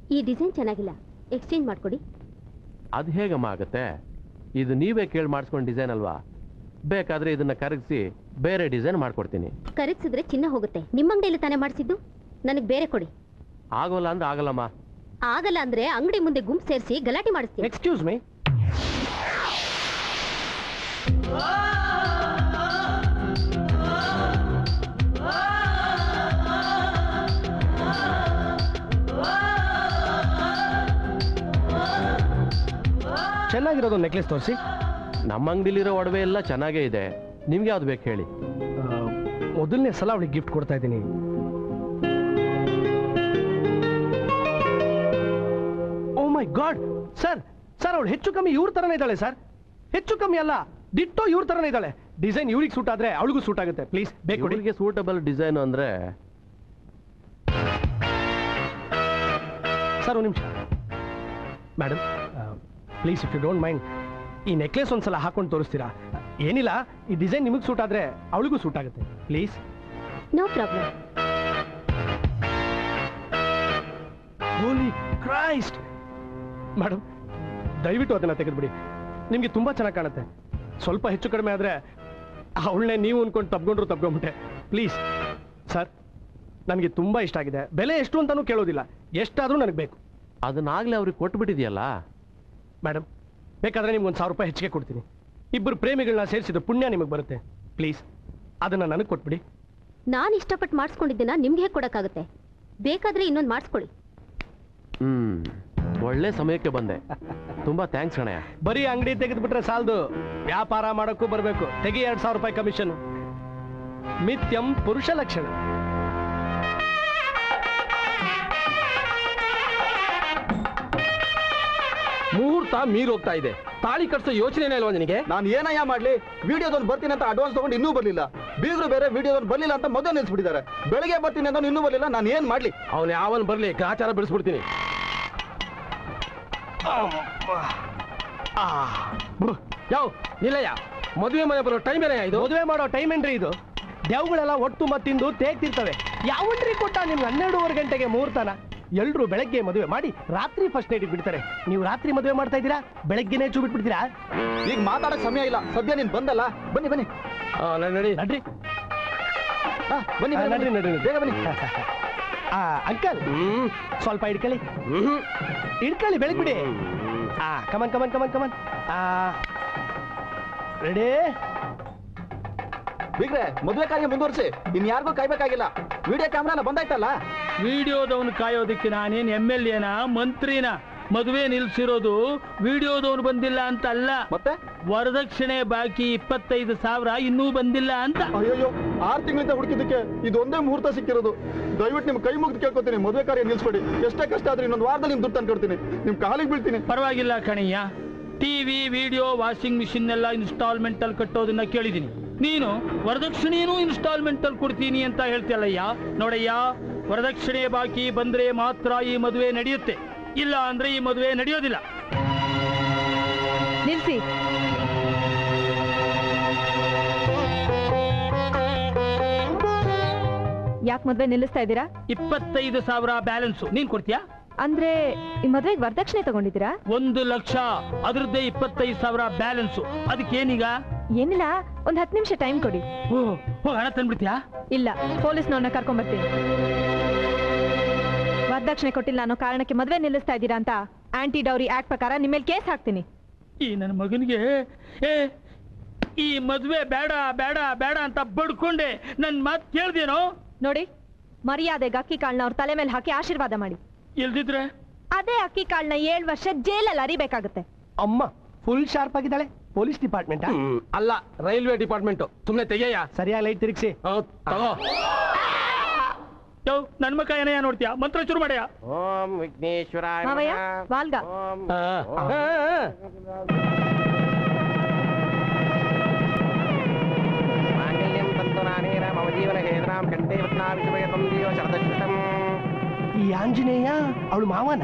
ಈ ಡಿಸೈನ್ ಚೆನ್ನಾಗಿಲ್ಲ ಎಕ್ಸ್ಚೇಂಜ್ ಮಾಡ್ಕೊಡಿ ಅದು ಹೇಗಮ್ಮ ಆಗುತ್ತೆ ಇದು ನೀವೇ ಕೇಳಿ ಮಾಡಿಸ್ಕೊಂಡು ಡಿಸೈನ್ ಅಲ್ವಾ ಬೇಕಾದ್ರೆ ಇದನ್ನ ಕರಗಿಸಿ ಬೇರೆ ಡಿಸೈನ್ ಮಾಡ್ಕೊಡ್ತೀನಿ ಕರಗಿಸಿದ್ರೆ ಚಿನ್ನ ಹೋಗುತ್ತೆ ನಿಮ್ಮ ಅಂಗಡಿಯಲ್ಲಿ ತಾನೇ ಮಾಡಿಸಿದ್ದು ನನಗೆ ಬೇರೆ ಕೊಡಿ ಆಗೋಲ್ಲ ಅಂದ್ರೆ ಆಗಲ್ಲಮ್ಮ ಆಗಲ್ಲ ಅಂದ್ರೆ ಅಂಗಡಿ ಮುಂದೆ ಗುಂಪು ಸೇರಿಸಿ ಗಲಾಟೆ ಮಾಡಿಸ್ತೀನಿ ಎಕ್ಸ್ಕ್ಯೂಸ್ ಮೀ ಚೆನ್ನಾಗಿರೋದು ನೆಕ್ಲೆಸ್ ತೋರಿಸಿ ನಮ್ಮ ಅಂಗಡಿಲಿರೋ ಒಡವೆ ಎಲ್ಲ ಚೆನ್ನಾಗೇ ಇದೆ ನಿಮ್ಗೆ ಯಾವ್ದು ಬೇಕು ಹೇಳಿ ಮೊದಲನೇ ಸಲ ಅವಳಿಗೆ ಗಿಫ್ಟ್ ಕೊಡ್ತಾ ಇದ್ದೀನಿ oh my god sir sir ಅವಳು ಹೆಚ್ಚು ಕಮ್ಮಿ ಇವ್ರ ತರನೇ ಇದ್ದಾಳೆ ಸರ್ ಹೆಚ್ಚು ಕಮ್ಮಿ ಅಲ್ಲ ದಿಟ್ಟೋ ಇವ್ರ ತರನೇ ಇದ್ದಾಳೆ ಡಿಸೈನ್ ಇವ್ರಿಗೆ ಸೂಟ್ ಆದ್ರೆ ಅವಳಿಗೂ ಸೂಟ್ ಆಗುತ್ತೆ ಪ್ಲೀಸ್ ಬೇಕು ಕೊಡಿ ಹುಡುಗಿಗೆ ಸೂಟಬಲ್ ಡಿಸೈನ್ ಅಂದ್ರೆ ಸರ್ ಒಂದು ನಿಮಿಷ madam please if you don't mind ಈ ನೆಕ್ಲೆಸ್ ಒಂದ್ಸಲ ಹಾಕೊಂಡು ತೋರಿಸ್ತೀರಾ ಏನಿಲ್ಲ ಈ ಡಿಸೈನ್ ನಿಮಗೆ ಸೂಟ್ ಆದ್ರೆ ಅವಳಿಗೂ ಸೂಟ್ ಆಗುತ್ತೆ please no problem holy Christ madam ದಯವಿಟ್ಟು ಅದನ್ನ ತೆಗೆದ್ಬಿಡಿ ನಿಮಗೆ ತುಂಬಾ ಚೆನ್ನಾಗಿ ಕಾಣುತ್ತೆ ಸ್ವಲ್ಪ ಹೆಚ್ಚು ಕಡಿಮೆ ಆದ್ರೆ ಅವಳನ್ನೇ ನೀವು ಅನ್ಕೊಂಡು ತಪ್ಕೊಂಡ್ರು ತಪ್ಕೊಂಡ್ಬಿಟ್ಟೆ ಪ್ಲೀಸ್ ಸರ್ ನನಗೆ ತುಂಬಾ ಇಷ್ಟ ಆಗಿದೆ ಬೆಲೆ ಎಷ್ಟು ಅಂತಾನೂ ಕೇಳೋದಿಲ್ಲ ಎಷ್ಟಾದ್ರೂ ನನಗೆ ಬೇಕು ಅದನ್ನಾಗ್ಲೇ ಅವ್ರಿಗೆ ಕೊಟ್ಬಿಟ್ಟಿದ್ಯಲ್ಲ ಮೇಡಮ್ ಬೇಕಾದ್ರೆ ನಿಮ್ಗೆ ಒಂದು ಸಾವಿರ ರೂಪಾಯಿ ಹೆಚ್ಚಿಗೆ ಕೊಡ್ತೀನಿ ಇಬ್ಬರು ಪ್ರೇಮಿಗಳನ್ನ ಸೇರಿಸಿದ ಪುಣ್ಯ ನಿಮಗೆ ಬರುತ್ತೆ ಪ್ಲೀಸ್ ಅದನ್ನ ನನಗೆ ಕೊಟ್ಬಿಡಿ ನಾನು ಇಷ್ಟಪಟ್ಟು ಮಾಡಿಸ್ಕೊಂಡಿದ್ದನ್ನ ನಿಮ್ಗೆ ಹೇಗೆ ಕೊಡಕ್ಕಾಗುತ್ತೆ ಬೇಕಾದ್ರೆ ಇನ್ನೊಂದು ಮಾಡಿಸ್ಕೊಳ್ಳಿ ಹ್ಮ್ ಒಳ್ಳೆ ಸಮಯಕ್ಕೆ ಬಂದೆ ತುಂಬಾ ಥ್ಯಾಂಕ್ಸ್ ಕಣಯ್ಯ ಬರೀ ಅಂಗಡಿ ತೆಗೆದ್ಬಿಟ್ರೆ ಸಾಲದು ವ್ಯಾಪಾರ ಮಾಡೋಕ್ಕೂ ಬರಬೇಕು ತೆಗಿ ಎರಡು ಸಾವಿರ ರೂಪಾಯಿ ಕಮಿಷನ್ ಮಿಥ್ಯಂ ಪುರುಷ ಲಕ್ಷಣ ಮುಹೂರ್ತ ಮೀರೋಗ್ತಾ ಇದೆ ತಾಳಿ ಕಟ್ಸೋ ಯೋಚನೆನೇ ಇಲ್ವಾ ನಿನಗೆ ನಾನು ಏನಯ್ಯ ಮಾಡ್ಲಿ ವಿಡಿಯೋದೊಂದು ಬರ್ತೀನಿ ಅಂತ ಅಡ್ವಾನ್ಸ್ ತಗೊಂಡು ಇನ್ನೂ ಬರ್ಲಿಲ್ಲ ಬೀಗರು ಬೇರೆ ವಿಡಿಯೋದೊಂದು ಬರ್ಲಿಲ್ಲ ಅಂತ ಮೊದಲು ನಿಲ್ಸ್ಬಿಟ್ಟಿದ್ದಾರೆ ಬೆಳಗ್ಗೆ ಬರ್ತೀನಿ ಅಂತ ಇನ್ನೂ ಬರ್ಲಿಲ್ಲ ನಾನು ಏನ್ ಮಾಡ್ಲಿ ಅವನು ಯಾವನ್ ಬರ್ಲಿ ಗ್ರಾಚಾರ ಬಿಡಿಸ್ಬಿಡ್ತೀನಿ ಯಾವ ನಿಲ್ಲಯ್ಯ ಮದುವೆ ಮನೆ ಬರೋ ಟೈಮ್ ಏನೇ ಇದು ಮದುವೆ ಮಾಡೋ ಟೈಮ್ ಏನ್ರಿ ಇದು ದೇವುಗಳೆಲ್ಲ ಒಟ್ಟು ಮತ್ತಿಂದು ತೇಗ್ತಿರ್ತವೆ ಯಾವನ್ರಿ ಕೊಟ್ಟ ನಿಮ್ಗೆ ಹನ್ನೆರಡೂವರೆ ಗಂಟೆಗೆ ಮುಹೂರ್ತನ ಎಲ್ರು ಬೆಳಗ್ಗೆ ಮದುವೆ ಮಾಡಿ ರಾತ್ರಿ ಫಸ್ಟ್ ನೈಟ್ ಬಿಡ್ತಾರೆ ನೀವು ರಾತ್ರಿ ಮದುವೆ ಮಾಡ್ತಾ ಇದ್ದೀರಾ ಬೆಳಗ್ಗೆನೇ ಚೂ ಬಿಟ್ಬಿಡ್ತೀರಾ ಈಗ ಮಾತಾಡಕ್ ಸಮಯ ಇಲ್ಲ ಸದ್ಯ ನೀನ್ ಬಂದಲ್ಲ ಬನ್ನಿ ಬನ್ನಿ ಆ, ನಡಿ, ನಡಿ ನಡ್ರಿ ಹಾ, ಬನ್ನಿ ಆ, ಬನ್ನಿ, ನಡ್ರಿ ಬನ್ನಿ. ನಡ್ರಿ ಬೇಗ ಬನ್ನಿ ಆ ಅಂಕಲ್ ಹ್ಮ್ ಸ್ವಲ್ಪ ಹಿಡ್ಕೊಳ್ಳಿ ಹ್ಮ್ ಹಿಡ್ಕೊಳ್ಳಿ ಬೆಳಗ್ಬಿಡಿ ಆ ಕಮನ್ ಕಮನ್ ಕಮನ್ ಕಮನ್ ಆ ರೆಡಿ ಬೀಗ್ರೆ ಮದುವೆ ಕಾರ್ಯ ಮುಂದುವರಿಸಿ ಇನ್ ಯಾರಿಗೂ ಕಾಯ್ಬೇಕಾಗಿಲ್ಲ ವಿಡಿಯೋ ಕ್ಯಾಮ್ರಾನ ಬಂದಾಯ್ತಲ್ಲ ವಿಡಿಯೋದವನು ಕಾಯೋದಕ್ಕೆ ನಾನೇನ್ ಎಮ್ ಎಲ್ ಎನ ಮಂತ್ರಿನ ಮದುವೆ ನಿಲ್ಸಿರೋದು ವಿಡಿಯೋದವನು ಬಂದಿಲ್ಲ ಅಂತ ಅಲ್ಲ ಮತ್ತೆ ವರದಕ್ಷಿಣೆ ಬಾಕಿ ಇಪ್ಪತ್ತೈದು ಸಾವಿರ ಇನ್ನೂ ಬಂದಿಲ್ಲ ಅಂತ ಅಯ್ಯೋ ಆರು ತಿಂಗಳಿಂದ ಹುಡುಕಿದ್ದಕ್ಕೆ ಇದೊಂದೇ ಮುಹೂರ್ತ ಸಿಕ್ಕಿರೋದು ದಯವಿಟ್ಟು ನಿಮ್ ಕೈ ಮುಗಿದು ಕೇಳ್ಕೊತೀನಿ ಮದುವೆ ಕಾರ್ಯ ನಿಲ್ಸ್ಕೊಡಿ ಎಷ್ಟೇ ಕಷ್ಟ ಆದ್ರೆ ಇನ್ನೊಂದು ವಾರದಲ್ಲಿ ನಿಮ್ ದುಡ್ಡು ತಂದ್ಕೊಡ್ತೀನಿ ನಿಮ್ ಕಾಲಿಗೆ ಬೀಳ್ತೀನಿ ಪರವಾಗಿಲ್ಲ ಕಣಯ್ಯ ಟಿವಿ ವಿಡಿಯೋ ವಾಷಿಂಗ್ ಮಿಷಿನ್ ಎಲ್ಲ ಇನ್ಸ್ಟಾಲ್ಮೆಂಟ್ ಅಲ್ಲಿ ಕಟ್ಟೋದನ್ನ ಕೇಳಿದೀನಿ ನೀನು ವರದಕ್ಷಿಣೆನೂ ಇನ್ಸ್ಟಾಲ್ಮೆಂಟ್ ಅಲ್ಲಿ ಕೊಡ್ತೀನಿ ಅಂತ ಹೇಳ್ತಿಯಲ್ಲಯ್ಯ ನೋಡಯ್ಯ ವರದಕ್ಷಿಣೆ ಬಾಕಿ ಬಂದ್ರೆ ಮಾತ್ರ ಈ ಮದುವೆ ನಡೆಯುತ್ತೆ ಇಲ್ಲ ಅಂದ್ರೆ ಈ ಮದುವೆ ನಡೆಯೋದಿಲ್ಲ ನಿಲ್ಸಿ ಯಾಕೆ ಮದ್ವೆ ನಿಲ್ಲಿಸ್ತಾ ಇದ್ದೀರಾ ಇಪ್ಪತ್ತೈದು ಸಾವಿರ ಬ್ಯಾಲೆನ್ಸು ನೀನ್ ಕೊಡ್ತೀಯಾ ಅಂದ್ರೆ ಈ ಮದ್ವೆಗೆ ವರದಕ್ಷಿಣೆ ತಗೊಂಡಿದ್ದೀರಾ ಒಂದು ಲಕ್ಷ ಅದ್ರದ್ದೇ ಇಪ್ಪತ್ತೈದು ಸಾವಿರ ಬ್ಯಾಲೆನ್ಸು ಅದಕ್ಕೇನೀಗ ಏನಿಲ್ಲ ಒಂದ್ ಹತ್ತು ನಿಮಿಷ ಟೈಮ್ ಕೊಡಿ ಓ ಓ, ಹಣ ತಂದ್ಬಿಡ್ತೀಯಾ ಇಲ್ಲ ಪೊಲೀಸ್ನವ್ರನ್ನ ಕರ್ಕೊಂಡ್ ಬರ್ತೀನಿ ವರದಕ್ಷಿಣೆ ಕೊಟ್ಟಿಲ್ಲ ಅನ್ನೋ ಕಾರಣಕ್ಕೆ ಮದ್ವೆ ನಿಲ್ಲಿಸ್ತಾ ಇದ್ದೀರಾ ಅಂತ ಆಂಟಿ ಡೌರಿ ಆಕ್ಟ್ ಪ್ರಕಾರ ನಿಮ್ಮ ಮೇಲೆ ಕೇಸ್ ಹಾಕ್ತೀನಿ ಈ ನನ್ನ ಮಗನಿಗೆ ಏ ಈ ಮದ್ವೆ ಬೇಡ ಬೇಡ ಬೇಡ ಅಂತ ಬಡ್ಕೊಂಡೆ ನನ್ ಮಾತು ಕೇಳ್ದೇನೋ ನೋಡಿ ಮರ್ಯಾದೆಗೆ ಅಕ್ಕಿ ಕಾಳನ್ನ ಅವ್ರ ತಲೆ ಮೇಲೆ ಹಾಕಿ ಆಶೀರ್ವಾದ ಮಾಡಿ ಇಲ್ದಿದ್ರೆ ಅದೇ ಅಕ್ಕಿ ಕಾಳನ್ನ ಏಳು ವರ್ಷ ಜೈಲಲ್ಲಿ ಅರಿಬೇಕಾಗುತ್ತೆ ಅಮ್ಮ ಫುಲ್ ಶಾರ್ಪ್ ಆಗಿದ್ದಾಳೆ ಪೊಲೀಸ್ ಡಿಪಾರ್ಟ್ಮೆಂಟ್ ಹ್ಮ್. ಅಲ್ಲ ರೈಲ್ವೆ ಡಿಪಾರ್ಟ್ಮೆಂಟ್ ಸುಮ್ನೆ ತೆಗೆಯ ಸರಿಯಾಗಿ ಲೈಟ್ ತಿರುಗಿಸಿ ತಗೋ ಯೋ ನನ್ ಮಕ್ಕ ಏನಯ್ಯ ನೋಡ್ತೀಯಾ ಮಂತ್ರ ಶುರು ಮಾಡ್ಯಾ ಓಂ ವಿಘ್ನೇಶ್ವರ ಮಾವಯ್ಯ ವಾಲ್ಗ ಮಾಂಗಲ್ಯಂ ತಂತು ನಾನೇನ ಮಮ ಜೀವನ ಹೇದ್ರಾಂ ಕಂಠೇ ರತ್ನಾಭಿಷೇಕಂ ಜೀವ ಶರದಶ್ರುತಂ ಈ ಆಂಜನೇಯ ಅವಳು ಮಾವನ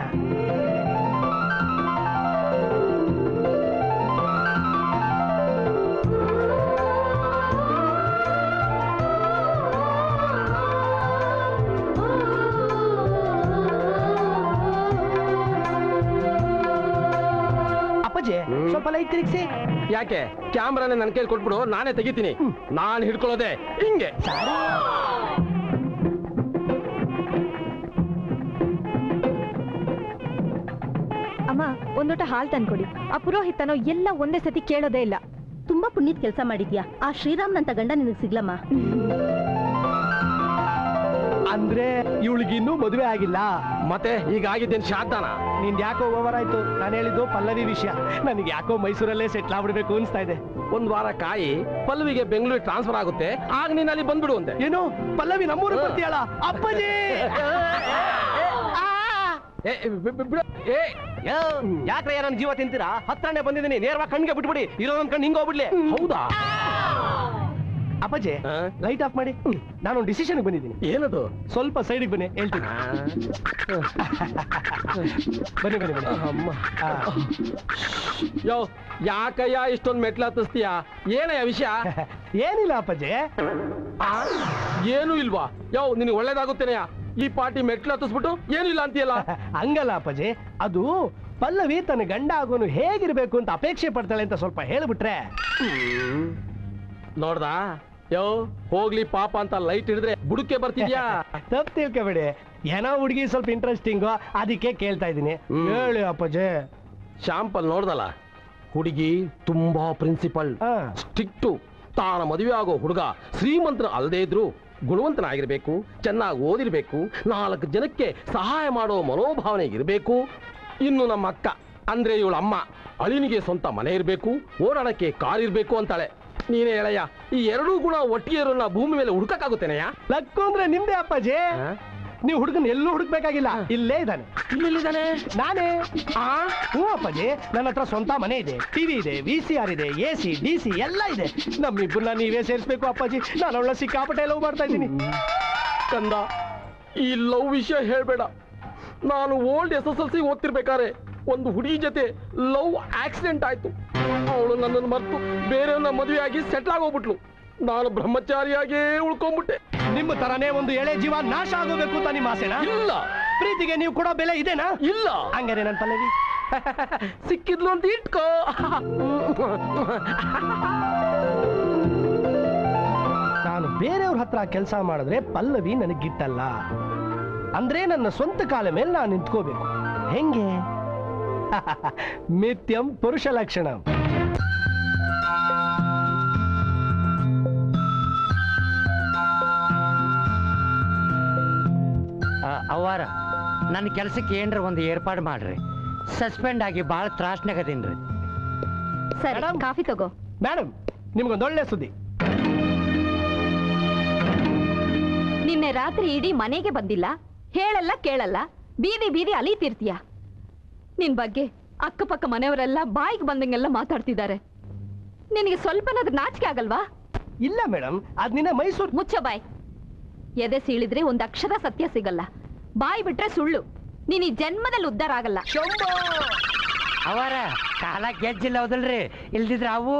ಅಪ್ಪಾಜಿ ಸ್ವಲ್ಪ ಲೈಟ್ ತಿರುಗಿಸಿ ಯಾಕೆ ಕ್ಯಾಮ್ರಾನ ನನ್ನ ಕೈಲಿ ಕೊಟ್ಬಿಡು ನಾನೇ ತೆಗಿತೀನಿ ನಾನು ಹಿಡ್ಕೊಳ್ಳೋದೆ ಹಿಂಗೆ ಅಮ್ಮ ಒಂದೋಟ ಹಾಲ್ ತಂದ್ಕೊಡಿ ಆ ಪುರೋಹಿತನೋ ಎಲ್ಲ ಒಂದೇ ಸತಿ ಕೇಳೋದೇ ಇಲ್ಲ ತುಂಬಾ ಪುಣ್ಯದ ಕೆಲಸ ಮಾಡಿದ್ಯಾ ಆ ಶ್ರೀರಾಮ್ನಂತ ಗಂಡ ನಿನಗೆ ಸಿಗ್ಲಮ್ಮ ಅಂದ್ರೆ ಇವಳಿಗೆ ಇನ್ನೂ ಮದುವೆ ಆಗಿಲ್ಲ ಮತ್ತೆ ಈಗ ಆಗಿದ್ದೇನು ಶಾದ್ದಾನ ನಿನ್ ಯಾಕೋ ಓವರ್ ಆಯ್ತು ನಾನು ಹೇಳಿದ್ದು ಪಲ್ಲವಿ ವಿಷಯ ನನಗೆ ಯಾಕೋ ಮೈಸೂರಲ್ಲೇ ಸೆಟ್ಲ್ ಆಗ್ಬಿಡ್ಬೇಕು ಅನ್ಸ್ತಾ ಇದೆ ಒಂದ್ ವಾರ ಕಾಯಿ ಪಲ್ವಿಗೆ ಬೆಂಗಳೂರಿಗೆ ಟ್ರಾನ್ಸ್ಫರ್ ಆಗುತ್ತೆ ಆಗ ನೀನ್ ಅಲ್ಲಿ ಬಂದ್ಬಿಡು ಅಂತೆ ಏನು ಪಲ್ಲವಿ ನಮ್ಮೂರು ಬರ್ತೀಯಲ್ಲ ಅಪ್ಪಾಜಿ ಏ, ಬಿ- ಬಿ- ಬಿಡು. ಏ ಯಾಕ್ರೆ ನನ್ನ ಜೀವ ತಿಂತೀರಾ ಹತ್ರನೇ ಬಂದಿದ್ದೀನಿ ನೇರವಾಗಿ ಕಣ್ಣಿಗೆ ಬಿಟ್ಬಿಡಿ ಇರೋದೊಂದ್ ಕಣ್ಣು ಹಿಂಗ ಹೋಗ್ಬಿಡ್ಲಿ ಹೌದಾ ಅಪ್ಪಾಜಿ ಆ? ಲೈಟ್ ಆಫ್ ಮಾಡಿ ನಾನೊಂದು ಡಿಸಿಷನ್ ಬಂದಿದ್ದೀನಿ ಏನದು ಸ್ವಲ್ಪ ಸೈಡಿಗೆ ಬನ್ನಿ ಹೇಳ್ತೀನಿ ಬನ್ನಿ ಬನ್ನಿ ಬನ್ನಿ ಅಮ್ಮ ಆ, ಯೋ ಯಾಕಯ್ಯ ಇಷ್ಟೊಂದು ಮೆಟ್ಲು ಹತ್ತಿಸ್ತೀಯ ಏನಯ್ಯ ವಿಷಯ ಏನಿಲ್ಲ ಅಪ್ಪಾಜಿ ಆ? ಏನೂ ಇಲ್ವಾ ಯೋ ನಿನಗೆ ಒಳ್ಳೇದಾಗುತ್ತೇನೆಯ ಈ ಪಾರ್ಟಿ ಮೆಟ್ಲು ಹತ್ತಿಸ್ಬಿಟ್ಟು ಏನೂ ಇಲ್ಲ ಅಂತೀಯಲ್ಲ ಹಂಗಲ್ಲ ಅಪ್ಪಾಜಿ ಅದು ಪಲ್ಲವಿ ತನ್ನ ಗಂಡ ಆಗೋನು ಹೇಗಿರ್ಬೇಕು ಅಂತ ಅಪೇಕ್ಷೆ ಪಡ್ತಾಳೆ ಅಂತ ಸ್ವಲ್ಪ ಹೇಳ್ಬಿಟ್ರೆ ನೋಡ್ದಾ ಯೋ ಹೋಗ್ಲಿ ಪಾಪ ಅಂತ ಲೈಟ್ ಹಿಡಿದ್ರೆ ಬುಡಕ್ಕೆ ಬರ್ತಿದ್ಯಾ ತಪ್ಪು ತಿಳ್ಕೊಬೇಡಿ ಏನೋ ಹುಡುಗಿ ಸ್ವಲ್ಪ ಇಂಟ್ರೆಸ್ಟಿಂಗು ಅದಕ್ಕೆ ಕೇಳ್ತಾ ಇದ್ದೀನಿ ಹ್ಮ್. ಹೇಳಿ ಅಪ್ಪಾಜಿ ಶಾಂಪಲ್ ನೋಡ್ದಲ್ಲ ಹುಡುಗಿ ತುಂಬಾ ಪ್ರಿನ್ಸಿಪಲ್ ಆ. ಸ್ಟ್ರಿಕ್ಟು ತಾನ ಮದುವೆ ಆಗೋ ಹುಡುಗ ಶ್ರೀಮಂತರ ಅಲ್ಲದೆ ಇದ್ರು ಗುಣವಂತನಾಗಿರ್ಬೇಕು ಚೆನ್ನಾಗಿ ಓದಿರ್ಬೇಕು ನಾಲ್ಕು ಜನಕ್ಕೆ ಸಹಾಯ ಮಾಡೋ ಮನೋಭಾವನೆ ಇರಬೇಕು ಇನ್ನು ನಮ್ಮ ಅಕ್ಕ ಅಂದ್ರೆ ಇವಳ ಅಮ್ಮ ಅಳಿನಿಗೆ ಸ್ವಂತ ಮನೆ ಇರಬೇಕು ಓಡಾಡಕ್ಕೆ ಕಾರ್ ಇರಬೇಕು ಅಂತಾಳೆ ನೀನೇ ಹೇಳಯ್ಯ ಈ ಎರಡೂ ಗುಣ ಒಟ್ಟಿಗೆ ಇರೋನ್ನ ಭೂಮಿ ಮೇಲೆ ಹುಡುಕಕ್ಕಾಗುತ್ತೇನೆಯ ಲಕ್ಕು ಅಂದ್ರೆ ನಿಮ್ದೇ ಅಪ್ಪಾಜಿ ನೀವು ಹುಡುಗನ್ ಎಲ್ಲೂ ಹುಡುಕ್ಬೇಕಾಗಿಲ್ಲ ಇಲ್ಲೇ ಇದ್ದಾನೆ ಇಲ್ಲಿದ್ದಾನೆ ನಾನೇ ಆ ಹ್ಞೂ ಅಪ್ಪಾಜಿ ನನ್ನ ಹತ್ರ ಸ್ವಂತ ಮನೆ ಇದೆ ಟಿವಿ ಇದೆ ವಿ ಸಿ ಆರ್ ಇದೆ ಎ ಸಿ ಡಿ ಸಿ ಎಲ್ಲ ಇದೆ ನಮ್ಮಿಬ್ಬರನ್ನ ನೀವೇ ಸೇರಿಸ್ಬೇಕು ಅಪ್ಪಾಜಿ ನಾನು ಅವಳ ಸಿಕ್ಕಾಪಟ್ಟೆ ಲವ್ ಮಾಡ್ತಾ ಇದ್ದೀನಿ ಕಂದ ಈ ಲವ್ ವಿಷಯ ಹೇಳ್ಬೇಡ ನಾನು old S S L C ಓದ್ತಿರ್ಬೇಕಾದ್ರೆ ಒಂದು ಹುಡುಗಿ ಜೊತೆ ಲವ್ ಆಕ್ಸಿಡೆಂಟ್ ಆಯ್ತು ಅವಳು ನನ್ನನ್ನು ಮರೆತು ಬೇರೆಯವ್ರನ್ನ ಮದುವೆ ಆಗಿ ಸೆಟ್ಲ್ ಆಗೋಗ್ಬಿಟ್ಲು ನಾನು ಬ್ರಹ್ಮಚಾರಿಯಾಗೇ ಉಳ್ಕೊಂಡ್ಬಿಟ್ಟೆ ನಿಮ್ಮ ತರನೇ ಒಂದು ಎಳೆ ಜೀವ ನಾಶ ಆಗೋಬೇಕು ಅಂತ ನಿಮ್ಮ ಆಸೆನಾ ಇಲ್ಲ ಪ್ರೀತಿಗೆ ನೀವು ಕೊಡೋ ಬೆಲೆ ಇದೇನಾ ಇಲ್ಲ ಹಂಗಾರೆ ನನ್ನ ಪಲ್ಲವಿ ಸಿಕ್ಕಿದ್ಲು ಅಂತ ಇಟ್ಕೋ ನಾನು ಬೇರೆಯವ್ರ ಹತ್ರ ಕೆಲಸ ಮಾಡಿದ್ರೆ ಪಲ್ಲವಿ ನನಗೆ ಗಿಟ್ಟಲ್ಲ ಅಂದ್ರೆ ನನ್ನ ಸ್ವಂತ ಕಾಲ ಮೇಲೆ ನಾನು ನಿಂತ್ಕೋಬೇಕು ಹೆಂಗೆ ಮಿಥ್ಯಂ ಪುರುಷ ಲಕ್ಷಣ ಅವಾರ ನನ್ನ ಕೆಲಸಕ್ಕೆ ಏನ್ರ ಒಂದು ಏರ್ಪಾಡು ಮಾಡ್ರಿ ಸಸ್ಪೆಂಡ್ ಆಗಿ ಭಾಳ ತ್ರಾಸ್ನಾಗದೀನ್ರಿ ಸರಿ ಮೇಡಮ್? ಕಾಫಿ ತಗೋ ಮೇಡಮ್ ನಿಮ್ಗೊಂದು ಒಳ್ಳೆ ಸುದ್ದಿ ನಿನ್ನೆ ರಾತ್ರಿ ಇಡೀ ಮನೆಗೆ ಬಂದಿಲ್ಲ ಹೇಳಲ್ಲ ಕೇಳಲ್ಲ ಬೀದಿ ಬೀದಿ ಅಲೀತಿರ್ತೀಯ ನಿನ್ ಬಗ್ಗೆ ಅಕ್ಕಪಕ್ಕ ಮನೆಯವರೆಲ್ಲ ಬಾಯಿಗೆ ಬಂದಂಗೆಲ್ಲ ಮಾತಾಡ್ತಿದ್ದಾರೆ ನಿನಗೆ ಸ್ವಲ್ಪನಾದ್ರೂ ನಾಚಿಕೆ ಆಗಲ್ವಾ ಇಲ್ಲ ಮೇಡಮ್ ಅದ್ ನಿನ್ನೆ ಮೈಸೂರು ಮುಚ್ಚ ಬಾಯ್ ಎದೆ ಸೀಳಿದ್ರೆ ಒಂದ್ ಅಕ್ಷರ ಸತ್ಯ ಸಿಗಲ್ಲ ಬಾಯಿ ಬಿಟ್ರೆ ಸುಳ್ಳು ನೀನ್ ಈ ಜನ್ಮದಲ್ಲಿ ಉದ್ಧಾರ ಆಗಲ್ಲ ಅವಾರ ಕಾಲ ಗೆಜ್ಜಿಲ್ಲ ಹೌದಲ್ರಿ ಇಲ್ದಿದ್ರ ಅವು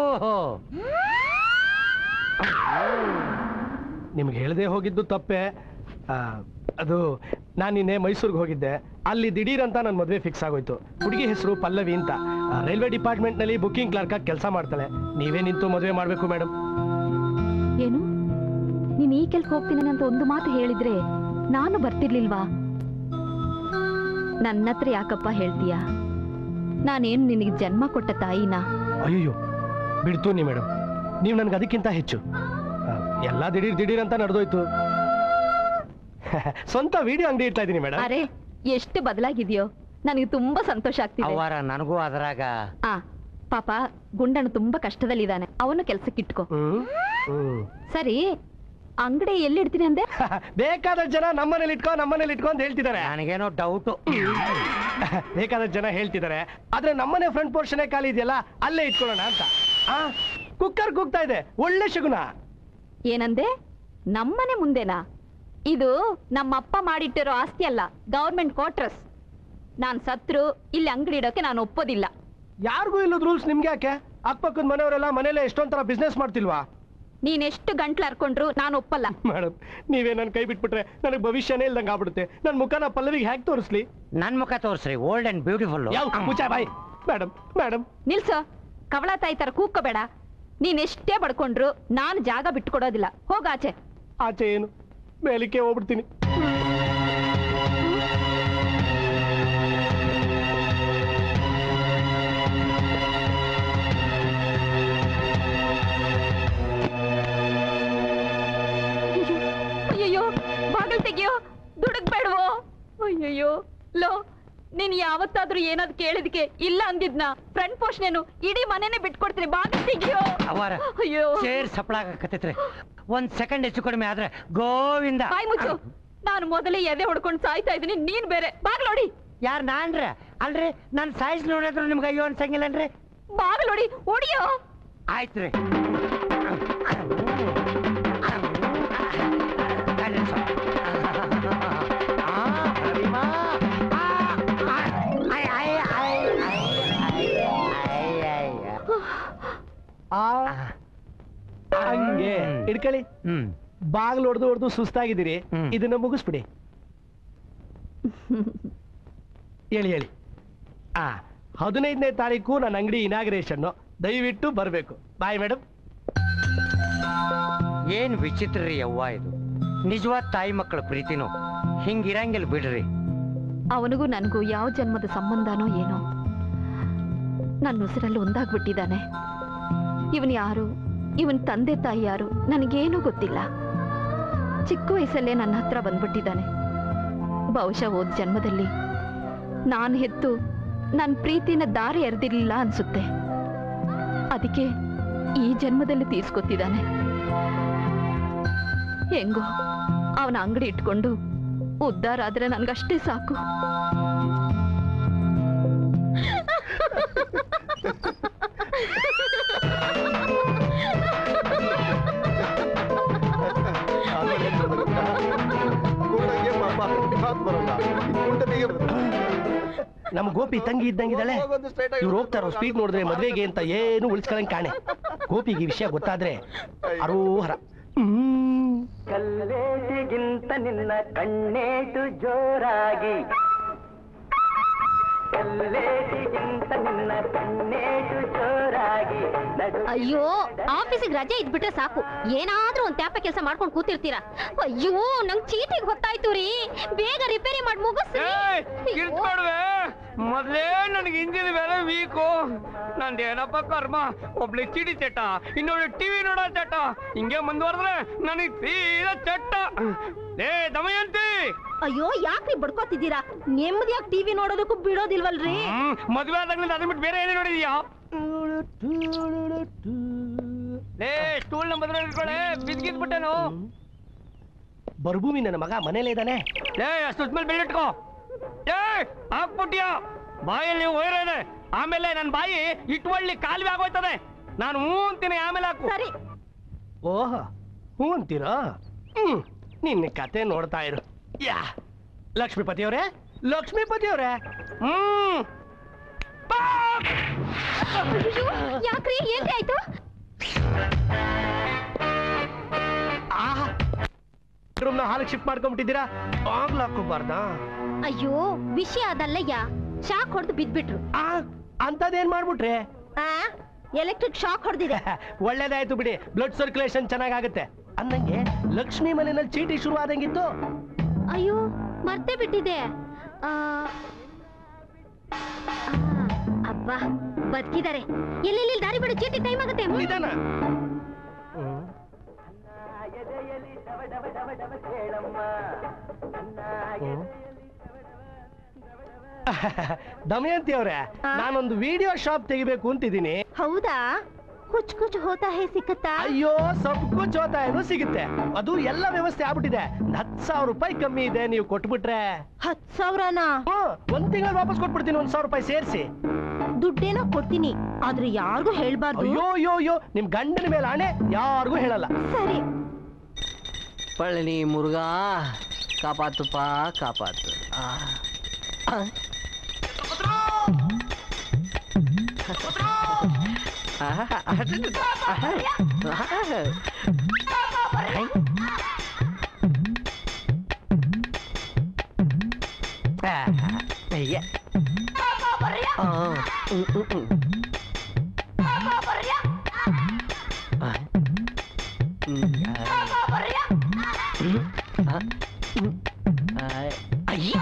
ನಿಮ್ಗೆ ಹೇಳದೆ ಹೋಗಿದ್ದು ತಪ್ಪೆ ಆ, ಅದು ನಾನು ನಿನ್ನೆ ಮೈಸೂರಿಗೆ ಹೋಗಿದ್ದೆ ಅಲ್ಲಿ ದಿಢೀರ್ ಅಂತ ನನ್ನ ಮದುವೆ ಫಿಕ್ಸ್ ಆಗೋಯ್ತು ಹುಡುಗಿ ಹೆಸರು ಪಲ್ಲವಿ ಅಂತ ಆ, ರೈಲ್ವೆ ಡಿಪಾರ್ಟ್ಮೆಂಟ್ ನಲ್ಲಿ ಬುಕಿಂಗ್ ಕ್ಲರ್ಕ್ ಆಗಿ ಕೆಲಸ ಮಾಡ್ತಾಳೆ ನೀವೇ ನಿಂತು ಮದುವೆ ಮಾಡ್ಬೇಕು ಮೇಡಮ್ ಏನು ನೀನ್ ಈ ಕೆಲ್ಸ ಹೋಗ್ತೀನಿ ಅಂತ ಒಂದು ಮಾತು ಹೇಳಿದ್ರೆ ನಾನು ಬರ್ತಿರ್ಲಿಲ್ವಾ ನನ್ನ ಹತ್ರ ಯಾಕಪ್ಪ ಹೇಳ್ತೀಯ ನಾನೇನು ನಿನಗೆ ಜನ್ಮ ಕೊಟ್ಟ ತಾಯಿನಾ ಅಯ್ಯೋ ಬಿಡ್ತು ನೀ ಮೇಡಮ್ ನೀವು ನನ್ಗೆ ಅದಕ್ಕಿಂತ ಹೆಚ್ಚು ಆ, ಎಲ್ಲ ದಿಢೀರ್ ದಿಢೀರ್ ಅಂತ ನಡೆದೋಯ್ತು ಸ್ವಂತ ವಿಡಿಯೋ ಅಂಗಡಿ ಇಡ್ತಾ ಇದ್ದೀನಿ ಮೇಡಮ್ ಅರೆ ಎಷ್ಟು ಬದಲಾಗಿದೆಯೋ ನನಗೆ ತುಂಬಾ ಸಂತೋಷ ಆಗ್ತಿದೆ ಅವಾರ ನನಗೂ ಅದ್ರಾಗ ಆ ಪಾಪ ಗುಂಡನು ತುಂಬಾ ಕಷ್ಟದಲ್ಲಿದ್ದಾನೆ ಅವನು ಕೆಲ್ಸಕ್ಕೆ ಇಟ್ಕೋ ಹ್ಮ್ ಹ್ಮ್ ಸರಿ ಅಂಗಡಿ ಎಲ್ಲಿ ಇಡ್ತೀನಿ ಅಂದೆ ಬೇಕಾದಷ್ಟು ಜನ ನಮ್ಮನೇಲಿ ಇಟ್ಕೊ ನಮ್ಮನೇಲಿ ಇಟ್ಕೊ ಅಂತ ಹೇಳ್ತಿದ್ದಾರೆ ನನಗೇನೋ ಡೌಟು ಬೇಕಾದಷ್ಟು ಜನ ಹೇಳ್ತಿದ್ದಾರೆ ಆದ್ರೆ ನಮ್ಮನೆ ಫ್ರಂಟ್ ಪೋರ್ಷನ್ ಖಾಲಿ ಇದೆಯಲ್ಲ ಅಲ್ಲೇ ಇಟ್ಕೊಳ್ಳೋಣ ಅಂತ ಆ ಕುಕ್ಕರ್ ಕೂಗ್ತಾ ಇದೆ ಒಳ್ಳೆ ಶಗುನ ಏನಂದೆ ನಮ್ಮನೆ ಮುಂದೆನಾ ಇದು ನಮ್ಮಪ್ಪ ಮಾಡಿಟ್ಟಿರೋ ಆಸ್ತಿ ಅಲ್ಲ ಗೌರ್ಮೆಂಟ್ ಕ್ವಾರ್ಟರ್ಸ್ ನಾನ್ ಸತ್ರು ಇಲ್ಲಿ ಅಂಗಡಿ ಇಡೋಕೆ ನಾನು ಒಪ್ಪೋದಿಲ್ಲ ಯಾರಿಗೂ ಇಲ್ಲದ ರೂಲ್ಸ್ ನಿಮ್ಗೆ ಯಾಕೆ ಅಕ್ಕಪಕ್ಕದ ಮನೆಯವರೆಲ್ಲ ಮನೇಲೆ ಎಷ್ಟೊಂಥರ ಬಿಸ್ನೆಸ್ ಮಾಡ್ತಿಲ್ವಾ ನೀನೆಷ್ಟು ಗಂಟ್ಲು ಹರ್ಕೊಂಡ್ರು ನಾನು ಒಪ್ಪಲ್ಲ ಮೇಡಮ್ ನೀವೇ ನನ್ನ ಕೈ ಬಿಟ್ಬಿಟ್ರೆ ನನಗೆ ಭವಿಷ್ಯನೇ ಇಲ್ದಂಗೆ ಆಗ್ಬಿಡುತ್ತೆ ನನ್ನ ಮುಖನ ಪಲ್ಲವಿಗೆ ಹ್ಯಾಕ್ ತೋರಿಸ್ಲಿ ನನ್ ಮುಖ ತೋರ್ಸ್ರಿ ಓಲ್ಡ್ ಅಂಡ್ ಬ್ಯೂಟಿಫುಲ್ ಯಾವ ಮುಚ್ಚ ಬಾಯ್ ಮೇಡಮ್ ಮೇಡಮ್ ನಿಲ್ಸು ಕವಳ ತಾಯಿ ತರ ಕೂಗ್ಕೋಬೇಡ ನೀನ್ ಎಷ್ಟೇ ಬಡ್ಕೊಂಡ್ರು ನಾನು ಜಾಗ ಬಿಟ್ಕೊಡೋದಿಲ್ಲ ಹೋಗಾಚೆ ಆಚೆ ಏನು ಮೇಲಿಕ್ಕೆ ಹೋಗ್ಬಿಡ್ತೀನಿ ಅಯ್ಯಯ್ಯೋ ಬಾಗಿಲ್ ತೆಗಿಯೋ ದುಡುಕ್ಬೇಡವೋ ಅಯ್ಯಯ್ಯೋ ಲೋ ನೀನ್ ಯಾವತ್ತಾದ್ರೂ ಏನಾದ್ರು ಕೇಳಿದ್ಕೆ ಇಲ್ಲ ಅಂದಿದ್ನ ಫ್ರಂಟ್ ಪೋಷಣೆನು ಇಡೀ ಮನೆನೇ ಬಿಟ್ಕೊಡ್ತೀನಿ ಬಾಗಿಲ್ ತೆಗಿಯೋ ಅವಾರ ಅಯ್ಯೋ ಸೇರ್ ಸಪ್ಳಾಗಕತ್ತೈತ್ರಿ ಒಂದ್ ಸೆಕೆಂಡ್ ಹೆಚ್ಚು ಕಡಿಮೆ ಆದ್ರೆ ಗೋವಿಂದ ಬಾಯ್ ಮುಚ್ಚು ನಾನು ಮೊದಲೇ ಎದೆ ಹೊಡ್ಕೊಂಡು ಸಾಯ್ತಾ ಇದೀನಿ ನೀನ್ ಬೇರೆ ಬಾಗ್ಲೋಡಿ ಯಾರ್ ನಾನ್ರ ಅಲ್ರಿ ನನ್ ಸೈಜ್ ನೋಡಿದ್ರು ನಿಮ್ಗೆ ಅಯ್ಯೋ ಅನ್ಸಂಗಿಲ್ಲನ್ರಿ ಬಾಗ್ಲೋಡಿ ಹೊಡಿಯೋ ಆಯ್ತ್ರಿ ಆ ಹಂಗೆ ಹ್ಮ್. ಇಡ್ಕೊಳ್ಳಿ ಹ್ಮ್ ಬಾಗ್ಲು ಹೊಡೆದು ಹೊಡೆದು ಸುಸ್ತಾಗಿದ್ದೀರಿ ಹ್ಮ್. ಇದನ್ನ ಮುಗಿಸ್ಬಿಡಿ ಹೇಳಿ ಹೇಳಿ ಆ ಹದಿನೈದನೇ ತಾರೀಕು ನನ್ನ ಅಂಗಡಿ ಇನಾಗ್ರೇಷನ್ ದಯವಿಟ್ಟು ಬರಬೇಕು ಬಾಯ್ ಮೇಡಮ್ ಏನ್ ವಿಚಿತ್ರ ರೀ ಯವ್ವ ಇದು ನಿಜವಾದ ತಾಯಿ ಮಕ್ಕಳ ಪ್ರೀತಿನೂ ಹಿಂಗಿರಂಗಿಲ್ಲ ಬಿಡ್ರಿ ಅವನಿಗೂ ನನಗೂ ಯಾವ ಜನ್ಮದ ಸಂಬಂಧನೋ ಏನೋ ನನ್ನ ಉಸಿರಲ್ಲಿ ಒಂದಾಗ್ಬಿಟ್ಟಿದ್ದಾನೆ ಇವನ್ ಯಾರು ಇವನ್ ತಂದೆ ತಾಯಿ ಯಾರು ನನಗೇನೂ ಗೊತ್ತಿಲ್ಲ ಚಿಕ್ಕ ವಯಸ್ಸಲ್ಲೇ ನನ್ನ ಹತ್ರ ಬಂದ್ಬಿಟ್ಟಿದ್ದಾನೆ ಬಹುಶಃ ಹೋದ ಜನ್ಮದಲ್ಲಿ ನಾನು ಹೆತ್ತು ನನ್ನ ಪ್ರೀತಿನ ದಾರಿ ಎರೆದಿರ್ಲಿಲ್ಲ ಅನ್ಸುತ್ತೆ ಅದಕ್ಕೆ ಈ ಜನ್ಮದಲ್ಲಿ ತೀರ್ಸ್ಕೊತಿದ್ದಾನೆ ಹೆಂಗೋ ಅವನ ಅಂಗಡಿ ಇಟ್ಕೊಂಡು ಉದ್ಧಾರ ಆದ್ರೆ ನನ್ಗಷ್ಟೇ ಸಾಕು ಕೂಟಕ್ಕೆ ಪಾಪ ಮಾತ್ ಬರಲ್ಲ ಕೂಟನಿಗೆ ನಮ್ಮ ಗೋಪಿ ತಂಗಿ ಇದ್ದಂಗಿದ್ದಾಳೆ ಹೋಗೋದು straight ಆಗಿ ಇವ್ರು ಹೋಗ್ತಾರೋ ಸ್ಪೀಡ್ ನೋಡಿದ್ರೆ ಮದ್ವೆಗೆ ಅಂತ ಏನು ಉಳಿಸ್ಕೊಳಂಗ್ ಕಾಣೆ ಗೋಪಿಗೆ ಈ ವಿಷಯ ಗೊತ್ತಾದ್ರೆ ಅರೋಹರ ಹ್ಮ್ ಕಲ್ಲೇಟಿಗಿಂತ ನಿನ್ನ ಕಣ್ಣೇಟು ಜೋರಾಗಿ ಕಲ್ಲೇಟಿಗಿಂತ ನಿನ್ನ ಕಣ್ಣೇಟು ಜೋರಾಗಿ ನಡು ಅಯ್ಯೋ ಆಫೀಸಿಗೆ ರಜೆ ಇದ್ಬಿಟ್ರೆ ಸಾಕು ಏನಾದ್ರೂ ಒಂದ್ ತ್ಯಾಪ ಕೆಲಸ ಮಾಡ್ಕೊಂಡು ಕೂತಿರ್ತೀರಾ ಅಯ್ಯೋ ನಂಗ್ ಚೀಟಿಗೆ ಹೊತ್ತಾಯ್ತು ರೀ ಬೇಗ ರಿಪೇರಿ ಮಾಡಿ ಮುಗಿಸ್ರಿ ಕಿರ್ಚ್ಬೇಡ್ವೆ ಮೊದ್ಲೇ ನನಗೆ ಇಂಜಿನ್ ಬೇರೆ ವೀಕು ನಂದು ಏನಪ್ಪ ಕರ್ಮ ಒಬ್ಳು ಚಿಡಿ ಚಟ ಇನ್ನೊಬ್ಳು ಟಿವಿ ನೋಡೋ ಚಟ ಹಿಂಗೆ ಮುಂದುವರೆದ್ರೆ ನನಗೆ ಸೀದಾ ಚಟ್ಟ ಏ ದಮಯಂತಿ ಅಯ್ಯೋ ಯಾಕ್ರಿ ಬಡ್ಕೋತಿದ್ದೀರಾ ನೆಮ್ಮದಿಯಾಗಿ ಟಿವಿ ನೋಡೋದಕ್ಕೂ ಬಿಡೋದಿಲ್ವಲ್ರಿ ಹ್ಮ್, ಮದ್ವೆ ಆದಾಗ್ಲಿಂದ ಅದನ್ನ ಬಿಟ್ಟು ಬೇರೆ ಏನೇ ನೋಡಿದ್ಯಾ ಏ ಸ್ಟೂಲ್ ನ ಬದ್ರ ಇಟ್ಕೊಳ್ಳೆ ಬಿದ್ಗಿದ್ಬಿಟ್ಟೇನು ಬರ್ಭೂಮಿ ನನ್ನ ಮಗ ಮನೇಲೇ ಇದ್ದಾನೆ ಏ ಅಷ್ಟು ಮೇಲೆ ಬೆಳ್ಳಿಟ್ಕೋ ಏ ಹಾಕ್ಬಿಟ್ಯಾ ಬಾಯಲ್ಲಿ ವೈರ ಇದೆ ಆಮೇಲೆ ನನ್ನ ಬಾಯಿ ಇಟ್ವಳ್ಳಿ ಕಾಲುವೆ ಆಗೋಯ್ತದೆ ನಾನು ಹ್ಞೂ ಅಂತೀನಿ ಆಮೇಲೆ ಹಾಕು ಸರಿ ಓಹ ಹ್ಞೂ ಅಂತೀರಾ ಹ್ಮ್ ನಿನ್ನ ಕತೆ ನೋಡ್ತಾ ಇರು ಯಾ ಲಕ್ಷ್ಮೀಪತಿ ಅವರೇ ಲಕ್ಷ್ಮೀಪತಿ ಅವರೇ ಹ್ಮ್ ಅಯ್ಯೋ, ಯಾಕ್ರಿ ಏನ್ರಿ ಆಯ್ತು ಆಹಾ ರೂಮ್ನ ಹಾಲಿಗೆ ಶಿಫ್ಟ್ ಮಾಡ್ಕೊಂಡ್ಬಿಟ್ಟಿದ್ದೀರಾ ಆಗ್ಲೂ ಹಾಕೋಬಾರ್ದಾ ಅಯ್ಯೋ ವಿಷಯ ಅದಲ್ಲಯ್ಯ ಶಾಕ್ ಹೊಡೆದು ಬಿದ್ಬಿಟ್ರು ಆ ಅಂಥದ್ದೇನ್ ಮಾಡ್ಬಿಟ್ರೆ ಆ ಎಲೆಕ್ಟ್ರಿಕ್ ಶಾಕ್ ಹೊಡೆದಿದೆ ಒಳ್ಳೇದಾಯ್ತು ಬಿಡಿ ಬ್ಲಡ್ ಸರ್ಕ್ಯುಲೇಷನ್ ಚೆನ್ನಾಗಾಗುತ್ತೆ ಅಂದಂಗೆ ಲಕ್ಷ್ಮಿ ಮನೆಯಲ್ಲಿ ಚೀಟಿ ಶುರು ಆದಂಗಿತ್ತು ಅಯ್ಯೋ ಮರ್ತೇ ಬಿಟ್ಟಿದೆ ಆ, ಆ, ಅಬ್ಬಾ ಬದುಕಿದ್ದಾರೆ ಎಲ್ಲೆಲ್ಲಿ ದಾರಿ ಬಿಡು ಚೀಟಿ ಟೈಮ್ ಆಗುತ್ತೆ ಹ್ಮ್. ನಿಧಾನ ಎದೆಯಲ್ಲಿ ಡವ ಡವ ಡವ ಡವ ಕೇಳಮ್ಮ ಹ್ಮ್. ದಮಯಂತಿ ಅವರೇ ನಾನೊಂದು ವಿಡಿಯೋ ಶಾಪ್ ತೆಗಿಬೇಕು ಅಂತಿದ್ದೀನಿ ಹೌದಾ ಕುಚ್ ಕುಚ್ ಹೋತಾ ಹೇ ಸಿಕ್ಕತ್ತಾ ಅಯ್ಯೋ ಸಬ್ ಕುಚ್ ಹೋತಾ ಏನು ಸಿಗುತ್ತೆ ಅದು ಎಲ್ಲ ವ್ಯವಸ್ಥೆ ಆಗ್ಬಿಟ್ಟಿದೆ ಹತ್ತು ಸಾವಿರ ರೂಪಾಯಿ ಕಮ್ಮಿ ಇದೆ ನೀವು ಕೊಟ್ಬಿಟ್ರೆ ಹತ್ ಸಾವಿರನಾ ಹ್ಮ್ ಒಂದ್ ತಿಂಗಳು ವಾಪಸ್ ಕೊಟ್ಬಿಡ್ತೀನಿ ಒಂದ್ ಸಾವಿರ ರೂಪಾಯಿ ಸೇರಿಸಿ ದುಡ್ಡೇನೋ ಕೊಡ್ತೀನಿ ಆದ್ರೆ ಯಾರಿಗೂ ಹೇಳ್ಬಾರ್ದು ಅಯ್ಯೋ ಅಯ್ಯೋ ಅಯ್ಯೋ ನಿಮ್ ಗಂಡನ ಮೇಲೆ ಹಣೆ ಯಾರಿಗೂ ಹೇಳಲ್ಲ ಸರಿ ಪಳನಿ ಮುರುಘಾ ಕಾಪಾತುಪ್ಪ ಕಾಪಾತು ಆ. ಆ. ಆಹಾ, ಅಹ್, ಆಹಾ, ಆಹಾ. ಹೈ. ಆಹಾ, ಅಯ್ಯ. ಆ, ಹ್ಮ್, ಹ್ಮ್, ಹ್ಮ್. ಆ. ಹ್ಮ್, ಆ. ಆ. ಹ್ಮ್. ಆ. ಅಯ್ಯ.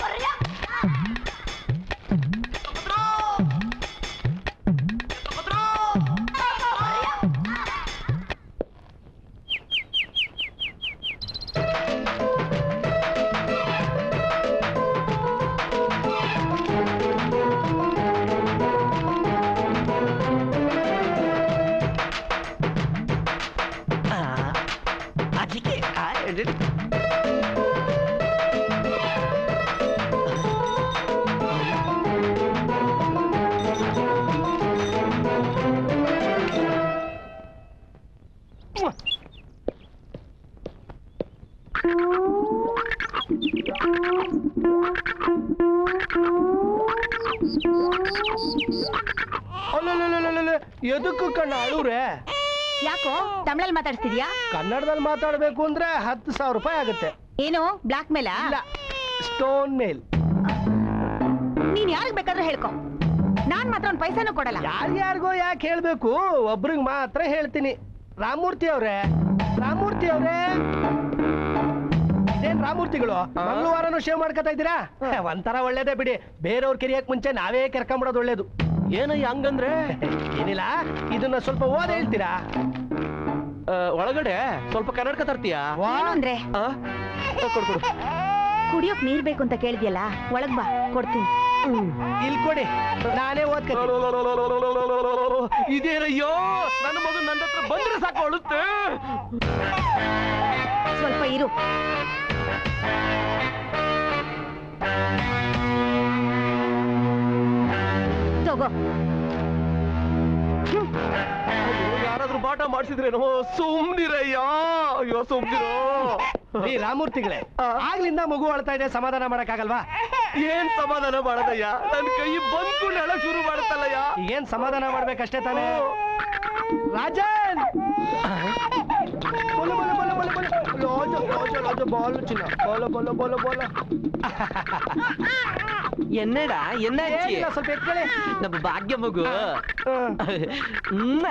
ಆ. ಅದಕ್ಕೆ ಆ, ಇದು- ಅಲ್ಲಲ್ಲಲ್ಲಲ್ಲಲ್ಲ, ಎದಕ್ಕೂ ಕಣ್ಣ ಅಳುವ್ರೆ ಯಾಕೋ ತಮಿಳಲ್ಲಿ ಮಾತಾಡ್ತಿದ್ಯಾ ಕನ್ನಡದಲ್ಲಿ ಮಾತಾಡ್ಬೇಕು ಅಂದ್ರೆ ಹತ್ತು ಸಾವಿರ ರೂಪಾಯಿ ಆಗುತ್ತೆ ಏನು ಬ್ಲಾಕ್ ಮೇಲ ಇಲ್ಲ ಸ್ಟೋನ್ ಮೇಲ್ ನೀನ್ ಯಾರಿಗ್ ಬೇಕಾದ್ರೂ ಹೇಳ್ಕೊ ನಾನ್ ಮಾತ್ರ ಒಂದ್ ಪೈಸಾನು ಕೊಡಲ್ಲ ಯಾರ್ಯಾರಿಗೋ ಯಾಕೆ ಹೇಳ್ಬೇಕು ಒಬ್ರಿಗೆ ಮಾತ್ರ ಹೇಳ್ತೀನಿ ರಾಮೂರ್ತಿ ಅವ್ರೆ ರಾಮೂರ್ತಿ ಅವ್ರೆ ಇದೇನ್ ರಾಮೂರ್ತಿಗಳು ಮಂಗಳವಾರನು ಶೇವ್ ಮಾಡ್ಕೊತಾ ಇದ್ದೀರಾ ಒಂಥರ ಒಳ್ಳೇದೇ ಬಿಡಿ ಬೇರೆಯವ್ರ ಕೆರಿಯಕ್ ಮುಂಚೆ ನಾವೇ ಕೆರ್ಕೊಂಬಿಡೋದು ಒಳ್ಳೇದು ಏನಯ್ಯ ಹಂಗಂದ್ರೆ ಏನಿಲ್ಲ ಇದನ್ನ ಸ್ವಲ್ಪ ಓದ್ ಹೇಳ್ತೀರಾ ಆ, ಒಳಗಡೆ ಸ್ವಲ್ಪ ಕನ್ನಡಕ ತರ್ತೀಯಾ ಏನು ಅಂದ್ರೆ ಆ? ಆ, ಕೊಡು ಕೊಡು ಕುಡಿಯೋಕ್ ನೀರ್ ಬೇಕು ಅಂತ ಕೇಳಿದ್ಯಲ್ಲ ಒಳಗ್ ಬಾ ಕೊಡ್ತೀನಿ ಇಲ್ಲಿ ಕೊಡಿ ನಾನೇ ಓದ್ತೀನಿ ಇದೇನಯ್ಯೋ ನನ್ನ ಮಗು ನನ್ನ ಹತ್ರ ಬಂದ್ರೆ ಸಾಕು ಅಳುತ್ತೆ ಸ್ವಲ್ಪ ಇರು ತಗೋ ಯಾರಾದ್ರೂ ಬಾಟ ಮಾಡಿಸಿದ್ರೇನೋ ಸುಮ್ನಿರಯ್ಯ ಅಯ್ಯೋ ಸುಮ್ನಿರೋ ರೀ ರಾಮೂರ್ತಿಗಳೇ ಆಗ್ಲಿಂದ ಮಗು ಅಳ್ತಾ ಇದೆ ಸಮಾಧಾನ ಮಾಡಕ್ಕಾಗಲ್ವಾ ಏನ್ ಸಮಾಧಾನ ಮಾಡದಯ್ಯ ನನ್ ಕೈ ಬಂದ್ಕೊಂಡು ಅಳ ಶುರು ಮಾಡುತ್ತಲ್ಲಯ್ಯ ಏನ್ ಸಮಾಧಾನ ಮಾಡ್ಬೇಕಷ್ಟೇ ತಾನೇ ರಾಜನ್ ಬೋಲು, ಬೋಲು, ಬೋಲು, ಬೋಲು, ಬೋಲು. ಲೋಜ, ಲೋಜ, ಲೋಜ, ಬೋಲು ಚಿನ್ನ. ಬೋಲು, ಬೋಲು, ಬೋಲು, ಬೋಲು. என்னடா என்னாச்சு ಏನಿಲ್ಲ, ಸ್ವಲ್ಪ ಎತ್ಕೊಳ್ಳಿ நம்ம பாக்ய மகு ಹ್ಮ್. ம்.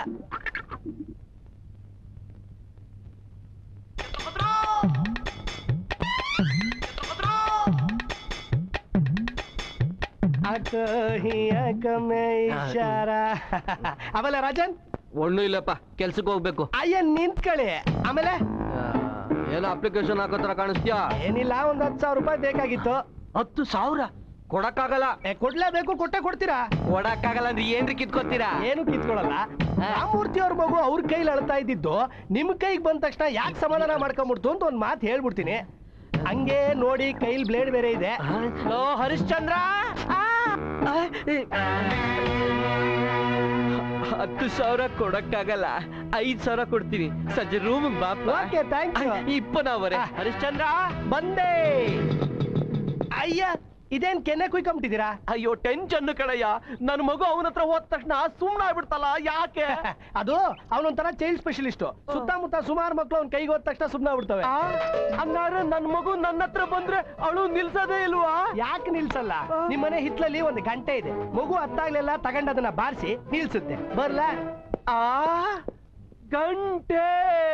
ಅಕ ಹಿಯ ಕಮೆ ಇಶಾರ ಆಮೇಲೆ ರಾಜನ್ ಒಣ್ಣು ಇಲ್ಲಪ್ಪ ಕೆಲ್ಸಕ್ಕೆ ಹೋಗ್ಬೇಕು ಅಯ್ಯ ನಿಂತ್ಕೊಳ್ಳಿ ಆಮೇಲೆ ಏನೋ ಅಪ್ಲಿಕೇಶನ್ ಹಾಕೋ ತರ ಕಾಣಿಸ್ತೀಯಾ ಏನಿಲ್ಲ ಒಂದ್ ಹತ್ತು ಸಾವಿರ ರೂಪಾಯಿ ಬೇಕಾಗಿತ್ತು ಹತ್ತು ಸಾವಿರ ಕೊಡಕ್ಕಾಗಲ್ಲ ಏ, ಕೊಡ್ಲೇಬೇಕು ಕೊಟ್ಟೆ ಕೊಡ್ತೀರಾ ಕೊಡಕ್ಕಾಗಲ್ಲ ಅಂದ್ರೆ ಏನ್ರಿ ಕಿತ್ಕೋತೀರಾ ಏನು ಕಿತ್ಕೊಳಲ್ಲ ರಾಮೂರ್ತಿ ಅವ್ರ ಮಗು ಅವ್ರ ಕೈಲಿ ಅಳ್ತಾ ಇದ್ದಿದ್ದು ನಿಮ್ ಕೈಗೆ ಬಂದ ತಕ್ಷಣ ಯಾಕೆ ಸಮಾಧಾನ ಮಾಡ್ಕೊಂಬಿಡ್ತು ಅಂತ ಒಂದ್ ಮಾತು ಹೇಳ್ಬಿಡ್ತೀನಿ ಹಂಗೆ ನೋಡಿ ಕೈಲಿ ಬ್ಲೇಡ್ ಬೇರೆ ಇದೆ ಲೋ ಹರಿಶ್ಚಂದ್ರ ಹತ್ತು ಸಾವಿರ ಕೊಡಕ್ಕಾಗಲ್ಲ ಐದ್ ಸಾವಿರ ಕೊಡ್ತೀನಿ ಸಂಜೆ ರೂಮ್ ಬಾಪ ಓಕೆ ಥ್ಯಾಂಕ್ಸ್ ಇಪ್ಪ ನಾವರೆ ಹರಿಶ್ಚಂದ್ರ ಬಂದೆ ಅಯ್ಯ ಇದೇನ್ ಕೆನ್ನೆ ಕುಯ್ಕೊಂಬಿಟ್ಟಿದ್ದೀರಾ ಅಯ್ಯೋ ಟೆನ್ಷನ್ ಕಣಯ್ಯ ನನ್ ಮಗು ಅವನ ಹತ್ರ ಹೋದ ತಕ್ಷಣ ಸುಮ್ನ ಆಗ್ಬಿಡ್ತಲ್ಲ ಯಾಕೆ ಅದು ಅವನೊಂಥರ ಚೈಲ್ಡ್ ಸ್ಪೆಷಲಿಸ್ಟ್ ಸುತ್ತಮುತ್ತ ಸುಮಾರು ಮಕ್ಳು ಅವ್ನ ಕೈಗೆ ಹೋದ ತಕ್ಷಣ ಸುಮ್ಮನೆ ಆಗ್ಬಿಡ್ತವೆ ಆ, ಹಂಗಾದ್ರೆ ನನ್ ಮಗು ನನ್ನ ಹತ್ರ ಬಂದ್ರೆ ಅವಳು ನಿಲ್ಸೋದೇ ಇಲ್ವಾ ಯಾಕೆ ನಿಲ್ಸಲ್ಲ ನಿಮ್ಮನೆ ಹಿತ್ಲಲ್ಲಿ ಒಂದು ಗಂಟೆ ಇದೆ ಮಗು ಹತ್ತಾಗ್ಲೆಲ್ಲ ತಗೊಂಡ್ ಅದನ್ನ ಬಾರಿಸಿ ನಿಲ್ಸುತ್ತೆ ಬರ್ಲಾ ಆ ಗಂಟೆ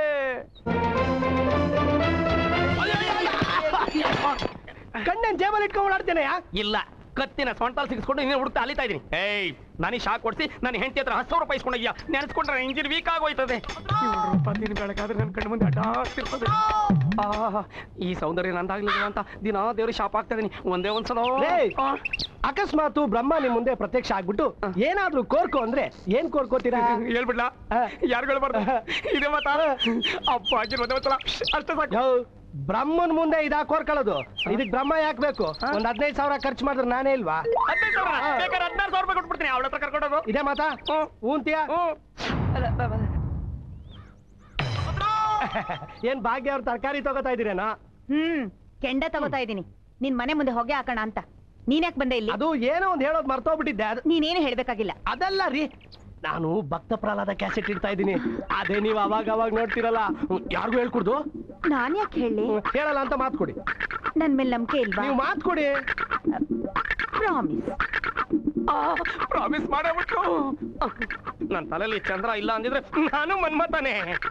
ಕಣ್ಣನ್ ಜೇಬಲ್ಲಿ ಇಟ್ಕೊಂಡು ಓಡಾಡ್ತೇನೆ ಇಲ್ಲ ಕತ್ತಿನ ಸೊಂಟಲ್ ಸಿಗಿಸ್ಕೊಂಡು ನೀನು ಹುಡುಕ್ತಾ ಅಲಿತಾ ಇದೀನಿ ಏಯ್ ನನಗೆ ಶಾಕ್ ಕೊಡ್ಸಿ ನನ್ನ ಹೆಂಡತಿ ಹತ್ರ ಹತ್ತು ಸಾವಿರ ರೂಪಾಯಿ ಇಸ್ಕೊಂಡಯ್ಯ ನೆನೆಸ್ಕೊಂಡ್ರೆ ಇಂಜಿನ್ ವೀಕ್ ಆಗೋಯ್ತದೆ ದಿನ ಬೆಳಗಾದ್ರೆ ನನ್ನ ಕಣ್ಣು ಮುಂದೆ ಅಡ್ಡಾಡ್ತಿರ್ತದೆ ಆ, ಈ ಸೌಂದರ್ಯ ನಂದಾಗ್ಲಿಲ್ಲ ಅಂತ ದಿನ ದೇವ್ರಿಗೆ ಶಾಪ್ ಆಗ್ತಾ ಇದೀನಿ ಒಂದೇ ಒಂದ್ಸಲ ಏಯ್! ಆ, ಅಕಸ್ಮಾತ್ ಬ್ರಹ್ಮ ನಿಮ್ ಮುಂದೆ ಪ್ರತ್ಯಕ್ಷ ಆಗ್ಬಿಟ್ಟು ಏನಾದ್ರೂ ಕೋರ್ಕೋ ಅಂದ್ರೆ ಏನ್ ಕೋರ್ಕೋತೀರಾ ಹೇಳ್ಬಿಡ್ಲಾ ಆ. ಯಾರು ಹೇಳ್ಬಾರ್ದು ಇದೇ ಮಾತಾ ಅಪ್ಪ ಆಗಿರ್ ಒಂದೇ ಒಂದ್ಸಲ ಅಷ್ಟೇ ಸಾಕು ಯೋ, ಬ್ರಹ್ಮನ್ ಮುಂದೆ ಇದಾ ಕೋರ್ಕೊಳ್ಳೋದು ಇದಕ್ ಬ್ರಹ್ಮ ಯಾಕೆ ಬೇಕು ಒಂದ್ ಹದಿನೈದು ಸಾವಿರ ಖರ್ಚು ಮಾಡಿದ್ರೆ ನಾನೇ ಇಲ್ವಾ ಹದಿನೈದು ಸಾವಿರ ಬೇಕಾದ್ರೆ ಹದಿನಾರು ಸಾವಿರ ರೂಪಾಯಿ ಕೊಟ್ಬಿಡ್ತೀನಿ ಅವಳ ಹತ್ರ ಕರ್ಕೊಂಡೋಗು ಇದೇ ಮಾತಾ ಊಂತಿಯ ಏನ್ ಭಾಗ್ಯ ಅವ್ರ ತರಕಾರಿ ತಗೋತಾ ಇದೀರೇನಾ ಹ್ಮ್ ಕೆಂಡ ತಗೋತಾ ಇದೀನಿ ನಿನ್ ಮನೆ ಮುಂದೆ ಹೊಗೆ ಹಾಕೋಣ ಅಂತ ನೀನ್ಯಾಕ್ ಬಂದೆ ಇಲ್ಲಿ ಅದು ಏನೋ ಒಂದ್ ಹೇಳೋದ್ ಮರ್ತೋಗ್ಬಿಟ್ಟಿದ್ದೆ ಅದು ನೀನೇನು ಹೇಳ್ಬೇಕಾಗಿಲ್ಲ ಅದಲ್ಲ ರೀ ನಾನು ಭಕ್ತ ಪ್ರಹ್ಲಾದ ಕ್ಯಾಸೆಟ್ ಇಡ್ತಾ ಇದ್ದೀನಿ ಅದೇ ನೀವು ಅವಾಗ ಅವಾಗ ನೋಡ್ತಿರಲ್ಲ ಹ್ಮ್, ಯಾರಿಗೂ ಹೇಳ್ಕೊಡ್ದು ನಾನ್ ಯಾಕೆ ಹೇಳಿ ಹ್ಮ್, ಹೇಳಲ್ಲ ಅಂತ ಮಾತು ಕೊಡಿ ನನ್ ಮೇಲೆ ನಂಬಿಕೆ ಇಲ್ವಾ ನೀವು ಮಾತು ಕೊಡಿ ಪ್ರಾಮಿಸ್ ಪ್ರಾಮಿಸ್ ಮಾಡಬಿಟ್ರು ನನ್ನ ತಲೆಯಲ್ಲಿ ಚಂದ್ರ ಇಲ್ಲ ಅಂದಿದ್ರೆ ನಾನು ಮನ್ಮತಾನೆ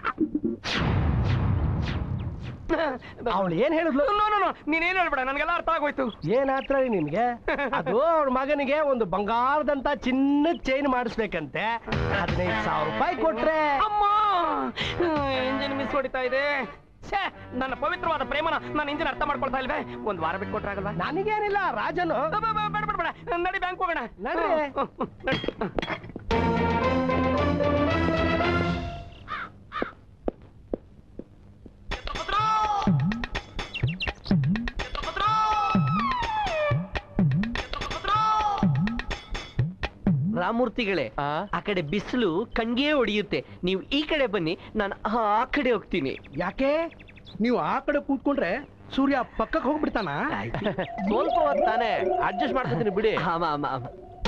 ಅವಳು ಏನ್ ಹೇಳಿದ್ಲು ನೋ ನೋ ನೋ ನೀನೇನ್ ಹೇಳ್ಬೇಡ ನನಗೆಲ್ಲ ಅರ್ಥ ಆಗೋಯ್ತು ಏನ್ ಆತ್ರ ನಿಮ್ಗೆ ಅದು ಅವ್ರ ಮಗನಿಗೆ ಒಂದು ಬಂಗಾರದಂತ ಚಿನ್ನದ ಚೈನ್ ಮಾಡಿಸ್ಬೇಕಂತೆ ಹದಿನೈದು ಸಾವಿರ ರೂಪಾಯಿ ಕೊಟ್ರೆ ಅಮ್ಮ ಇಂಜಿನ್ ಮಿಸ್ ಹೊಡಿತಾ ಇದೆ ಛೇ ನನ್ನ ಪವಿತ್ರವಾದ ಪ್ರೇಮನ ನಾನು ಇಂಜಿನ್ ಅರ್ಥ ಮಾಡ್ಕೊಳ್ತಾ ಇಲ್ವೇ ಒಂದ್ ವಾರ ಬಿಟ್ಟು ಕೊಟ್ರಾಗಲ್ವಾ ನನಗೇನಿಲ್ಲ ರಾಜನು ಬೇಡ ಬೇಡ ಬೇಡ ಬೇಡ ನಡಿ ಬ್ಯಾಂಕ್ ಹೋಗೋಣ ನಡ್ರಿ. ಹ್ಮ್, ಹ್ಮ್, ನಡಿ. ರಾಮೂರ್ತಿಗಳೇ ಆ? ಆ ಕಡೆ ಬಿಸಿಲು ಕಣ್ಗೆ ಹೊಡೆಯುತ್ತೆ ನೀವು ಈ ಕಡೆ ಬನ್ನಿ ನಾನು ಆ ಕಡೆ ಹೋಗ್ತೀನಿ ಯಾಕೆ ನೀವು ಆ ಕಡೆ ಕೂತ್ಕೊಂಡ್ರೆ ಸೂರ್ಯ ಪಕ್ಕಕ್ಕೆ ಹೋಗ್ಬಿಡ್ತಾನ ಸ್ವಲ್ಪ ಹೊತ್ತು ತಾನೇ ಅಡ್ಜಸ್ಟ್ ಮಾಡ್ಕೊತೀನಿ ಬಿಡಿ ಆಮ ಆಮ ಆಮ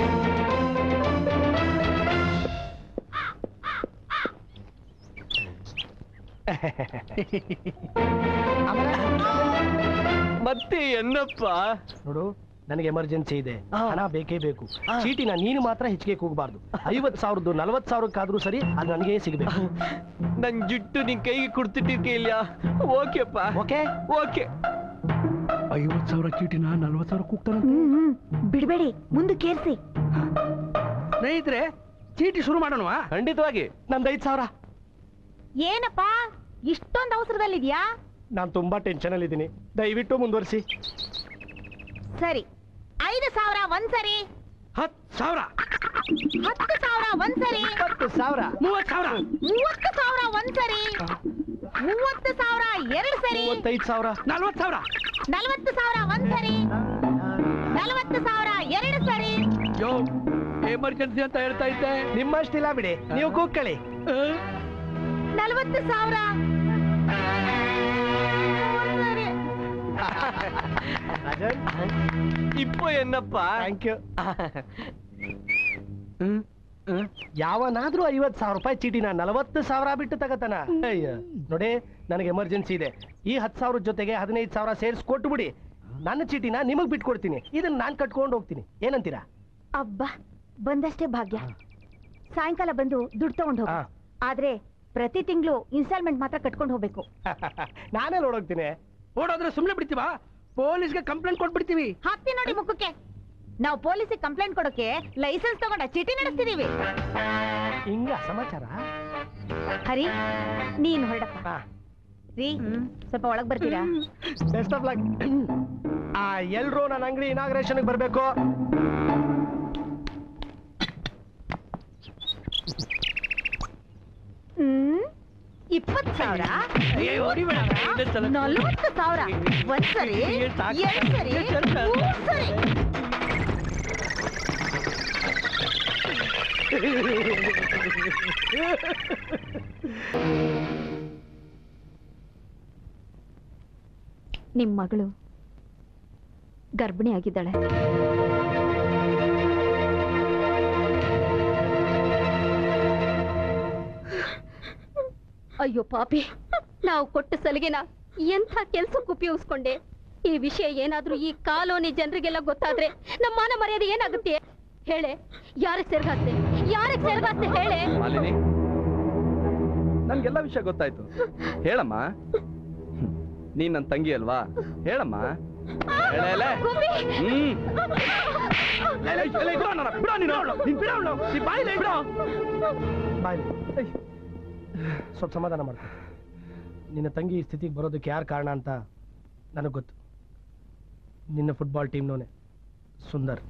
ಮತ್ತೆ ಏನಪ್ಪ ನೋಡು ನನಗೆ ಎಮರ್ಜೆನ್ಸಿ ಇದೆ ಆ. ಹಣ ಬೇಕೇ ಬೇಕು ಆ. ಚೀಟಿನ ನೀನು ಮಾತ್ರ ಹೆಚ್ಚಿಗೆ ಹೋಗಬಾರ್ದು ಐವತ್ ಸಾವಿರದ್ದು ನಲ್ವತ್ ಸಾವಿರಕ್ಕಾದ್ರೂ ಸರಿ ಅದು ನನಗೆ ಸಿಗಬೇಕು ನನ್ ಜುಟ್ಟು ನಿನ್ ಕೈಗೆ ಕುಡ್ತಿಟ್ಟಿರ್ಕೆಲ್ಲ ಓಕೆಪ್ಪ ಓಕೆ ಓಕೆ ಐವತ್ ಸಾವಿರ ಚೀಟಿನ ನಲ್ವತ್ ಸಾವಿರ ಕೂಗ್ತಾನ ಹ್ಮ್ ಬಿಡ್ಬೇಡಿ ಮುಂದಕ್ಕೇರ್ಸಿ ಸ್ನೇಹಿತರೆ ಚೀಟಿ ಶುರು ಮಾಡೋಣವಾ ಖಂಡಿತವಾಗಿ ನಂದು ಐದ್ ಸಾವಿರ ಏನಪ್ಪ ಇಷ್ಟೊಂದು ಅವಸರದಲ್ಲಿದ್ಯಾ ನಾನು ತುಂಬಾ ಟೆನ್ಷನ್ ಅಲ್ಲಿ ಇದ್ದೀನಿ ದಯವಿಟ್ಟು ಮುಂದುವರಿಸಿ ಸರಿ ಐದು ಸಾವಿರ ಒಂದ್ಸರಿ ಹತ್ ಸಾವಿರ ಹತ್ತು ಸಾವಿರ ಒಂದ್ಸರಿ ಹತ್ತು ಸಾವಿರ ಮೂವತ್ ಸಾವಿರ ಮೂವತ್ತು ಸಾವಿರ ಒಂದ್ಸರಿ ಮೂವತ್ತು ಸಾವಿರ ಎರಡು ಸರಿ ಮೂವತ್ತೈದು ಸಾವಿರ ನಲ್ವತ್ ಸಾವಿರ ನಲವತ್ತು ಸಾವಿರ ಒಂದ್ಸರಿ ನಲವತ್ತು ಸಾವಿರ ಎರಡು ಸರಿ ಯೋ ಎಮರ್ಜೆನ್ಸಿ ಅಂತ ಹೇಳ್ತಾ ಇದ್ದೆ ನಿಮ್ಮಷ್ಟಿಲ್ಲ ಬಿಡಿ ನೀವು ಕೂಕ್ಕಳಿ ನಲವತ್ತು ಸಾವಿರ ಒಂದ್ಸರಿ. ರಾಜನ್ ಇಪ್ಪ ಏನಪ್ಪ ಥ್ಯಾಂಕ್ ಯು ಯಾವನಾದ್ರೂ ಐವತ್ ಸಾವಿರ ರೂಪಾಯಿ ಚೀಟಿನ ನಲವತ್ತು ಸಾವಿರ ಬಿಟ್ಟು ತಗತಾನ ಅಯ್ಯ ನೋಡಿ ನನಗೆ ಎಮರ್ಜೆನ್ಸಿ ಇದೆ ಈ ಹತ್ತು ಸಾವಿರದ ಜೊತೆಗೆ ಹದಿನೈದು ಸಾವಿರ ಸೇರಿಸಿ ಕೊಟ್ಟು ಬಿಡಿ ನನ್ನ ಚೀಟಿನ ನಿಮಗ್ ಬಿಟ್ಕೊಡ್ತೀನಿ ಇದನ್ನ ನಾನ್ ಕಟ್ಕೊಂಡು ಹೋಗ್ತೀನಿ ಏನಂತೀರಾ ಅಬ್ಬಾ ಬಂದಷ್ಟೇ ಭಾಗ್ಯ ಸಾಯಂಕಾಲ ಬಂದು ದುಡ್ಡು ತಗೊಂಡು ಹೋಗು ಹಾ. ಆದ್ರೆ ಪ್ರತಿ ತಿಂಗಳು ಇನ್ಸ್ಟಾಲ್ಮೆಂಟ್ ಮಾತ್ರ ಕಟ್ಕೊಂಡು ಹೋಗ್ಬೇಕು ನಾನೇ ನೋಡೋಗ್ತೀನಿ ಓಡೋದ್ರೆ ಸುಮ್ನೆ ಬಿಡ್ತೀವಾ ಪೊಲೀಸ್ಗೆ ಕಂಪ್ಲೇಂಟ್ ಕೊಟ್ಬಿಡ್ತೀವಿ ಹಾಕ್ತಿ ನೋಡಿ ಮುಖಕ್ಕೆ ನಾವು ಪೊಲೀಸಿಗೆ ಕಂಪ್ಲೇಂಟ್ ಕೊಡೋಕೆ ಲೈಸೆನ್ಸ್ ತಗೊಂಡ ಚೀಟಿ ನಡೆಸ್ತಿದೀವಿ ಹಿಂಗ ಸಮಾಚಾರ ಹರಿ ನೀನ್ ಹೊರಡಪ್ಪ ಹಾ ರೀ ಸ್ವಲ್ಪ ಒಳಗ್ ಬರ್ತೀರಾ ಬೆಸ್ಟ್ ಆಫ್ ಲಕ್ ಆ ಎಲ್ರು ನನ್ನ ಅಂಗಡಿ ಇನಾಗ್ರೇಷನ್ ಬರಬೇಕು ಹ್ಮ್ ಇಪ್ಪತ್ತು ಸಾವಿರ ನಲ್ವತ್ತು ಸಾವಿರ ಒಂದ್ಸರಿ ಎರಡ್ ಸರಿ ಮೂರ್ ಸರಿ ನಿಮ್ ಮಗಳು ಗರ್ಭಿಣಿ ಆಗಿದ್ದಾಳೆ ಅಯ್ಯೋ ಪಾಪಿ ನಾವು ಕೊಟ್ಟ ಸಲಿಗೆನ ಎಂಥ ಕೆಲ್ಸಕ್ಕೆ ಉಪಯೋಗಿಸ್ಕೊಂಡೆ ಈ ವಿಷಯ ಏನಾದ್ರೂ ಈ ಕಾಲೋನಿ ಜನರಿಗೆಲ್ಲ ಗೊತ್ತಾದ್ರೆ ನಮ್ಮ ಮಾನ ಮರ್ಯಾದೆ ಏನಾಗುತ್ತೆ ಹೇಳೆ ಯಾರಿಗೆ ಸೇರ್ಗಾಸ್ತೆ ಯಾರಿಗೆ ಸೇರ್ಗಾಸ್ತೆ ಹೇಳೆ ಮಾಲಿನಿ ನನ್ಗೆಲ್ಲ ವಿಷಯ ಗೊತ್ತಾಯ್ತು ಹೇಳಮ್ಮ ಹ್ಮ್. ನೀನ್ ನನ್ನ ತಂಗಿ ಅಲ್ವಾ ಹೇಳಮ್ಮ ಹೇಳೆ ಹೇಳೆ. ಗೋಪಿ! ಹ್ಮ್ ಬಾಯ್ ಸ್ವಲ್ಪ ಸಮಾಧಾನ ಮಾಡ್ಕೊ ನಿನ್ನ ತಂಗಿ ಈ ಸ್ಥಿತಿಗೆ ಬರೋದಕ್ಕೆ ಯಾರು ಕಾರಣ ಅಂತ ನನಗೆ ಗೊತ್ತು ನಿನ್ನ ಫುಟ್ಬಾಲ್ ಟೀಮ್ನವನೇ ಸುಂದರ್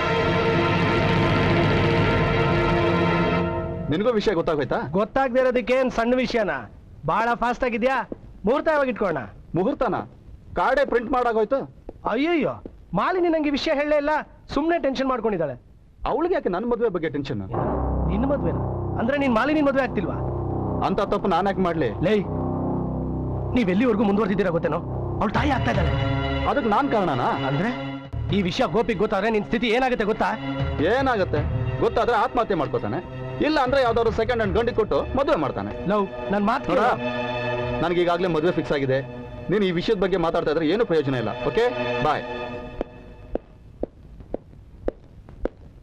ನಿನಗೂ ವಿಷಯ ಗೊತ್ತಾಗೋಯ್ತಾ ಗೊತ್ತಾಗದೇ ಇರೋದಕ್ಕೆ ಏನ್ ಸಣ್ಣ ವಿಷಯನ ಬಹಳ ಫಾಸ್ಟ್ ಆಗಿದ್ಯಾ ಮುಹೂರ್ತ ಯಾವಾಗ ಇಟ್ಕೋಣ ಮುಹೂರ್ತನ ಕಾರ್ಡೇ ಪ್ರಿಂಟ್ ಮಾಡಾಗೋಯ್ತು ಅಯ್ಯಯ್ಯೋ ಮಾಲಿನಿ ನಂಗೆ ವಿಷಯ ಹೇಳಲೇ ಇಲ್ಲ ಸುಮ್ಮನೆ ಟೆನ್ಷನ್ ಮಾಡ್ಕೊಂಡಿದ್ದಾಳೆ ಅವಳಿಗೆ ಯಾಕೆ ನನ್ನ ಮದುವೆ ಬಗ್ಗೆ ಟೆನ್ಷನ್ ನಿನ್ನ ಮದ್ವೆನ ಅಂದ್ರೆ ನೀನ್ ಮಾಲಿನಿ ಮದ್ವೆ ಆಗ್ತಿಲ್ವಾ ಅಂತ ತಪ್ಪು ನಾನು ಯಾಕೆ ಮಾಡ್ಲಿ ಲೇ ನೀವ್ ಎಲ್ಲಿವರೆಗೂ ಮುಂದುವರೆದಿದ್ದೀರಾ ಗೊತ್ತೇನೋ ಅವಳು ತಾಯಿ ಆಗ್ತಾ ಇದ್ದಾಳೆ ಅದಕ್ಕೆ ನಾನ್ ಕಾರಣನಾ ಅಂದ್ರೆ ಈ ವಿಷಯ ಗೋಪಿಗೆ ಗೊತ್ತಾದ್ರೆ ನಿನ್ ಸ್ಥಿತಿ ಏನಾಗುತ್ತೆ ಗೊತ್ತಾ ಏನಾಗತ್ತೆ ಗೊತ್ತಾದ್ರೆ ಆತ್ಮಹತ್ಯೆ ಮಾಡ್ಕೋತಾನೆ ಇಲ್ಲ ಅಂದ್ರೆ ಯಾವ್ದಾದ್ರು ಸೆಕೆಂಡ್ ಹ್ಯಾಂಡ್ ಗಂಡಿ ಕೊಟ್ಟು ಮದುವೆ ಮಾಡ್ತಾನೆ ಲವ್ ನನ್ ಮಾತು ನೋಡ ನನಗೆ ಈಗಾಗಲೇ ಮದುವೆ ಫಿಕ್ಸ್ ಆಗಿದೆ ನೀನು ಈ ವಿಷಯದ ಬಗ್ಗೆ ಮಾತಾಡ್ತಾ ಇದ್ರೆ ಏನು ಪ್ರಯೋಜನ ಇಲ್ಲ ಓಕೆ ಬಾಯ್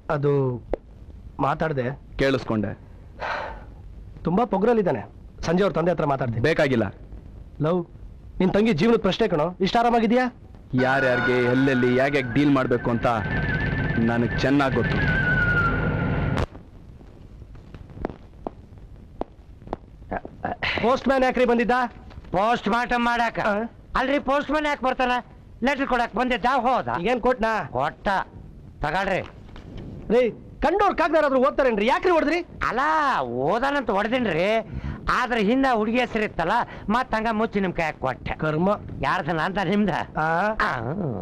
ಅದು ಮಾತಾಡ್ದೆ ಕೇಳಿಸ್ಕೊಂಡೆ ತುಂಬಾ ಪೊಗ್ರಲ್ಲಿದ್ದಾನೆ ಸಂಜೆ ಅವ್ರ ತಂದೆ ಹತ್ರ ಮಾತಾಡ್ತೀನಿ ಬೇಕಾಗಿಲ್ಲ ಲವ್ ನಿನ್ ತಂಗಿ ಜೀವನದ ಪ್ರಶ್ನೆ ಕಣೋ ಇಷ್ಟ ಆರಾಮಾಗಿದ್ಯಾ ಯಾರ್ಯಾರಿಗೆ ಎಲ್ಲೆಲ್ಲಿ ಯಾಕೆ ಡೀಲ್ ಮಾಡಬೇಕು ಅಂತ ನನಗೆ ಚೆನ್ನಾಗಿ ಗೊತ್ತು ಪೋಸ್ಟ್ ಮ್ಯಾನ್ ಯಾಕ್ರಿ ಬಂದಿದ್ದ ಪೋಸ್ಟ್ ಮಾರ್ಟಮ್ ಮಾಡಾಕ ಅಲ್ರಿ ಪೋಸ್ಟ್ ಮ್ಯಾನ್ ಯಾಕೆ ಬರ್ತಾನ ಲೆಟರ್ ಕೊಡಕ್ ಬಂದಿದ್ದ ಹೋದ ಈಗೇನ್ ಕೊಟ್ನಾ ಕೊಟ್ಟ ತಗೊಳ್ರಿ ರೀ ಕಂಡೋರ್ ಕಾಗ್ದಾರಾದ್ರೂ ಓದ್ತಾರೇನ್ರಿ ಯಾಕ್ರಿ ಹೊಡೆದ್ರಿ ಅಲ್ಲ ಓದಾನಂತ ಹೊಡೆದಿನ್ರಿ ಆದ್ರ ಹಿಂದ ಹುಡುಗಿ ಹೆಸರು ಇತ್ತಲ್ಲ ಮತ್ ಹಂಗ ಮುಚ್ಚಿ ನಿಮ್ ಕೈಯಾಗ ಕೊಟ್ಟೆ ಕರ್ಮ ಯಾರ್ದನ ಅಂತ ನಿಮ್ದ ಆ ಆ.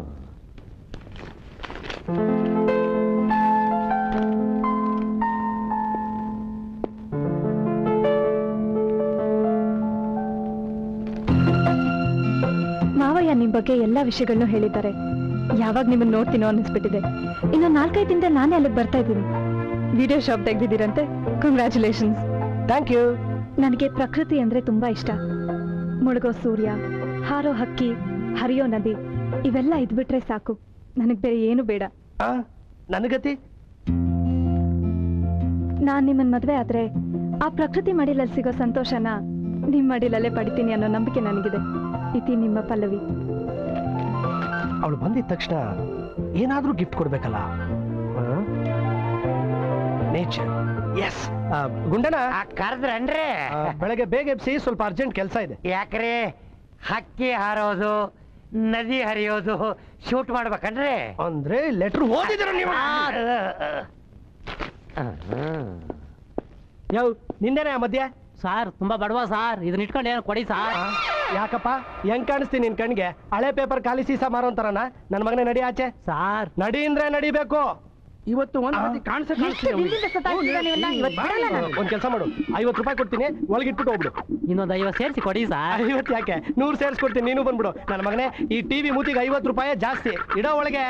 ಮಾವಯ್ಯ ನಿಮ್ ಬಗ್ಗೆ ಎಲ್ಲಾ ವಿಷಯಗಳನ್ನು ಹೇಳಿದ್ದಾರೆ ಯಾವಾಗ ನಿಮ್ಮನ್ನ ನೋಡ್ತೀನೋ ಅನ್ನಿಸ್ಬಿಟ್ಟಿದೆ ಇನ್ನು ನಾಲ್ಕೈದು ದಿನದಲ್ಲಿ ನಾನೇ ಅಲ್ಲಿಗೆ ಬರ್ತಾ ಇದ್ದೀನಿ ವಿಡಿಯೋ ಶಾಪ್ ತೆಗ್ದಿದ್ದೀರಂತೆ ಕಂಗ್ರ್ಯಾಚುಲೇಷನ್ಸ್ ಥ್ಯಾಂಕ್ ಯು ನನಗೆ ಪ್ರಕೃತಿ ಅಂದ್ರೆ ತುಂಬಾ ಇಷ್ಟ ಮುಳುಗೋ ಸೂರ್ಯ ಹಾರೋ ಹಕ್ಕಿ ಹರಿಯೋ ನದಿ ಇವೆಲ್ಲ ಇದ್ಬಿಟ್ರೆ ಸಾಕು ನನಗೆ ಬೇರೆ ಏನು ಬೇಡ ಆ ನನಗತಿ ನಾನ್ ನಿಮ್ಮನ್ ಮದ್ವೆ ಆದ್ರೆ ಆ ಪ್ರಕೃತಿ ಮಡಿಲಲ್ಲಿ ಸಿಗೋ ಸಂತೋಷನ ನಿಮ್ ಮಡಿಲಲ್ಲೇ ಪಡಿತೀನಿ ಅನ್ನೋ ನಂಬಿಕೆ ನನಗಿದೆ ಇತಿ ನಿಮ್ಮ ಪಲ್ಲವಿ ಅವಳು ಬಂದಿದ ತಕ್ಷಣ ಏನಾದ್ರೂ ಗಿಫ್ಟ್ ಕೊಡ್ಬೇಕಲ್ಲ ನೇಚರ್ ಎಸ್ ಗುಂಡನ ಆ, ಕರ್ದ್ರನ್ರಿ ಆ, ಬೆಳಗ್ಗೆ ಬೇಗ ಎಬ್ಸಿ ಸ್ವಲ್ಪ ಅರ್ಜೆಂಟ್ ಕೆಲಸ ಇದೆ ಯಾಕ್ರಿ ಹಕ್ಕಿ ಹಾರೋದು ನದಿ ಹರಿಯೋದು ಶೂಟ್ ಮಾಡ್ಬೇಕನ್ರಿ ಅಂದ್ರೆ ಲೆಟರ್ ಓದಿದ್ರ ನೀವು ಯಾವ ನಿಂದೇನೆ ಆ ಮಧ್ಯ ಸಾರ್ ತುಂಬಾ ಬಡವ ಸಾರ್ ಇದನ್ನ ಇಟ್ಕೊಂಡು ಏನು ಕೊಡಿ ಸಾರ್ ಯಾಕಪ್ಪ ಹೆಂಗ್ ಕಾಣಿಸ್ತೀನಿ ನಿನ್ ಕಣ್ಗೆ ಹಳೆ ಪೇಪರ್ ಖಾಲಿ ಸೀಸ ಮಾರೋಂತಾರನ ನನ್ ಮಗನೇ ನಡಿ ಆಚೆ ಸಾರ್ ನಡಿ ಅಂದ್ರೆ ನಡಿಬೇಕು ಇವತ್ತು ಒಂದು ಸತಿ ಕಾಣಿಸ ಒಂದ್ ಕೆಲಸ ಮಾಡು ಐವತ್ತು ರೂಪಾಯಿ ಕೊಡ್ತೀನಿ ಒಳಗಿಟ್ಬಿಟ್ಟು ಹೋಗ್ಬಿಡು ಇನ್ನೊಂದು ಐವತ್ತು ಸೇರಿಸಿ ಕೊಡಿ ಸಾರ್ ಐವತ್ತು ಯಾಕೆ ನೂರು ಸೇರಿಸ್ಕೊಡ್ತೀನಿ ನೀನು ಬಂದ್ಬಿಡು ನನ್ನ ಮಗನೇ ಈ ಟಿವಿ ಮೂತಿಗೆ ಐವತ್ತು ರೂಪಾಯಿ ಜಾಸ್ತಿ ಇಡೋ ಒಳಗೆ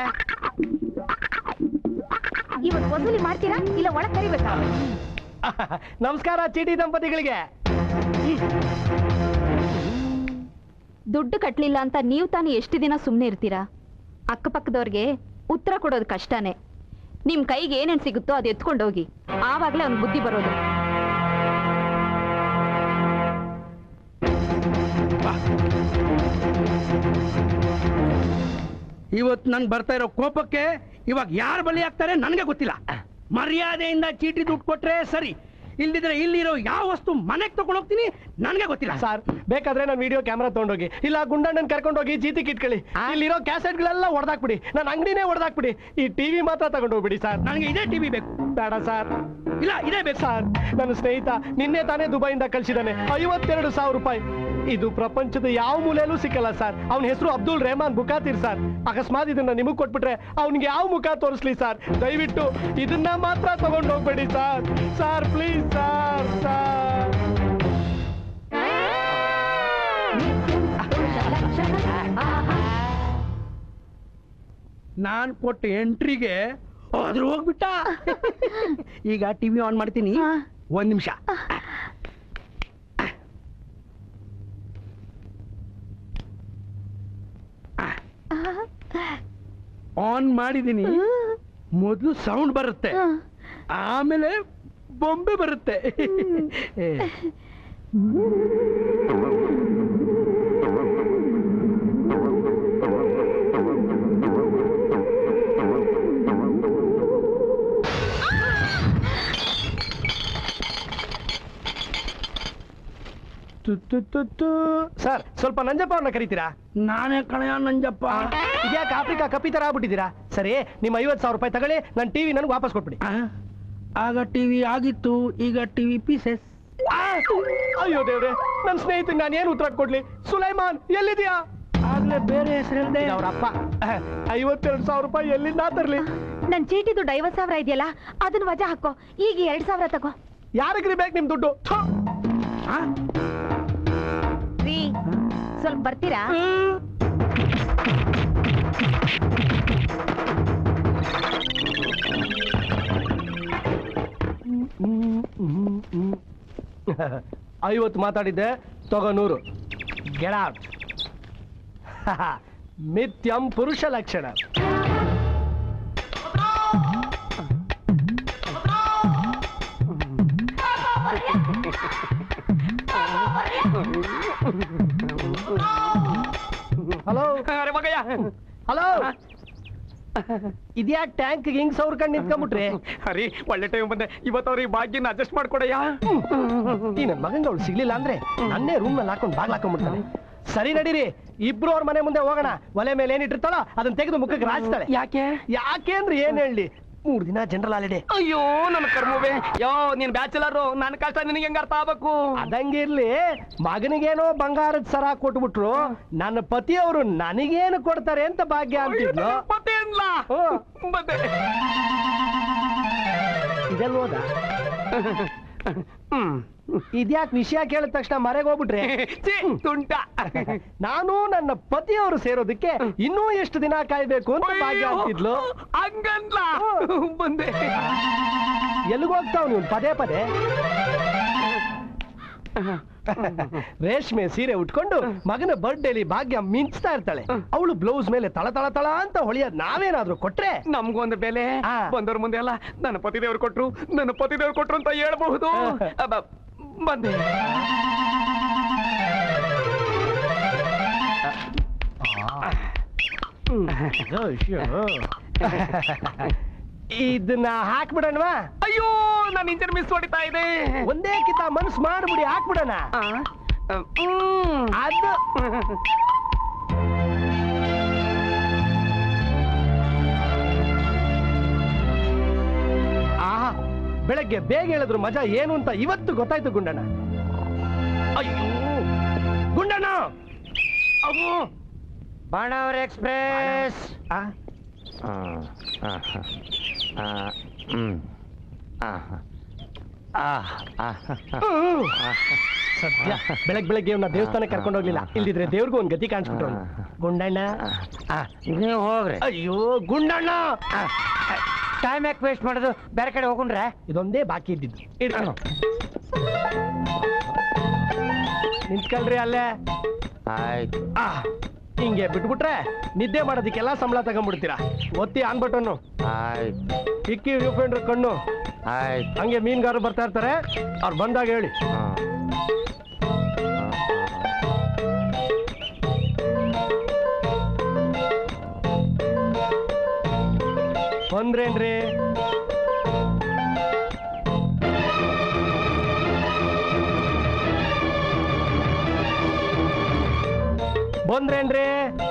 ಇವತ್ತು ವಸೂಲಿ ಮಾಡ್ತೀರಾ ಇಲ್ಲ ಒಳಗ್ ಕರಿಬೇಕಾ ನಮಸ್ಕಾರ ಚೀಟಿ ದಂಪತಿಗಳಿಗೆ ದುಡ್ಡು ಕಟ್ಲಿಲ್ಲ ಅಂತ ನೀವು ತಾನು ಎಷ್ಟು ದಿನ ಸುಮ್ಮನೆ ಇರ್ತೀರಾ ಅಕ್ಕಪಕ್ಕದವ್ರಿಗೆ ಉತ್ತರ ಕೊಡೋದು ಕಷ್ಟನೇ ನಿಮ್ ಕೈಗೆ ಏನೇನ್ ಸಿಗುತ್ತೋ ಅದು ಎತ್ಕೊಂಡು ಹೋಗಿ ಆವಾಗಲೇ ಅವ್ನ್ ಬುದ್ಧಿ ಬರೋದು ಇವತ್ತು ನನ್ಗೆ ಬರ್ತಾ ಇರೋ ಕೋಪಕ್ಕೆ ಇವಾಗ ಯಾರು ಬಲಿ ಆಗ್ತಾರೆ ನನಗೆ ಗೊತ್ತಿಲ್ಲ ಮರ್ಯಾದೆಯಿಂದ ಚೀಟಿ ದುಡ್ಡು ಕೊಟ್ರೆ ಸರಿ ಇಲ್ದಿದ್ರೆ ಇಲ್ಲಿರೋ ಯಾವ ವಸ್ತು ಮನೆಗೆ ತಗೊಂಡು ಹೋಗ್ತೀನಿ ನನಗೆ ಗೊತ್ತಿಲ್ಲ ಸರ್ ಬೇಕಾದ್ರೆ ನಾನು ವಿಡಿಯೋ ಕ್ಯಾಮ್ರಾ ತಗೊಂಡೋಗಿ ಇಲ್ಲ ಗುಂಡಣ್ಣನ್ ಕರ್ಕೊಂಡೋಗಿ ಜೀತಿಗೆ ಇಟ್ಕೊಳ್ಳಿ ಇಲ್ಲಿರೋ ಕ್ಯಾಸೆಟ್ಗಳೆಲ್ಲ ಹೊಡೆದಾಕ್ಬಿಡಿ ನನ್ನ ಅಂಗಡಿನೇ ಹೊಡೆದಾಕ್ಬಿಡಿ ಈ ಟಿವಿ ಮಾತ್ರ ತಗೊಂಡೋಗ್ಬಿಡಿ ಸರ್ ನನಗೆ ಇದೇ ಟಿವಿ ಬೇಕು ಬೇಡ ಸರ್ ಇಲ್ಲ ಇದೇ ಬೇಕು ಸರ್ ನನ್ನ ಸ್ನೇಹಿತ ನಿನ್ನೆ ತಾನೇ ದುಬೈಯಿಂದ ಕಳ್ಸಿದಾನೆ ಐವತ್ತೆರಡು ಸಾವಿರ ರೂಪಾಯಿ ಇದು ಪ್ರಪಂಚದ ಯಾವ ಮೂಲೆಯಲ್ಲೂ ಸಿಕ್ಕಲ್ಲ ಸರ್ ಅವನ ಹೆಸರು ಅಬ್ದುಲ್ ರೆಹಮಾನ್ ಬುಕಾತಿರ್ ಸರ್ ಅಕಸ್ಮಾತ್ ಇದನ್ನ ನಿಮಗ್ ಕೊಟ್ಬಿಟ್ರೆ ಅವ್ನಿಗೆ ಯಾವ ಮುಖ ತೋರಿಸ್ಲಿ ಸರ್ ದಯವಿಟ್ಟು ಇದನ್ನ ಮಾತ್ರ ತಗೊಂಡು ಹೋಗ್ಬೇಡಿ sir sir please sir sir ನಾನ್ ಕೊಟ್ಟ ಎಂಟ್ರಿಗೆ ಅದ್ರ ಹೋಗ್ಬಿಟ್ಟ ಈಗ ಟಿವಿ ಆನ್ ಮಾಡ್ತೀನಿ ಒಂದ್ ನಿಮಿಷ ಆನ್ ಮಾಡಿದೀನಿ ಮೊದಲು ಸೌಂಡ್ ಬರುತ್ತೆ ಆಮೇಲೆ ಬೊಂಬೆ ಬರುತ್ತೆ ಸರ್ ಸ್ವಲ್ಪ ನಂಜಪ್ಪ ಅವ್ರನ್ನ ಕರಿತೀರಾ ನಾನೇ ಕಣಯ ನಂಜಪ್ಪ ಇದ್ಯಾಕೆ ಆಫ್ರಿಕಾ ಕಪ್ಪಿ ತರ ಆಗ್ಬಿಟ್ಟಿದ್ದೀರಾ ಸರಿ ನಿಮ್ಮ ಐವತ್ತು ಸಾವಿರ ರೂಪಾಯಿ ತಗೊಳ್ಳಿ ನನ್ನ ಟಿವಿ ನನಗೆ ವಾಪಸ್ ಕೊಟ್ಬಿಡಿ ಆ, ಆಗ ಟಿವಿ ಆಗಿತ್ತು ಈಗ ಟಿವಿ ಪೀಸಸ್ ಅಯ್ಯೋ ದೇವ್ರೆ ನನ್ನ ಸ್ನೇಹಿತಗೆ ನಾನು ಏನು ಉತ್ತರ ಕೊಡ್ಲಿ ಸುಲೈಮಾನ್ ಎಲ್ಲಿದ್ಯಾ ಆಗ್ಲೇ ಬೇರೆ ಹೆಸರು ಹೇಳ್ದೆ ಅವ್ರ ಅಪ್ಪ ಐವತ್ತೆರಡು ಸಾವಿರ ರೂಪಾಯಿ ಎಲ್ಲಿಂದ ತರ್ಲಿ ನನ್ ಚೀಟಿ ದುಡ್ಡು ಐವತ್ ಸಾವಿರ ಇದೆಯಲ್ಲ ಅದನ್ನ ವಜಾ ಹಾಕೋ ಈಗ ಎರಡ್ ಸಾವಿರ ತಗೋ ಯಾರಿಗ್ರಿ ಬೇಕು ನಿಮ್ ದುಡ್ಡು ಥು. ರೀ ಸ್ವಲ್ಪ ಬರ್ತೀರಾ ಐವತ್ತು ಮಾತಾಡಿದ್ದೆ ತಗೋ ನೂರು ಗೆಟ್ ಔಟ್ ಮಿಥ್ಯಂ ಪುರುಷ ಲಕ್ಷಣ ಹಲೋ ಇದ್ಯಾಕ್ ಟ್ಯಾಂಕ್ ಹಿಂಗ್ ಸೌರ್ಕಂಡ್ ನಿಂತ್ಕೊಂಡ್ಬಿಟ್ರಿ ಹರಿ ಒಳ್ಳೆ ಟೈಮ್ ಬಂದೆ ಇವತ್ತು ಅವ್ರಿಗೆ ಭಾಗ್ಯನ ಅಡ್ಜಸ್ಟ್ ಮಾಡ್ಕೊಡಯ್ಯ ಈ ನನ್ ಮಗಂಗ ಅವಳು ಸಿಗ್ಲಿಲ್ಲ ಅಂದ್ರೆ ನನ್ನೇ ರೂಮ್ ನಲ್ಲಿ ಹಾಕೊಂಡು ಬಾಗ್ಲ ಹಾಕೊಂಡ್ಬಿಡ್ತಾನೆ ಸರಿ ನಡೀರಿ ಇಬ್ರು ಅವ್ರ ಮನೆ ಮುಂದೆ ಹೋಗೋಣ ಒಲೆ ಮೇಲೆ ಏನಿಟ್ಟಿರ್ತಾಳೋ ಅದನ್ನ ತೆಗೆದು ಮುಖಕ್ಕೆ ರಾಜ್ತಾಳೆ ಯಾಕೆ ಯಾಕೆ ಅಂದ್ರೆ ಏನ್ ಹೇಳಿ ಮೂರ್ ದಿನ ಜನರಲ್ ಹಾಲಿಡೇ ಅಯ್ಯೋ ನನ್ನ ಕರ್ಮವೇ ಯೋ ನೀನ್ ಬ್ಯಾಚುಲರು ನನ್ನ ಕಷ್ಟ ನಿನಗೆ ಹೆಂಗ ಅರ್ಥ ಆಗ್ಬೇಕು ಅದಂಗಿರ್ಲಿ ಮಗನಿಗೇನೋ ಬಂಗಾರದ ಸರ ಕೊಟ್ಬಿಟ್ರು ನನ್ನ ಪತಿಯವರು ನನಗೇನು ಕೊಡ್ತಾರೆ ಅಂತ ಭಾಗ್ಯ ಅಂತಿದ್ಲು ಮತ್ತೆ ಏನ್ಲ ಮತ್ತೆ ಇದೆಲ್ವೋದ ಹ್ಮ್ ಇದ್ಯಾಕ್ ವಿಷಯ ಕೇಳಿದ ತಕ್ಷಣ ಮರೆಗೆ ಹೋಗ್ಬಿಟ್ರೆ ತುಂಟ ನಾನು ನನ್ನ ಪತಿಯವರು ಸೇರೋದಕ್ಕೆ ಇನ್ನೂ ಎಷ್ಟು ದಿನ ಕಾಯ್ಬೇಕು ಅಂತ ಭಾಗ್ಯ ಅಂತಿದ್ಲು ಹಂಗನ್ಲ ಬಂದೆ ಎಲ್ಲಿಗೋಗ್ತಾವ್ ನೀವು ಪದೇ ಪದೇ ರೇಷ್ಮೆ ಸೀರೆ ಉಟ್ಕೊಂಡು ಮಗನ ಬರ್ಡೇಲಿ ಭಾಗ್ಯ ಮಿಂಚ್ತಾ ಇರ್ತಾಳೆ ಅವಳು ಬ್ಲೌಸ್ ಮೇಲೆ ತಳ ತಳ ತಳ ಅಂತ ಹೊಳಿಯೋದ್ ನಾವೇನಾದ್ರೂ ಕೊಟ್ರೆ ನಮ್ಗೊಂದು ಬೆಲೆ ಬಂದವ್ರ ಮುಂದೆ ಅಲ್ಲ ನನ್ನ ಪತಿದೇವ್ರು ಕೊಟ್ರು ನನ್ನ ಪತಿದೇವ್ರು ಕೊಟ್ರು ಅಂತ ಹೇಳ್ಬಹುದು ಅಬ್ಬ, ಬಂದೆ ಇದನ್ನ ಹಾಕ್ಬಿಡಣವಾ ಅಯ್ಯೋ ನಾನು ಇಂಜನ್ ಮಿಸ್ ಹೊಡಿತಾ ಇದೆ ಒಂದೇ ಕಿತ ಮನ್ಸು ಮಾಡ್ಬಿಡಿ ಹಾಕ್ಬಿಡಣ ಅದು ಆಹಾ ಬೆಳಗ್ಗೆ ಬೇಗ ಹೇಳಿದ್ರು ಮಜಾ ಏನು ಅಂತ ಇವತ್ತು ಗೊತ್ತಾಯ್ತು ಗುಂಡಣ್ಣ ಅಯ್ಯೋ ಗುಂಡಣ್ಣ ಅಯ್ಯೋ ಬಾಣಾವರ ಎಕ್ಸ್ಪ್ರೆಸ್ ಸದ್ಯ ಬೆಳಗ್ ಬೆಳಗ್ಗೆ ಇವ್ನ ದೇವಸ್ಥಾನಕ್ಕೆ ಕರ್ಕೊಂಡು ಹೋಗ್ಲಿಲ್ಲ ಇಲ್ದಿದ್ರೆ ದೇವ್ರಿಗೂ ಒಂದ್ ಗತಿ ಕಾಣಿಸ್ಬಿಟ್ರು ಗುಂಡಣ್ಣ ನೀವು ಹೋಗ್ರಿ ಅಯ್ಯೋ ಗುಂಡಣ್ಣ ಟೈಮ್ ಯಾಕೆ ವೇಸ್ಟ್ ಮಾಡೋದು ಬೇರೆ ಕಡೆ ಹೋಗುಣ್ರೆ ಇದೊಂದೇ ಬಾಕಿ ಇದ್ದಿದ್ದು ಇಡ್ಕೊಂಡು ನಿಂತ್ಕೊಳ್ರಿ ಅಲ್ಲೇ ಆಯ್ತು ಆ, ಹಿಂಗೆ ಬಿಟ್ಬಿಟ್ರೆ ನಿದ್ದೆ ಮಾಡೋದಕ್ಕೆಲ್ಲ ಸಂಬಳ ತಗೊಂಡ್ಬಿಡ್ತೀರಾ ಒತ್ತಿ ಆನ್ ಬಟನ್ನು ಆಯ್ತು ಇಕ್ಕಿ ವ್ಯೂ ಪಾಯಿಂಟ್ ಕಣ್ಣು ಆಯ್ತು ಹಂಗೆ ಮೀನುಗಾರರು ಬರ್ತಾ ಇರ್ತಾರೆ ಅವ್ರು ಬಂದಾಗ ಹೇಳಿ ಬಂದ್ರೇನ್ರಿ ಬಂದ್ರೇನ್ರಿ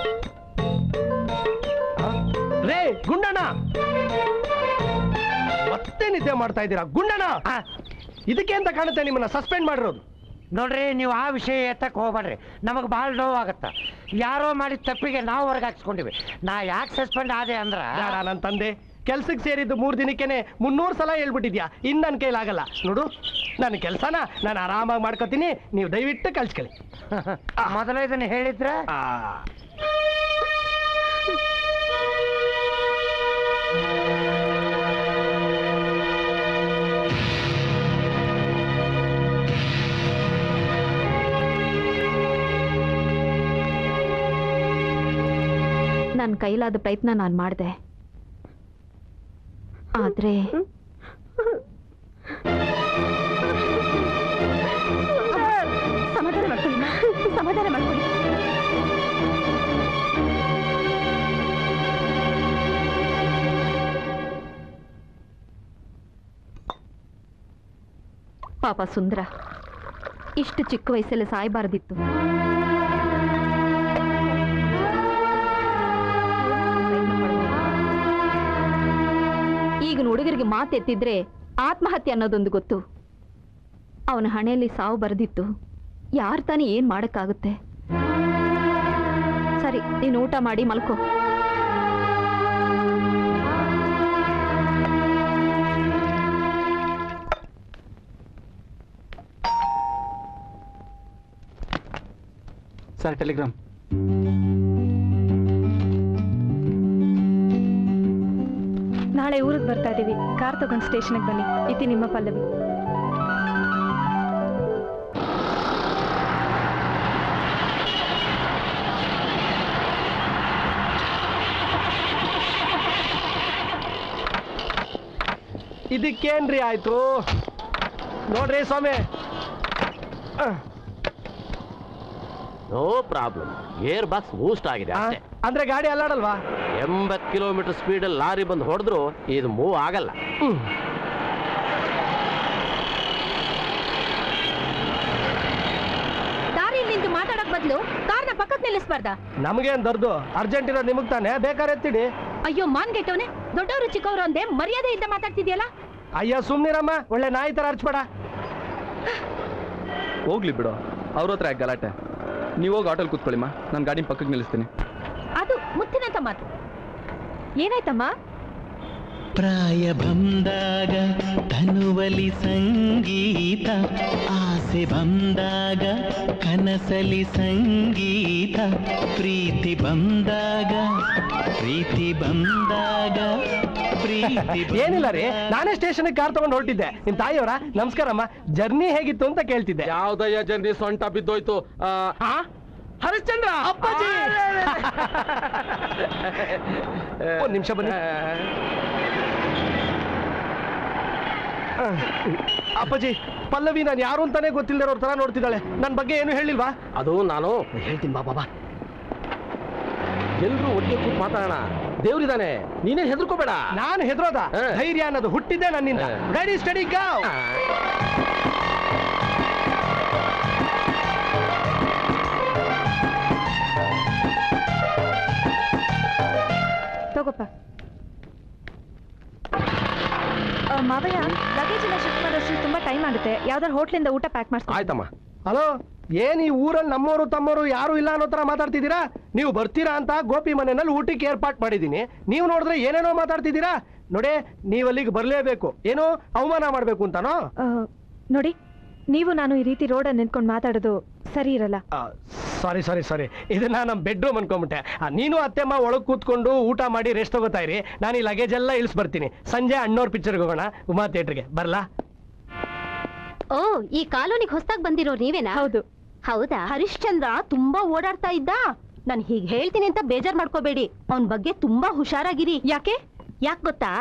ಆ? ರೇ ಗುಂಡಣ್ಣ ಮತ್ತೆ ನಿದ್ದೆ ಮಾಡ್ತಾ ಇದ್ದೀರಾ ಗುಂಡಣ್ಣ ಇದಕ್ಕೆ ಅಂತ ಕಾಣುತ್ತೆ ನಿಮ್ಮನ್ನ ಸಸ್ಪೆಂಡ್ ಮಾಡಿರೋದು ನೋಡ್ರಿ ನೀವು ಆ ವಿಷಯ ಎತ್ತಕ್ ಹೋಗ್ಬೇಡ್ರಿ ನಮಗೆ ಭಾಳ ನೋವಾಗತ್ತ ಯಾರೋ ಮಾಡಿದ ತಪ್ಪಿಗೆ ನಾವು ಹೊರಗೆ ಹಾಕ್ಸ್ಕೊಂಡಿವಿ ನಾ ಯಾಕೆ ಸಸ್ಪೆಂಡ್ ಆದೆ ಅಂದ್ರ ಬೇಡ ನನ್ನ ತಂದೆ ಕೆಲ್ಸಕ್ಕೆ ಸೇರಿದ್ದು ಮೂರ್ ದಿನಕ್ಕೇನೆ ಮುನ್ನೂರು ಸಲ ಹೇಳ್ಬಿಟ್ಟಿದ್ಯಾ ಇನ್ ನನ್ನ ಕೈಲಾಗಲ್ಲ ನೋಡು ನನ್ನ ಕೆಲಸನ ನಾನು ಆರಾಮಾಗಿ ಮಾಡ್ಕೋತೀನಿ ನೀವು ದಯವಿಟ್ಟು ಕಳ್ಸ್ಕೊಳ್ಳಿ ಮೊದಲ ಇದನ್ನ ಹೇಳಿದ್ರ ನನ್ನ ಕೈಲಾದ ಪ್ರಯತ್ನ ನಾನು ಮಾಡಿದೆ ಆದ್ರೆ ಸಮಾಧಾನ ಮಾಡ್ಕೊಳ್ಳಿ ಮಾ. ಸಮಾಧಾನ ಮಾಡ್ಕೊಳ್ಳಿ ಪಾಪ ಸುಂದರ ಇಷ್ಟು ಚಿಕ್ಕ ವಯಸ್ಸಲ್ಲಿ ಸಾಯಬಾರ್ದಿತ್ತು ಈಗಿನ ಹುಡುಗರಿಗೆ ಮಾತೆತ್ತಿದ್ರೆ ಆತ್ಮಹತ್ಯೆ ಅನ್ನೋದೊಂದು ಗೊತ್ತು ಅವನ ಹಣೆಯಲ್ಲಿ ಸಾವು ಬರೆದಿತ್ತು ಯಾರು ತಾನೇ ಏನ್ ಮಾಡಕ್ಕಾಗುತ್ತೆ ಸರಿ ನೀನು ಊಟ ಮಾಡಿ ಮಲ್ಕೋ ಸರ್ ಟೆಲಿಗ್ರಾಮ್ ನಾಳೆ ಊರಿಗೆ ಬರ್ತಾ ಇದೀವಿ ಕಾರ್ ತಗೊಂಡು ಸ್ಟೇಷನ್ಗೆ ಬನ್ನಿ ಇತಿ ನಿಮ್ಮ ಪಲ್ಲವಿ ಇದಕ್ಕೇನ್ರಿ ಆಯ್ತು ನೋಡ್ರಿ ಸ್ವಾಮಿ ಅಹ್. No problem air box boost ಆಗಿದೆ ಆ, ಅಷ್ಟೇ ಅಂದ್ರೆ ಗಾಡಿ ಅಲ್ಲಾಡಲ್ವಾ ಎಂಬತ್ತು ಕಿಲೋಮೀಟರ್ ಸ್ಪೀಡಲ್ಲಿ ಲಾರಿ ಬಂದು ಹೊಡೆದ್ರು ಇದು ಮೂವ್ ಆಗಲ್ಲ ದಾರಿಯಲ್ಲಿ ನಿಂತು ಮಾತಾಡಕ್ ಬದಲು ಕಾರ್ನ ಪಕ್ಕಕ್ಕೆ ನಿಲ್ಲಿಸ್ಬಾರ್ದ ನಮಗೇನ್ ದರ್ದು ಅರ್ಜೆಂಟ್ ಇರೋದು ನಿಮಗ್ ತಾನೆ ಬೇಕಾದ್ರೆ ಎತ್ತಿಡಿ ಅಯ್ಯೋ ಮಾನ್ ಗೆಟ್ಟವನೆ ದೊಡ್ಡವರು ಚಿಕ್ಕವರು ಅಂದೆ ಮರ್ಯಾದೆ ಇಲ್ದ ಮಾತಾಡ್ತಿದ್ಯಲ್ಲ ಅಯ್ಯ ಸುಮ್ನಿರಮ್ಮ ಒಳ್ಳೆ ನಾಯಿ ತರ ಅರ್ಚ್ಬೇಡ ಹೋಗ್ಲಿ ಬಿಡು ಅವ್ರ ಹತ್ರ ಯಾಕ್ ಗಲಾಟೆ ನೀವು ಹೋಗಿ ಆಟೋಲ್ ಕೂತ್ಕೊಳ್ಳಿಮ್ಮ ನಾನು ಗಾಡಿ ಪಕ್ಕಕ್ಕೆ ನಿಲ್ಲಿಸ್ತೀನಿ ಅದು ಮುತ್ತಿನಂತ ಮಾತು ಏನಾಯ್ತಮ್ಮ ಪ್ರಾಯ ಬಂದಾಗ ತನುವಲಿ ಸಂಗೀತ ಆಸೆ ಬಂದಾಗ ಕನಸಲಿ ಸಂಗೀತ ಪ್ರೀತಿ ಬಂದಾಗ ಪ್ರೀತಿ ಬಂದಾಗ ಪ್ರೀತಿ ಏನಿಲ್ಲ ರೀ ನಾನೇ ಸ್ಟೇಷನ್ ಕಾರ್ ತಗೊಂಡು ಹೊರಟಿದ್ದೆ ನಿಮ್ ತಾಯಿಯವರ ನಮಸ್ಕಾರಮ್ಮ ಜರ್ನಿ ಹೇಗಿತ್ತು ಅಂತ ಕೇಳ್ತಿದ್ದೆ ಯಾವ್ದಯ್ಯ ಜರ್ನಿ ಸೊಂಟ ಬಿದ್ದೋಯ್ತು ಆ, ಆ? ಹರಿಶ್ಚಂದ್ರ ಅಪ್ಪಾಜಿ ಒಂದ್ ನಿಮಿಷ ಬನ್ನಿ ಆ, ಅಪ್ಪಾಜಿ ಪಲ್ಲವಿ ನಾನು ಯಾರು ಅಂತಾನೆ ಗೊತ್ತಿಲ್ಲದೆ ತರ ನೋಡ್ತಿದ್ದಾಳೆ ನನ್ನ ಬಗ್ಗೆ ಏನು ಹೇಳಿಲ್ವಾ ಅದು ನಾನು ಹೇಳ್ತೀನಿ ಬಾ ಬಾಬಾ ಎಲ್ರು ಒಟ್ಟಿಗೆ ಕೂತ್ ಮಾತಾಡೋಣ ದೇವ್ರಿದಾನೆ ನೀನೇ ಹೆದರ್ಕೋಬೇಡ ನಾನು ಹೆದರೋದ ಧೈರ್ಯ ಅನ್ನೋದು ಹುಟ್ಟಿದ್ದೆ ನನ್ನಿಂದ ರೆಡಿ ಸ್ಟಡಿ ಗಾವ್ ತಗೋಪ್ಪ ಆ, ಮಾವಯ್ಯ ಲಗೇಜ್ ಎಲ್ಲ ಶಿಫ್ಟ್ ಮಾಡೋಷ್ಟ್ರಲ್ಲಿ ತುಂಬಾ ಟೈಮ್ ಆಗುತ್ತೆ ಯಾವ್ದಾರು ಹೋಟ್ಲಿಂದ ಊಟ ಪ್ಯಾಕ್ ಮಾಡ್ಸ್ಕೊ ಆಯ್ತಮ್ಮ ಹಲೋ ಏನ್ ಈ ಊರಲ್ಲಿ ನಮ್ಮವರು ತಮ್ಮವರು ಯಾರು ಇಲ್ಲ ಅನ್ನೋ ತರ ಮಾತಾಡ್ತಿದ್ದೀರಾ ನೀವು ಬರ್ತೀರಾ ಅಂತ ಗೋಪಿ ಮನೆಯಲ್ಲಿ ಊಟಕ್ಕೆ ಏರ್ಪಾಟ್ ಮಾಡಿದ್ದೀನಿ ನೀವು ನೋಡಿದ್ರೆ ಏನೇನೋ ಮಾತಾಡ್ತಿದ್ದೀರಾ ನೋಡಿ ನೀವು ಅಲ್ಲಿಗೆ ಬರ್ಲೇಬೇಕು ಏನೋ ಅವಮಾನ ಮಾಡ್ಬೇಕು ಅಂತಾನೋ ಆ, ನೋಡಿ ನೀವು ನಾನು ಈ ರೀತಿ ರೋಡಲ್ಲಿ ನಿಂತ್ಕೊಂಡು ಮಾತಾಡೋದು ಸರಿ ಇರಲ್ಲ ಸಾರಿ ಸಾರಿ ಸಾರಿ ಇದನ್ನ ನಮ್ಮ ಬೆಡ್ರೂಮ್ ಅನ್ಕೊಂಬಿಟ್ಟೆ ಆ, ನೀನು ಅತ್ತೆಮ್ಮ ಒಳಗೆ ಕೂತ್ಕೊಂಡು ಊಟ ಮಾಡಿ ರೆಸ್ಟ್ ತಗೋತಾ ಇರಿ ನಾನು ಈ ಲಗೇಜ್ ಎಲ್ಲ ಇಳಿಸ್ ಬರ್ತೀನಿ ಸಂಜೆ ಅಣ್ಣವ್ರ ಪಿಕ್ಚರ್ಗೆ ಹೋಗೋಣ ಉಮಾ ಥಿಯೇಟ್ರಿಗೆ ಬರ್ಲಾ ಓ ಈ ಕಾಲೋನಿಗೆ ಹೊಸದಾಗಿ ಬಂದಿರೋ ನೀವೇನಾ ಹೌದು ಹೌದಾ ಹರಿಶ್ಚಂದ್ರ ತುಂಬಾ ಓಡಾಡ್ತಾ ಇದ್ದ ನಾನು ಹೀಗೆ ಹೇಳ್ತೀನಿ ಅಂತ ಬೇಜಾರ್ ಮಾಡ್ಕೋಬೇಡಿ ಅವನ್ ಬಗ್ಗೆ ತುಂಬಾ ಹುಷಾರಾಗಿರಿ ಯಾಕೆ ಯಾಕೆ ಗೊತ್ತಾ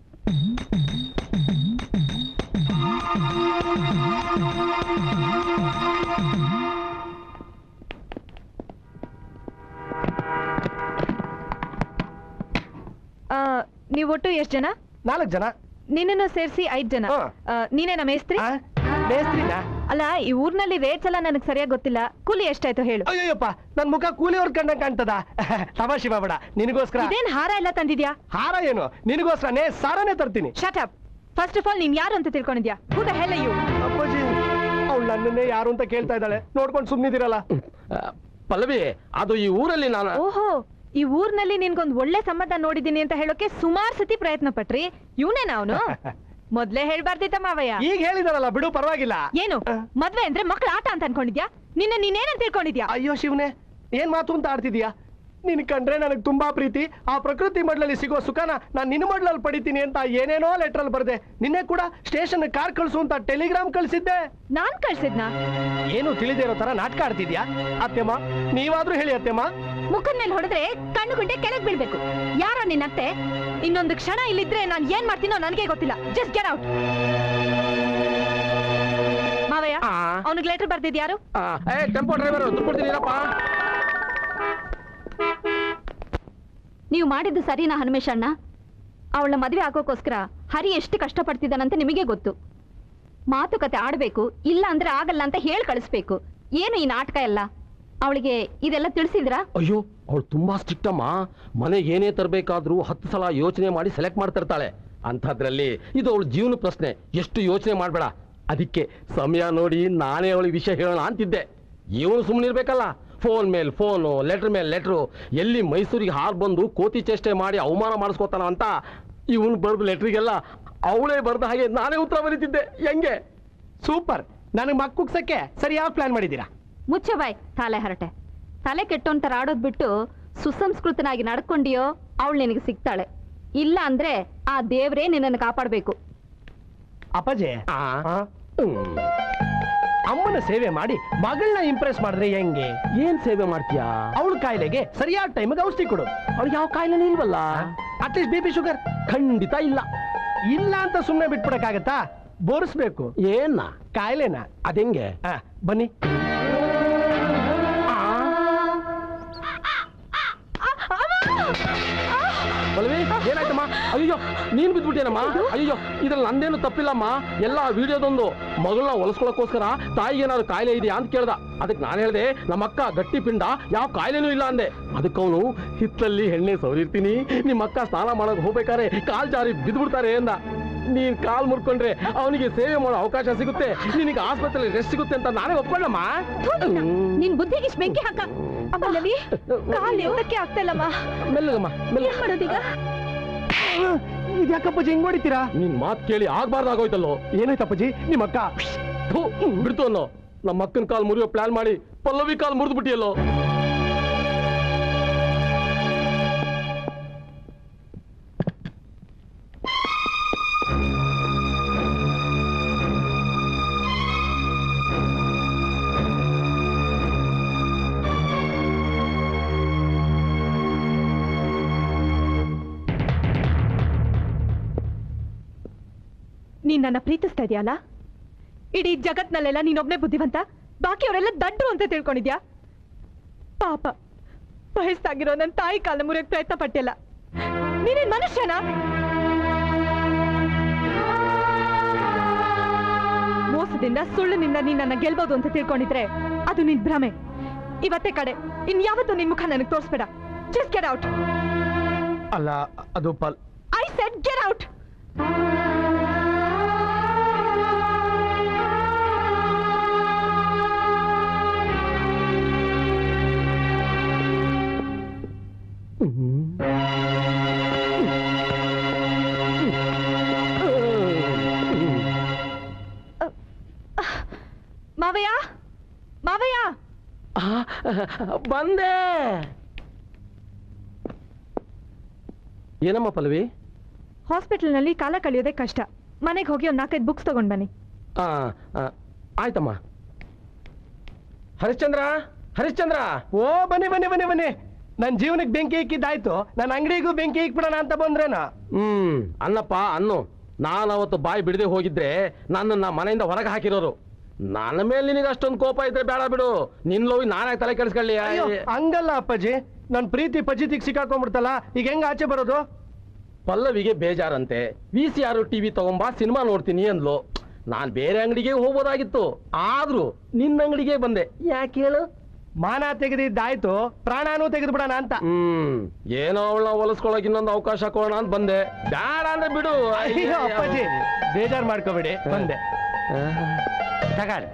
ಆ, ನೀವು ಒಟ್ಟು ಎಷ್ಟು ಜನ ನಾಲ್ಕು ಜನ ನಿನ್ನನ್ನು ಸೇರಿಸಿ ಐದ್ ಜನ ಆ, ನೀನೇನಾ ಮೇಸ್ತ್ರಿ ಮೇಸ್ತ್ರಿನಾ ಅಲ್ಲ ಈ ಊರ್ನಲ್ಲಿ ರೇಟ್ಸ್ ಎಲ್ಲ ನನಗೆ ಸರಿಯಾಗಿ ಗೊತ್ತಿಲ್ಲ ಕೂಲಿ ಎಷ್ಟಾಯ್ತು ಹೇಳು ಅಯ್ಯಪ್ಪ ನನ್ ಮುಖ ಕೂಲಿಯವ್ರ ಕಂಡಂಗ್ ಕಾಣ್ತದ ತಮಾಷೆ ಬೇಡ ನಿನಗೋಸ್ಕರ ಇದೇನ್ ಹಾರ ಎಲ್ಲ ತಂದಿದ್ಯಾ ಹಾರ ಏನು ನಿನಗೋಸ್ಕರನೇ ಸಾರನೇ ತರ್ತೀನಿ shut up first of all ನೀನ್ ಯಾರು ಅಂತ ತಿಳ್ಕೊಂಡಿದ್ಯಾ ಹೂ ದ ಹೆಲ್ ಯು ಅಪ್ಪಾಜಿ ಅವಳು ನನ್ನನ್ನೇ ಯಾರು ಅಂತ ಕೇಳ್ತಾ ಇದ್ದಾಳೆ ನೋಡ್ಕೊಂಡು ಸುಮ್ಮನಿದಿರಲ್ಲ ಪಲ್ಲವಿ ಅದು ಈ ಊರಲ್ಲಿ ನಾನು ಓಹೋ ಈ ಊರ್ನಲ್ಲಿ ನಿನ್ಗೊಂದ್ ಒಳ್ಳೆ ಸಂಬಂಧ ನೋಡಿದೀನಿ ಅಂತ ಹೇಳೋಕೆ ಸುಮಾರ್ ಸತಿ ಪ್ರಯತ್ನ ಪಟ್ರಿ ಇವನೇನ ಅವನು ಮೊದ್ಲೇ ಹೇಳ್ಬಾರ್ದಿತ್ತ ಮಾವಯ್ಯ ಈಗ ಹೇಳಿದಾರಲ್ಲ ಬಿಡು ಪರವಾಗಿಲ್ಲ ಏನು ಮದ್ವೆ ಅಂದ್ರೆ ಮಕ್ಳ ಆಟ ಅಂತ ಅನ್ಕೊಂಡಿದ್ಯಾ ನಿನ್ನ ನೀನೇನಂತ ತಿಳ್ಕೊಂಡಿದ್ಯಾ ಅಯ್ಯೋ ಶಿವನೇ ಏನ್ ಮಾತು ಅಂತ ಆಡ್ತಿದ್ಯಾ ನಿನ್ ಕಂಡ್ರೆ ನನಗೆ ತುಂಬಾ ಪ್ರೀತಿ ಆ ಪ್ರಕೃತಿ ಮಡ್ಲಲ್ಲಿ ಸಿಗೋ ಸುಖನ ನಾನ್ ನಿನ್ನ ಮಡ್ಲಲ್ಲಿ ಪಡಿತೀನಿ ಅಂತ ಏನೇನೋ ಲೆಟರ್ ಬರ್ದೆ ನಿನ್ನೆ ಕೂಡ ಸ್ಟೇಷನ್ ಕಾರ್ ಕಳ್ಸು ಅಂತ ಟೆಲಿಗ್ರಾಮ್ ಕಳ್ಸಿದ್ದೆ ನಾನ್ ಕಳ್ಸಿದ್ನಾ ಏನು ತಿಳಿದೇ ಇರೋ ತರ ನಾಟಕ ಆಡ್ತಿದ್ಯಾ ಅತ್ತೆಮ್ಮ ನೀವಾದ್ರೂ ಹೇಳಿ ಅತ್ತೆಮ್ಮ ಮುಖದ ಮೇಲೆ ಹೊಡೆದ್ರೆ ಕಣ್ಣು ಗುಂಡೆ ಕೆಳಗ್ ಬೀಳ್ಬೇಕು ಯಾರ ನಿನ್ನತ್ತೆ ಇನ್ನೊಂದು ಕ್ಷಣ ಇಲ್ಲಿದ್ರೆ ನಾನ್ ಏನ್ ಮಾಡ್ತೀನೋ ನನಗೆ ಗೊತ್ತಿಲ್ಲ ಜಸ್ಟ್ ಗೆಟ್ ಔಟ್ ಮಾವಯ್ಯ ಅವನಿಗೆ ಲೆಟರ್ ಬರ್ದಿದ್ಯಾರು ಏ ಟೆಂಪೋ ಡ್ರೈವರ್ ದುಡ್ಡು ಕೊಡ್ತೀನಿ ಇರಪ್ಪ ನೀವು ಮಾಡಿದ್ದು ಸರಿನಾ ಹನುಮೇಶ್ ಅಣ್ಣ ಅವಳ ಮದುವೆ ಆಗೋಕ್ಕೋಸ್ಕರ ಹರಿ ಎಷ್ಟು ಕಷ್ಟಪಡ್ತಿದ್ದಾನಂತ ನಿಮಗೆ ಗೊತ್ತು ಮಾತುಕತೆ ಆಡ್ಬೇಕು ಇಲ್ಲ ಅಂದ್ರೆ ಆಗಲ್ಲ ಅಂತ ಹೇಳಿ ಕಳಿಸ್ಬೇಕು ಏನು ಈ ನಾಟಕ ಎಲ್ಲ ಅವಳಿಗೆ ಇದೆಲ್ಲ ತಿಳಿಸಿದ್ರಾ ಅಯ್ಯೋ ಅವಳು ತುಂಬಾ ಸ್ಟ್ರಿಕ್ಟ್ ಅಮ್ಮ ಮನೆಗೆ ಏನೇ ತರಬೇಕಾದ್ರೂ ಹತ್ತು ಸಲ ಯೋಚನೆ ಮಾಡಿ ಸೆಲೆಕ್ಟ್ ಮಾಡ್ತಿರ್ತಾಳೆ ಅಂಥದ್ರಲ್ಲಿ ಇದು ಅವಳ ಜೀವನ ಪ್ರಶ್ನೆ ಎಷ್ಟು ಯೋಚನೆ ಮಾಡಬೇಡ ಅದಕ್ಕೆ ಸಮಯ ನೋಡಿ ನಾನೇ ಅವಳಿಗೆ ವಿಷಯ ಹೇಳೋಣ ಅಂತಿದ್ದೆ ಇವನು ಸುಮ್ಮನಿರ್ಬೇಕಲ್ಲ ಫೋನ್ ಮೇಲೆ ಫೋನು ಲೆಟ್ರ್ ಮೇಲೆ ಲೆಟ್ರು ಎಲ್ಲಿ ಮೈಸೂರಿಗೆ ಹಾರ್ ಬಂದು ಕೋತಿ ಚೇಷ್ಟೆ ಮಾಡಿ ಅವಮಾನ ಮಾಡಿಸ್ಕೋತಾನ ಅಂತ ಇವನು ಬರೆದ ಲೆಟ್ರಿಗೆಲ್ಲ ಅವಳೇ ಬರೆದ ಹಾಗೆ ನಾನೇ ಉತ್ತರ ಬರೀತಿದ್ದೆ ಹೆಂಗೆ ಸೂಪರ್ ನನಗೆ ಮಕ್ಕುಗ್ಸಕ್ಕೆ ಸರಿಯಾಗಿ ಪ್ಲಾನ್ ಮಾಡಿದ್ದೀರಾ ಮುಚ್ಚ ಬಾಯ್ ತಲೆ ಹರಟೆ ತಲೆ ಕೆಟ್ಟೋಂತರ ಆಡೋದ್ ಬಿಟ್ಟು ಸುಸಂಸ್ಕೃತನಾಗಿ ನಡ್ಕೊಂಡಿಯೋ ಅವಳು ನಿನಗೆ ಸಿಗ್ತಾಳೆ ಇಲ್ಲ ಅಂದ್ರೆ ಆ ದೇವ್ರೇ ನಿನ್ನನ್ನು ಕಾಪಾಡ್ಬೇಕು ಅಪ್ಪಾಜಿ ಅಮ್ಮನ ಸೇವೆ ಮಾಡಿ ಮಗಳನ್ನ ಇಂಪ್ರೆಸ್ ಮಾಡಿದ್ರೆ ಹೆಂಗೆ ಏನ್ ಸೇವೆ ಮಾಡ್ತೀಯಾ ಅವಳ ಕಾಯಿಲೆಗೆ ಸರಿಯಾದ ಟೈಮಿಗೆ ಔಷಧಿ ಕೊಡು ಅವಳು ಯಾವ ಕಾಯಿಲೆ ಇಲ್ವಲ್ಲ ಅಟ್ಲೀಸ್ಟ್ ಬಿ ಪಿ ಶುಗರ್ ಖಂಡಿತ ಇಲ್ಲ ಇಲ್ಲ ಅಂತ ಸುಮ್ಮನೆ ಬಿಟ್ಬಿಡಕ್ಕಾಗತ್ತಾ ಬೋರಿಸ್ಬೇಕು ಏನ ಕಾಯಿಲೆನ ಅದೆಂಗೆ ಬನ್ನಿ ಪಲ್ಲವಿ ಏನಾಯ್ತಮ್ಮ ಅಯ್ಯೋ ನೀನ್ ಬಿದ್ಬಿಟ್ಟೇನಮ್ಮ ಅಯ್ಯೋ ಇದ್ರಲ್ಲಿ ನಂದೇನು ತಪ್ಪಿಲ್ಲಮ್ಮ ಎಲ್ಲ ವಿಡಿಯೋದೊಂದು ಮಗಳನ್ನ ಹೊಲಸ್ಕೊಳಕ್ಕೋಸ್ಕರ ತಾಯಿಗೆ ಏನಾದ್ರು ಕಾಯಿಲೆ ಇದೆಯಾ ಅಂತ ಕೇಳ್ದ ಅದಕ್ಕೆ ನಾನು ಹೇಳ್ದೆ ನಮ್ಮ ಅಕ್ಕ ಗಟ್ಟಿ ಪಿಂಡ ಯಾವ ಕಾಯಿಲೆನೂ ಇಲ್ಲ ಅಂದೆ ಅದಕ್ಕೆ ಅವನು ಹಿತ್ತಲ್ಲಿ ಎಣ್ಣೆ ಸವರಿರ್ತೀನಿ ನಿಮ್ಮ ಅಕ್ಕ ಸ್ನಾನ ಮಾಡಕ್ ಹೋಗ್ಬೇಕಾದ್ರೆ ಕಾಲ್ ಜಾರಿ ಬಿದ್ಬಿಡ್ತಾರೆ ಅಂದ ನೀನ್ ಕಾಲ್ ಮುರ್ಕೊಂಡ್ರೆ ಅವನಿಗೆ ಸೇವೆ ಮಾಡೋ ಅವಕಾಶ ಸಿಗುತ್ತೆ ನಿನಗೆ ಆಸ್ಪತ್ರೆಯಲ್ಲಿ ರೆಸ್ಟ್ ಸಿಗುತ್ತೆ ಅಂತ ನಾನೇ ಒಪ್ಕೊಂಡಮ್ಮ ನಿನ್ ಬುದ್ಧಿಗೆ ಇಷ್ಟ್ ಬೆಂಕಿ ಹಾಕ ಪಲ್ಲವಿ ಕಾಲ್ ಎತ್ತಕ್ಕೆ ಆಗ್ತಾ ಇಲ್ಲಮ್ಮ ಮೆಲ್ಲಗಮ್ಮ ಮೆಲ್ಲ ಏನ್ ಮಾಡೋದೀಗ ಇದ್ಯಾಕಪ್ಪಾಜಿ ಹಿಂಗ್ ಹೊಡಿತೀರಾ ನಿನ್ ಮಾತ್ ಕೇಳಿ ಆಗ್ಬಾರ್ದಾಗೋಯ್ತಲ್ಲೋ ಏನಾಯ್ತಪ್ಪಾಜಿ ನಿಮ್ಮ ಅಕ್ಕ ಥು, ಬಿಡ್ತು ಅನ್ನೋ ನಮ್ಮ ಅಕ್ಕನ ಕಾಲ್ ಮುರಿಯೋ ಪ್ಲಾನ್ ಮಾಡಿ ಪಲ್ಲವಿ ಕಾಲ್ ಮುರಿದು ಬಿಟ್ಟಿಯಲ್ಲೋ ನೀನ್ ನನ್ನ ಪ್ರೀತಿಸ್ತಾ ಇದೆಯಲ್ಲ ಇಡೀ ಜಗತ್ನಲ್ಲೆಲ್ಲ ನೀನೊಬ್ನೇ ಬುದ್ಧಿವಂತ ಬಾಕಿಯವರೆಲ್ಲ ದಡ್ರು ಅಂತ ತಿಳ್ಕೊಂಡಿದ್ಯಾ ಪಾಪ ವಯಸ್ಸಾಗಿರೋ ನನ್ನ ತಾಯಿ ಕಾಲ ಮುರಿಯಕ್ ಪ್ರಯತ್ನ ಪಟ್ಟಿಲ್ಲ ನೀನೇನ್ ಮನುಷ್ಯನಾ ಮೋಸದಿಂದ ಸುಳ್ಳಿನಿಂದ ನೀನ್ ನನ್ನ ಗೆಲ್ಬೋದು ಅಂತ ತಿಳ್ಕೊಂಡಿದ್ರೆ ಅದು ನಿನ್ ಭ್ರಮೆ ಇವತ್ತೇ ಕಡೆ ಇನ್ ಯಾವತ್ತೂ ನಿನ್ ಮುಖ ನನಗೆ ತೋರಿಸ್ಬೇಡ ಜಸ್ಟ್ ಗೆಟ್ ಔಟ್ ಅಲ್ಲ ಅದು ಪಲ್ ಐ ಸೆಡ್ ಗೆಟ್ ಔಟ್ ಮಾವಯ್ಯ ಮಾವಯ್ಯ ಬಂದೆ ಏನಮ್ಮ ಪಲ್ಲವಿ ಹಾಸ್ಪಿಟಲ್ನಲ್ಲಿ ಕಾಲ ಕಳೆಯೋದೇ ಕಷ್ಟ ಮನೆಗೆ ಹೋಗಿ ಒಂದು ನಾಲ್ಕೈದು ಬುಕ್ಸ್ ತಗೊಂಡ್ ಬನ್ನಿ ಆ, ಆ, ಆಯ್ತಮ್ಮ ಹರಿಶ್ಚಂದ್ರ ಹರಿಶ್ಚಂದ್ರ ಓ ಬನ್ನಿ ಬನ್ನಿ ಬನ್ನಿ ಬನ್ನಿ ನನ್ನ ಜೀವನಕ್ಕೆ ಬೆಂಕಿ ಇಕ್ಕಿದ್ದಾಯ್ತು ನನ್ನ ಅಂಗಡಿಗೂ ಬೆಂಕಿ ಇಕ್ಬಿಡೋಣ ಅಂತ ಬಂದ್ರೇನ ಹ್ಮ್ ಅನ್ನಪ್ಪ ಅನ್ನು ನಾನು ಅವತ್ತು ಬಾಯಿ ಬಿಡದೆ ಹೋಗಿದ್ರೆ ನನ್ನನ್ನ ಮನೆಯಿಂದ ಹೊರಗೆ ಹಾಕಿರೋರು ನನ್ನ ಮೇಲೆ ನಿನಗೆ ಅಷ್ಟೊಂದು ಕೋಪ ಇದ್ರೆ ಬೇಡ ಬಿಡು ನಿನ್ ಲೋವಿ ನಾನೇ ತಲೆ ಕೆಡಿಸ್ಕೊಳ್ಳಿ ಅಯ್ಯೋ ಹಂಗಲ್ಲ ಅಪ್ಪಾಜಿ ನನ್ ಪ್ರೀತಿ ಪಜಿತಿಗೆ ಸಿಕ್ಕಾಕೊಂಡ್ಬಿಡ್ತಲ್ಲ ಈಗ ಹೆಂಗ ಆಚೆ ಬರೋದು ಪಲ್ಲವಿಗೆ ಬೇಜಾರಂತೆ ವಿ ಸಿ ಆರ್ ಟಿವಿ ತಗೊಂಬಾ ಸಿನಿಮಾ ನೋಡ್ತೀನಿ ಅಂದ್ಲು ನಾನ್ ಬೇರೆ ಅಂಗಡಿಗೆ ಹೋಗ್ಬೋದಾಗಿತ್ತು ಆದ್ರೂ ನಿನ್ನ ಅಂಗಡಿಗೆ ಬಂದೆ ಯಾಕೆ ಹೇಳು ಮಾನ ತೆಗೆದಿದ್ದಾಯ್ತು ಪ್ರಾಣನೂ ತೆಗೆದು ಬಿಡೋಣ ಅಂತ ಹ್ಮ್ ಏನೋ ಅವಳನ್ನ ಹೊಲಸ್ಕೊಳಕ್ ಇನ್ನೊಂದು ಅವಕಾಶ ಕೊಡೋಣ ಅಂತ ಬಂದೆ ಬೇಡ ಅಂದ್ರೆ ಬಿಡು ಅಯ್ಯೋ ಅಪ್ಪಾಜಿ ಬೇಜಾರ್ ಮಾಡ್ಕೋಬೇಡಿ ಬಂದೆ ತಗೊಳ್ಳಿ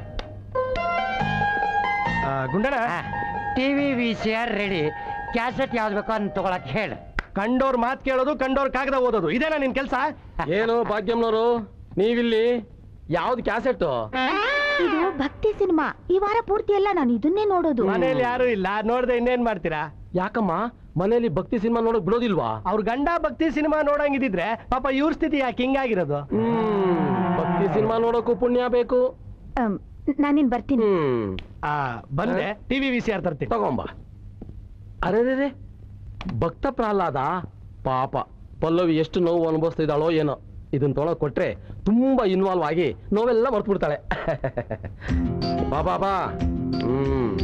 Gundanna TV V C R ready cassette ಯಾವ್ದು ಬೇಕೋ ಅಂತ ತಗೊಳಕ್ ಹೇಳು ಕಂಡೋರ್ ಮಾತ್ ಕೇಳೋದು ಕಂಡೋರ್ ಕಾಗದ ಓದೋದು ಇದೇನಾ ನಿನ್ ಕೆಲ್ಸ ಏನು ಭಾಗ್ಯಮ್ನವರು ನೀವಿಲ್ಲಿ ಯಾವ್ದು ಕ್ಯಾಸೆಟ್ ಇದು ಭಕ್ತಿ ಸಿನಿಮಾ ಈ ವಾರ ಪೂರ್ತಿ ಎಲ್ಲ ನಾನು ಇದನ್ನೇ ನೋಡೋದು ಮನೇಲಿ ಯಾರು ಇಲ್ಲ ನೋಡ್ದೆ ಇನ್ನೇನ್ ಮಾಡ್ತೀರಾ ಯಾಕಮ್ಮ ಮನೇಲಿ ಭಕ್ತಿ ಸಿನಿಮಾ ನೋಡಕ್ ಬಿಡೋದಿಲ್ವಾ ಅವ್ರ ಗಂಡ ಭಕ್ತಿ ಸಿನಿಮಾ ನೋಡಂಗಿದ್ರೆ ಪಾಪ ಇವ್ರ ಸ್ಥಿತಿ ಯಾಕೆ ಹಿಂಗಾಗಿರೋದು ಭಕ್ತಿ ಸಿನಿಮಾ ನೋಡೋಕು ಪುಣ್ಯ ಬೇಕು ನಾನಿನ್ ಬರ್ತೀನಿ ಆ ಬಂದೆ ಟಿವಿ ವಿ ಸಿ ಆರ್ ತರ್ತೀನಿ ತಗೊಂಬ ಅರೆ ಭಕ್ತ ಪ್ರಹ್ಲಾದ ಪಾಪ ಪಲ್ಲವಿ ಎಷ್ಟು ನೋವು ಅನುಭವಿಸ್ತಿದ್ದಾಳೋ ಏನೋ ಇದನ್ನ ತೊಗೊಳಕ್ ಕೊಟ್ರೆ ತುಂಬಾ ಇನ್ವಾಲ್ವ್ ಆಗಿ ನೋವೆಲ್ಲ ಮರ್ತ್ಬಿಡ್ತಾಳೆ ಬಾ ಬಾ ಬಾ ಹ್ಮ್